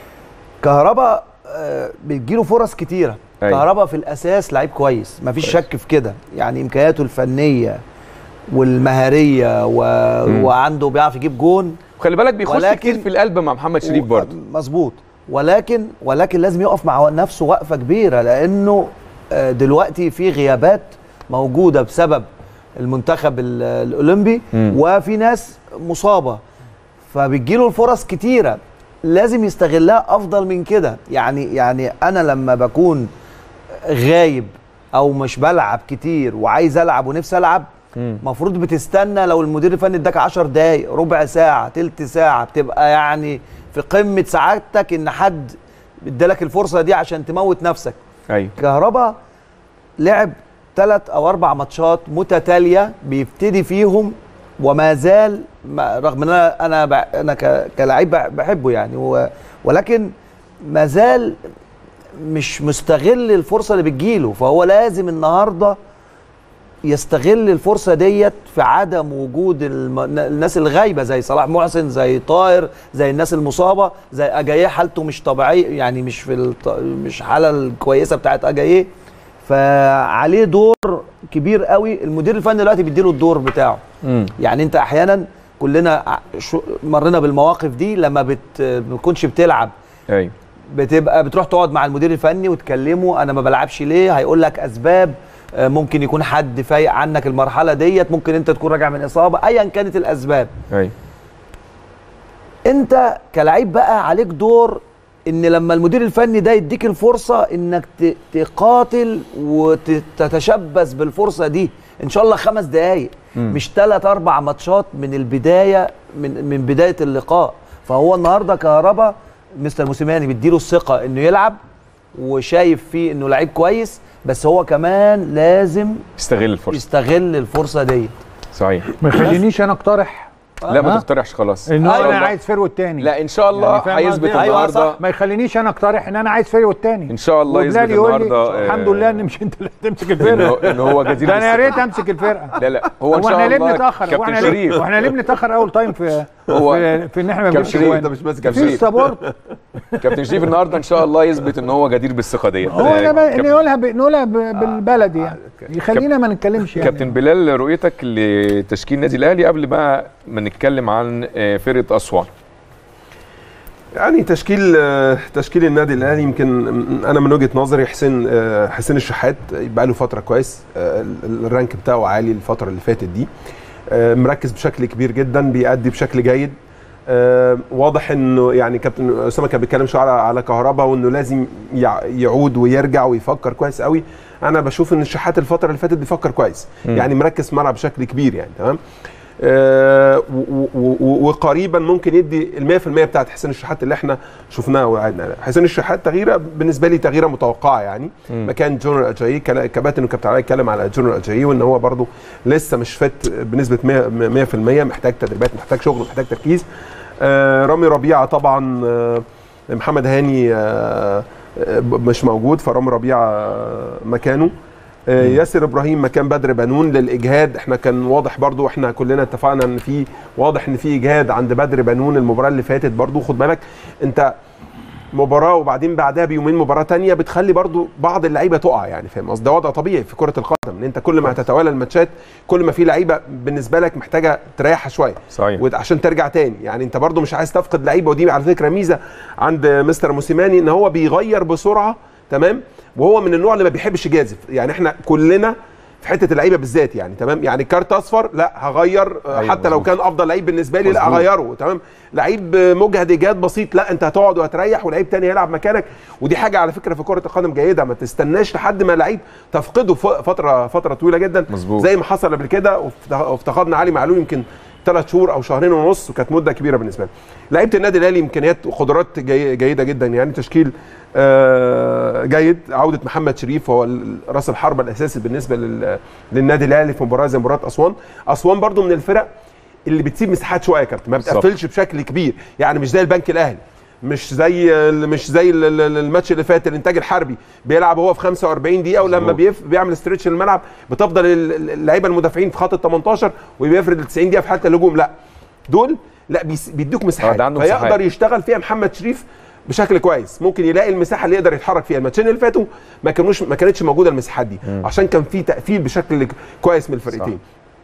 كهربا آه، بتجيله فرص كتيره أيوة. كهربا في الاساس لعيب كويس ما فيش شك في كده يعني امكانياته الفنيه والمهاريه و... مم. وعنده بيعرف يجيب جون خلي بالك بيخش ولكن- كتير في القلب مع محمد شريف و- برضه مظبوط ولكن ولكن لازم يقف مع نفسه وقفه كبيره لانه آه، دلوقتي في غيابات موجوده بسبب المنتخب ال- الاولمبي مم. وفي ناس مصابه فبتجيله الفرص كتيره لازم يستغلها افضل من كده يعني يعني انا لما بكون غايب او مش بلعب كتير وعايز العب ونفسي العب مم. المفروض بتستنى لو المدير الفني اداك 10 دقايق ربع ساعه تلت ساعه بتبقى يعني في قمه سعادتك ان حد ادالك الفرصه دي عشان تموت نفسك ايوه كهربا لعب ثلاث او اربع ماتشات متتاليه بيبتدي فيهم وما زال ما- رغم ان انا انا ب- انا ك- كلاعب بح- بحبه يعني و- ولكن ما زال مش مستغل الفرصه اللي بتجيله فهو لازم النهارده يستغل الفرصه ديت في عدم وجود الم... الناس الغايبه زي صلاح محسن زي طاهر زي الناس المصابه زي اجاييه حالته مش طبيعيه يعني مش في الط... مش حاله الكويسه بتاعت اجاييه فعليه دور كبير قوي المدير الفني دلوقتي بيديله الدور بتاعه مم. يعني انت احيانا كلنا ع- شو- مرينا بالمواقف دي لما بت... ما بتكونش بتلعب ايوه بتبقى بتروح تقعد مع المدير الفني وتكلمه انا ما بلعبش ليه هيقول لك اسباب آه، ممكن يكون حد فايق عنك المرحله ديت ممكن انت تكون راجع من اصابه ايا كانت الاسباب ايوه انت كلاعب بقى عليك دور ان لما المدير الفني ده يديك الفرصه انك ت- تقاتل وتتشبث بالفرصه دي ان شاء الله خمس دقايق مم. مش ثلاث اربع ماتشات من البدايه من من بدايه اللقاء فهو النهارده كهربا مستر موسيماني بيديله الثقه انه يلعب وشايف فيه انه لعيب كويس بس هو كمان لازم استغل الفرصه يستغل الفرصه دي صحيح ما يخلينيش انا اقترح لا ما ها؟ تقترحش خلاص ان إن هو شاء انا الله. عايز فيرود تاني لا ان شاء الله يعني فاهم هيثبت قصدي؟ أيوة النهارده صح. ما يخلينيش انا اقترح ان انا عايز فيرود تاني ان شاء الله يثبت وبلال يقول لي النهارده الحمد آه، لله ان مش انت اللي هتمسك ان الفرقه هو ان هو جدير ده انا يا بالثقة. ريت امسك الفرقه لا لا هو ان هو شاء احنا ليه الله بنتاخر كابتن واحنا ليه شريف واحنا ليه بنتاخر اول تايم في هو- في, في ان احنا ما كابتن بنجيبش شريف، جوان انت مش ماسك كابتن في شريف السبورت كابتن شريف النهارده ان شاء الله يثبت ان هو جدير بالثقه ديت هو آه، انا ب- كابتن- نقولها ب- نقولها ب- بالبلدي يعني يخلينا ما نتكلمش يعني كابتن بلال رؤيتك لتشكيل النادي الاهلي قبل ما ما نتكلم عن آه، فرقه اسوان يعني تشكيل آه، تشكيل النادي الاهلي يمكن انا من وجهه نظري حسين آه، حسين الشحات بقى له فتره كويس آه، ال- الرانك بتاعه عالي الفتره اللي فاتت دي آه، مركز بشكل كبير جدا بيأدي بشكل جيد آه، واضح انه يعني كابتن اسامه كان بيتكلم شويه على على كهربا وانه لازم يع- يعود ويرجع ويفكر كويس قوي انا بشوف ان الشحات الفتره اللي فاتت بيفكر كويس مم. يعني مركز في الملعب بشكل كبير يعني تمام آه، و- و- و- وقريبا ممكن يدي ال 100% بتاعت حسين الشحات اللي احنا شفناها وقعدنا عليها. حسين الشحات تغييره بالنسبه لي تغييره متوقعه يعني مم. مكان جونر اجاي كلا- كباتن وكابتن علي اتكلم على جونر اجاي وان هو برده لسه مش فات بنسبه 100% 100% محتاج تدريبات محتاج شغل محتاج تركيز آه، رامي ربيعه طبعا آه، محمد هاني آه، آه، مش موجود فرامي ربيعه آه، مكانه آه، ياسر ابراهيم مكان بدر بنون للاجهاد احنا كان واضح برضو احنا كلنا اتفقنا ان في واضح ان في اجهاد عند بدر بنون المباراه اللي فاتت برضو خد بالك انت مباراه وبعدين بعدها بيومين مباراه تانية بتخلي برضو بعض اللعيبه تقع يعني فاهم قصدي ده وضع طبيعي في كره القدم ان انت كل ما هتتوالى الماتشات كل ما في لعيبه بالنسبه لك محتاجه تريحها شويه صحيح وعشان ترجع تاني يعني انت برضو مش عايز تفقد لعيبه ودي على فكره ميزه عند مستر موسيماني ان هو بيغير بسرعه تمام وهو من النوع اللي ما بيحبش يجازف يعني احنا كلنا في حته اللعيبه بالذات يعني تمام يعني كارت اصفر لا هغير أيوة أيوة حتى لو مظبوط. كان افضل لعيب بالنسبه لي لا مظبوط. اغيره تمام لعيب مجهد ايجاد بسيط لا انت هتقعد وهتريح ولعيب تاني هيلعب مكانك ودي حاجه على فكره في كره القدم جيده ما تستناش لحد ما لعيب تفقده ف- فتره فتره طويله جدا مظبوط. زي ما حصل قبل كده وافت- وافتقدنا علي معلول يمكن ثلاث شهور او شهرين ونص وكانت مده كبيره بالنسبه لنا. لعيبه النادي الاهلي امكانيات وقدرات جي جيده جدا يعني تشكيل آه، جيد عوده محمد شريف هو ال- راس الحربه الاساسي بالنسبه لل- للنادي الاهلي في مباراه زي مباراه اسوان اسوان برضو من الفرق اللي بتسيب مساحات شويه يا كابتن ما بالظبط. بتقفلش بشكل كبير يعني مش زي البنك الاهلي مش زي ال- مش زي ال- ال- الماتش اللي فات الانتاج الحربي بيلعب هو في 45 دقيقه ولما مظبوط. بيف بيعمل ستريتش الملعب بتفضل ال- ال- اللعيبه المدافعين في خط ال 18 وبيفرد ال 90 دقيقه في حاله الهجوم لا دول لا بيس- بيدوك مساحات ده عنده فيقدر مساحات. يشتغل فيها محمد شريف بشكل كويس ممكن يلاقي المساحه اللي يقدر يتحرك فيها الماتشين اللي فاتوا ما كانوش ما كانتش موجوده المساحات دي عشان كان في تقفيل بشكل كويس من الفرقتين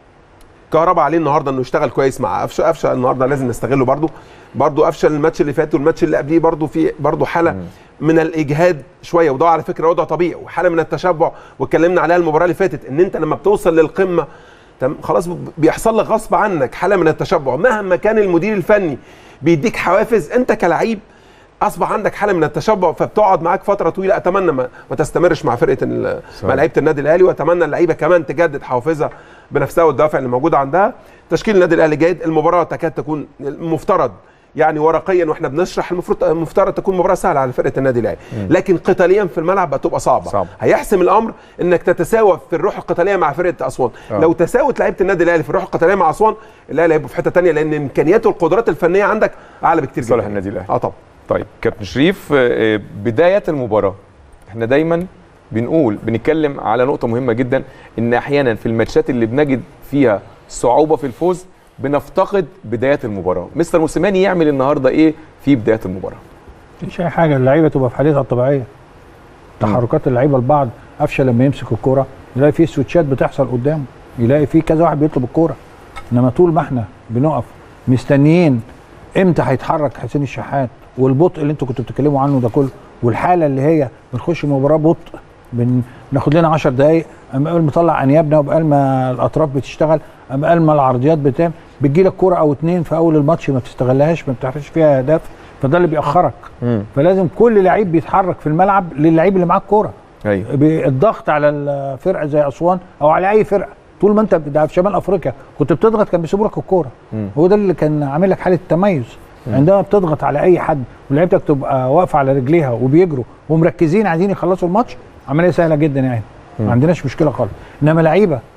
كهربا عليه النهارده انه يشتغل كويس مع قفشه قفشه النهارده لازم نستغله برده برده قفشه الماتش اللي فات والماتش اللي قبليه برده في برده حاله من الاجهاد شويه وده على فكره وضع طبيعي وحاله من التشبع واتكلمنا عليها المباراه اللي فاتت ان انت لما بتوصل للقمه تمام خلاص ب- بيحصل لك غصب عنك حاله من التشبع مهما كان المدير الفني بيديك حوافز انت كلعيب اصبح عندك حاله من التشبع فبتقعد معاك فتره طويله اتمنى ما, ما تستمرش مع فرقه ال- مع لعيبه النادي الاهلي واتمنى اللعيبه كمان تجدد حوافزها بنفسها والدافع اللي موجود عندها تشكيل النادي الاهلي جيد المباراه تكاد تكون المفترض يعني ورقيا واحنا بنشرح المفروض المفترض تكون مباراه سهله على فرقه النادي الاهلي لكن قتاليا في الملعب هتبقى صعبه صعب. هيحسم الامر انك تتساوى في الروح القتاليه مع فرقه اسوان آه. لو تساوت لعيبه النادي الاهلي في الروح القتاليه مع اسوان الاهلي هيبقى في حته ثانيه لان امكانياته والقدرات الفنيه عندك اعلى بكتير صالح جدا النادي الأهلي. اه طبعا طيب كابتن شريف آه، آه، بدايه المباراه احنا دايما بنقول بنتكلم على نقطه مهمه جدا ان احيانا في الماتشات اللي بنجد فيها صعوبه في الفوز بنفتقد بدايه المباراه مستر موسيماني يعمل النهارده ايه في بدايه المباراه مفيش اي حاجه اللعيبه تبقى في حالتها الطبيعيه تحركات اللعيبه البعض قفشه لما يمسك الكوره يلاقي فيه سويتشات بتحصل قدامه يلاقي فيه كذا واحد بيطلب الكوره انما طول ما احنا بنقف مستنيين امتى هيتحرك حسين الشحات والبطء اللي انتوا كنتوا بتتكلموا عنه ده كله والحاله اللي هي بنخش مباراه بطء بناخد لنا 10 دقائق اما قبل ما نطلع انيابنا وبقال ما الاطراف بتشتغل اما قال ما العرضيات بتعمل بتجي لك كوره او اتنين في اول الماتش ما بتستغلهاش ما بتعرفش فيها اهداف فده اللي بيأخرك فلازم كل لعيب بيتحرك في الملعب للعيب اللي معاه الكوره ايوه الضغط على الفرقه زي اسوان او على اي فرقه طول ما انت ده في شمال افريقيا كنت بتضغط كان بيسيبوا لك الكوره هو ده اللي كان عامل لك حاله تميز عندما بتضغط على اي حد ولعيبتك تبقى واقفه على رجليها وبيجروا ومركزين عايزين يخلصوا الماتش عمليه سهله جدا يعني ما عندناش مشكله خالص انما لعيبه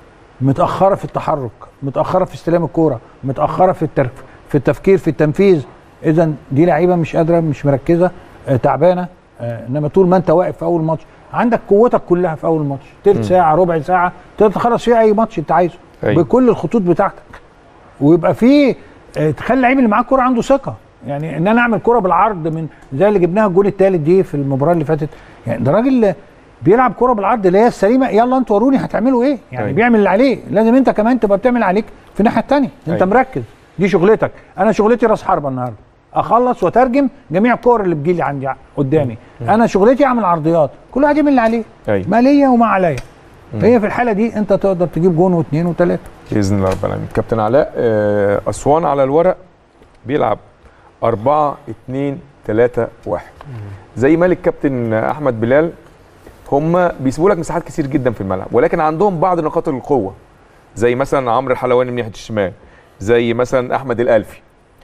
متاخره في التحرك متاخره في استلام الكوره متاخره في الترف في التفكير في التنفيذ اذا دي لعيبه مش قادره مش مركزه آه تعبانه آه انما طول ما انت واقف في اول ماتش عندك قوتك كلها في اول ماتش تلت ساعه ربع ساعه تقدر تخلص فيها اي ماتش انت عايزه أيوة. بكل الخطوط بتاعتك ويبقى في آه، تخلي اللعيب اللي معاه كوره عنده ثقه يعني ان انا اعمل كوره بالعرض من زي اللي جبناها الجول الثالث دي في المباراه اللي فاتت يعني ده راجل بيلعب كوره بالعرض اللي هي السليمه يلا انتوا وروني هتعملوا ايه يعني أيوة. بيعمل اللي عليه لازم انت كمان تبقى بتعمل اللي عليك في الناحيه الثانيه انت أيوة. مركز دي شغلتك انا شغلتي راس حربه النهارده اخلص واترجم جميع الكور اللي بتجيلي عندي قدامي انا شغلتي اعمل عرضيات كل واحد يعمل اللي عليه أيوة. ما ليا وما عليا فهي في الحاله دي انت تقدر تجيب جون واثنين وثلاثه باذن الله رب العالمين كابتن علاء آه، اسوان على الورق بيلعب 4 2 3 1 زي ما قال الكابتن احمد بلال هم بيسيبوا لك مساحات كتير جدا في الملعب ولكن عندهم بعض نقاط القوه زي مثلا عمرو الحلواني من ناحيه الشمال زي مثلا احمد الالفي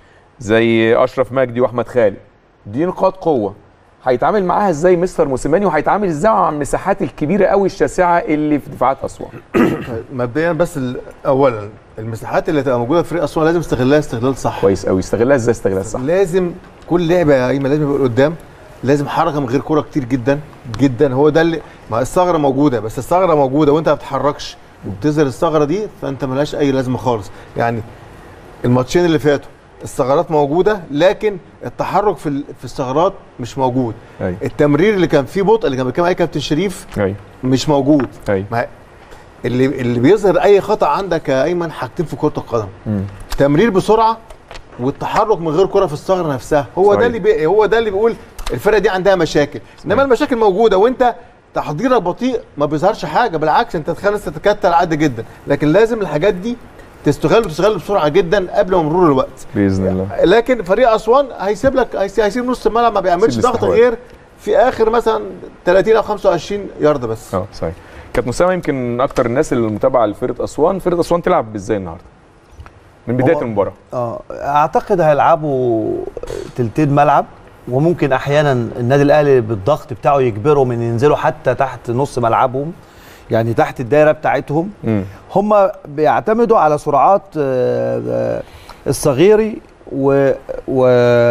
زي اشرف مجدي واحمد خالد دي نقاط قوه هيتعامل معاها ازاي مستر موسيماني وهيتعامل ازاي مع المساحات الكبيره قوي الشاسعه اللي في دفاعات اسوان مبدئيا بس ال- اولا المساحات اللي هتبقى موجوده في فريق اسوان لازم استغلها استغلال صح كويس قوي استغلها ازاي استغلها صح لازم كل لعبه يا ايمن لازم يبقى قدام لازم حركه من غير كوره كتير جدا جدا هو ده اللي ما الثغره موجوده بس الثغره موجوده وانت ما بتتحركش وبتظهر الثغره دي فانت ملهاش اي لازمه خالص يعني الماتشين اللي فاتوا الثغرات موجوده لكن التحرك في ال- في الثغرات مش موجود ايوه التمرير اللي كان فيه بطء اللي كان بيتكلم عليه كابتن شريف ايوه مش موجود ايوه ما اللي اللي بيظهر اي خطا عندك يا ايمن حاجتين في كره القدم مم. تمرير بسرعه والتحرك من غير كره في الثغره نفسها هو صحيح. ده اللي بي هو ده اللي بيقول الفرقه دي عندها مشاكل انما المشاكل موجوده وانت تحضيرك بطيء ما بيظهرش حاجه بالعكس انت تخلص تتكتل عادي جدا لكن لازم الحاجات دي تستغل وتستغل بسرعه جدا قبل مرور الوقت باذن الله لكن فريق اسوان هيسيب لك هيسيب هيسيب نص الملعب ما بيعملش يسيب ضغط الاستحواذ. غير في اخر مثلا 30 او 25 يارده بس اه صحيح كابتن اسامه يمكن من اكتر الناس اللي متابعه لفرقه اسوان فرقه اسوان تلعب ازاي النهارده من بدايه هو- المباراه اه اعتقد هيلعبوا تلتين ملعب وممكن احيانا النادي الاهلي بالضغط بتاعه يجبرهم ان ينزلوا حتى تحت نص ملعبهم يعني تحت الدايره بتاعتهم امم هم بيعتمدوا على سرعات آه، آه، الصغيري و... و...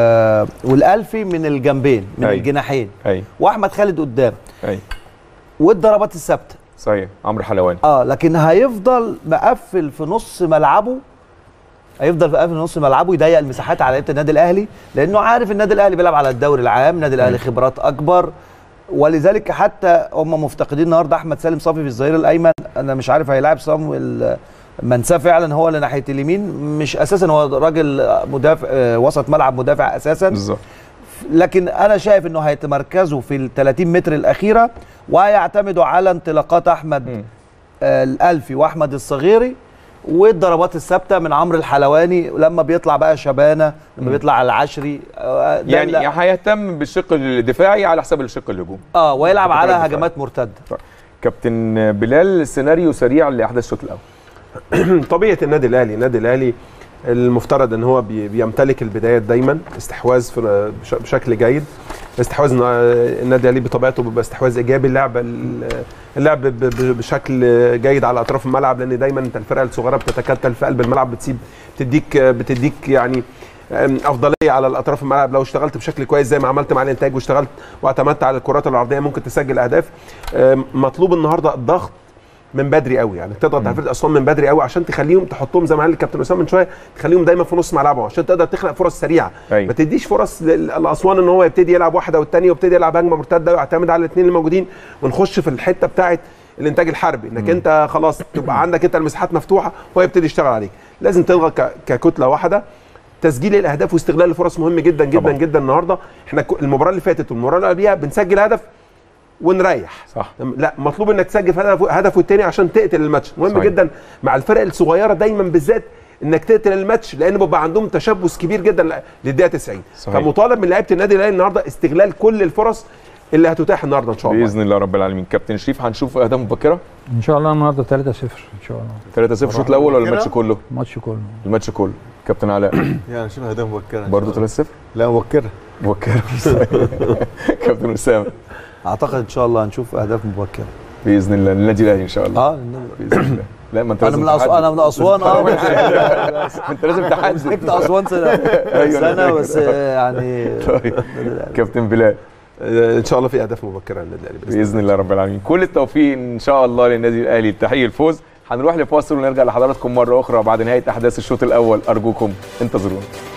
والالفي من الجنبين من أيوة. الجناحين ايوه واحمد خالد قدام ايوه والضربات الثابته صحيح عمرو حلواني اه لكن هيفضل مقفل في نص ملعبه هيفضل مقفل في نص ملعبه يضيق المساحات على لعيبه النادي الاهلي لانه عارف النادي الاهلي بيلعب على الدوري العام النادي الاهلي خبرات اكبر ولذلك حتى هم مفتقدين النهارده احمد سالم صافي في الظهير الايمن انا مش عارف هيلاعب صامويل منساه فعلا هو اللي ناحيه اليمين مش اساسا هو راجل مدافع آه، وسط ملعب مدافع اساسا بالظبط لكن انا شايف انه هيتمركزوا في ال 30 متر الاخيره وهيعتمدوا على انطلاقات احمد مم. آه، الالفي واحمد الصغيري والضربات الثابته من عمرو الحلواني لما بيطلع بقى شبانه لما بيطلع على العشري آه، ده يعني اللي- هيهتم بالشق الدفاعي على حساب الشق الهجومي اه ويلعب على الدفاعي. هجمات مرتده كابتن بلال سيناريو سريع لاحداث الشوط الاول طبيعه النادي الاهلي النادي الاهلي المفترض ان هو بي- بيمتلك البدايات دايما استحواذ في بش- بشكل جيد استحواذ ن- النادي الاهلي بطبيعته بيبقى استحواذ ايجابي اللعب ال- اللعب ب- ب- بشكل جيد على اطراف الملعب لان دايما انت الفرقه الصغيره بتتكتل في قلب الملعب بتسيب بتديك بتديك يعني أم، افضليه على الاطراف الملعب لو اشتغلت بشكل كويس زي ما عملت مع الانتاج واشتغلت واعتمدت على الكرات العرضيه ممكن تسجل اهداف أم، مطلوب النهارده الضغط من بدري قوي يعني تضغط على فرقه اسوان من بدري قوي عشان تخليهم تحطهم زي ما قال الكابتن اسامه من شويه تخليهم دايما في نص ملعبهم عشان تقدر تخلق فرص سريعه أيوة. ما تديش فرص لل- لاسوان ان هو يبتدي يلعب واحده والثانيه ويبتدي يلعب هجمه مرتده ويعتمد على الاثنين الموجودين ونخش في الحته بتاعه الانتاج الحربي انك انت خلاص تبقى عندك انت المساحات مفتوحه وهو يبتدي يشتغل عليك لازم تضغط ك- ككتله واحده تسجيل الاهداف واستغلال الفرص مهم جدا جدا طبعا. طبعا. جدا النهارده احنا ك- المباراه اللي فاتت والمباراه اللي قبليها بنسجل هدف ونريح صح لا مطلوب انك تسجل في هدف هدف والتاني عشان تقتل الماتش مهم صحيح. صحيح. جدا مع الفرق الصغيره دايما بالذات انك تقتل الماتش لان بيبقى عندهم تشبث كبير جدا ل- للدقيقه 90 صحيح. فمطالب من لعيبه النادي الاهلي النهارده استغلال كل الفرص اللي هتتاح النهارده ان شاء الله باذن الله رب العالمين كابتن شريف هنشوف اهداف مبكره ان شاء الله النهارده 3-0 ان شاء الله 3-0 الشوط الاول ولا مبكرة؟ الماتش كله الماتش كله الماتش كله كابتن علاء يعني شوف اهداف مبكره إن شاء برضه الله. 3-0 لا مبكره مبكره كابتن اسامه اعتقد ان شاء الله هنشوف اهداف مبكره باذن الله النادي الاهلي ان شاء الله اه باذن الله لا ما انت انا لازم من اسوان انا من اسوان اه بس انت لازم تحدد مسكت اسوان سنه أيوة، أنا سنه فاكر. بس يعني طيب كابتن بلال آه، ان شاء الله في اهداف مبكره للنادي الاهلي بإذن باذن الله رب العالمين كل التوفيق ان شاء الله للنادي الاهلي التحقيق الفوز هنروح لفاصل ونرجع لحضراتكم مره اخرى بعد نهايه احداث الشوط الاول ارجوكم انتظرونا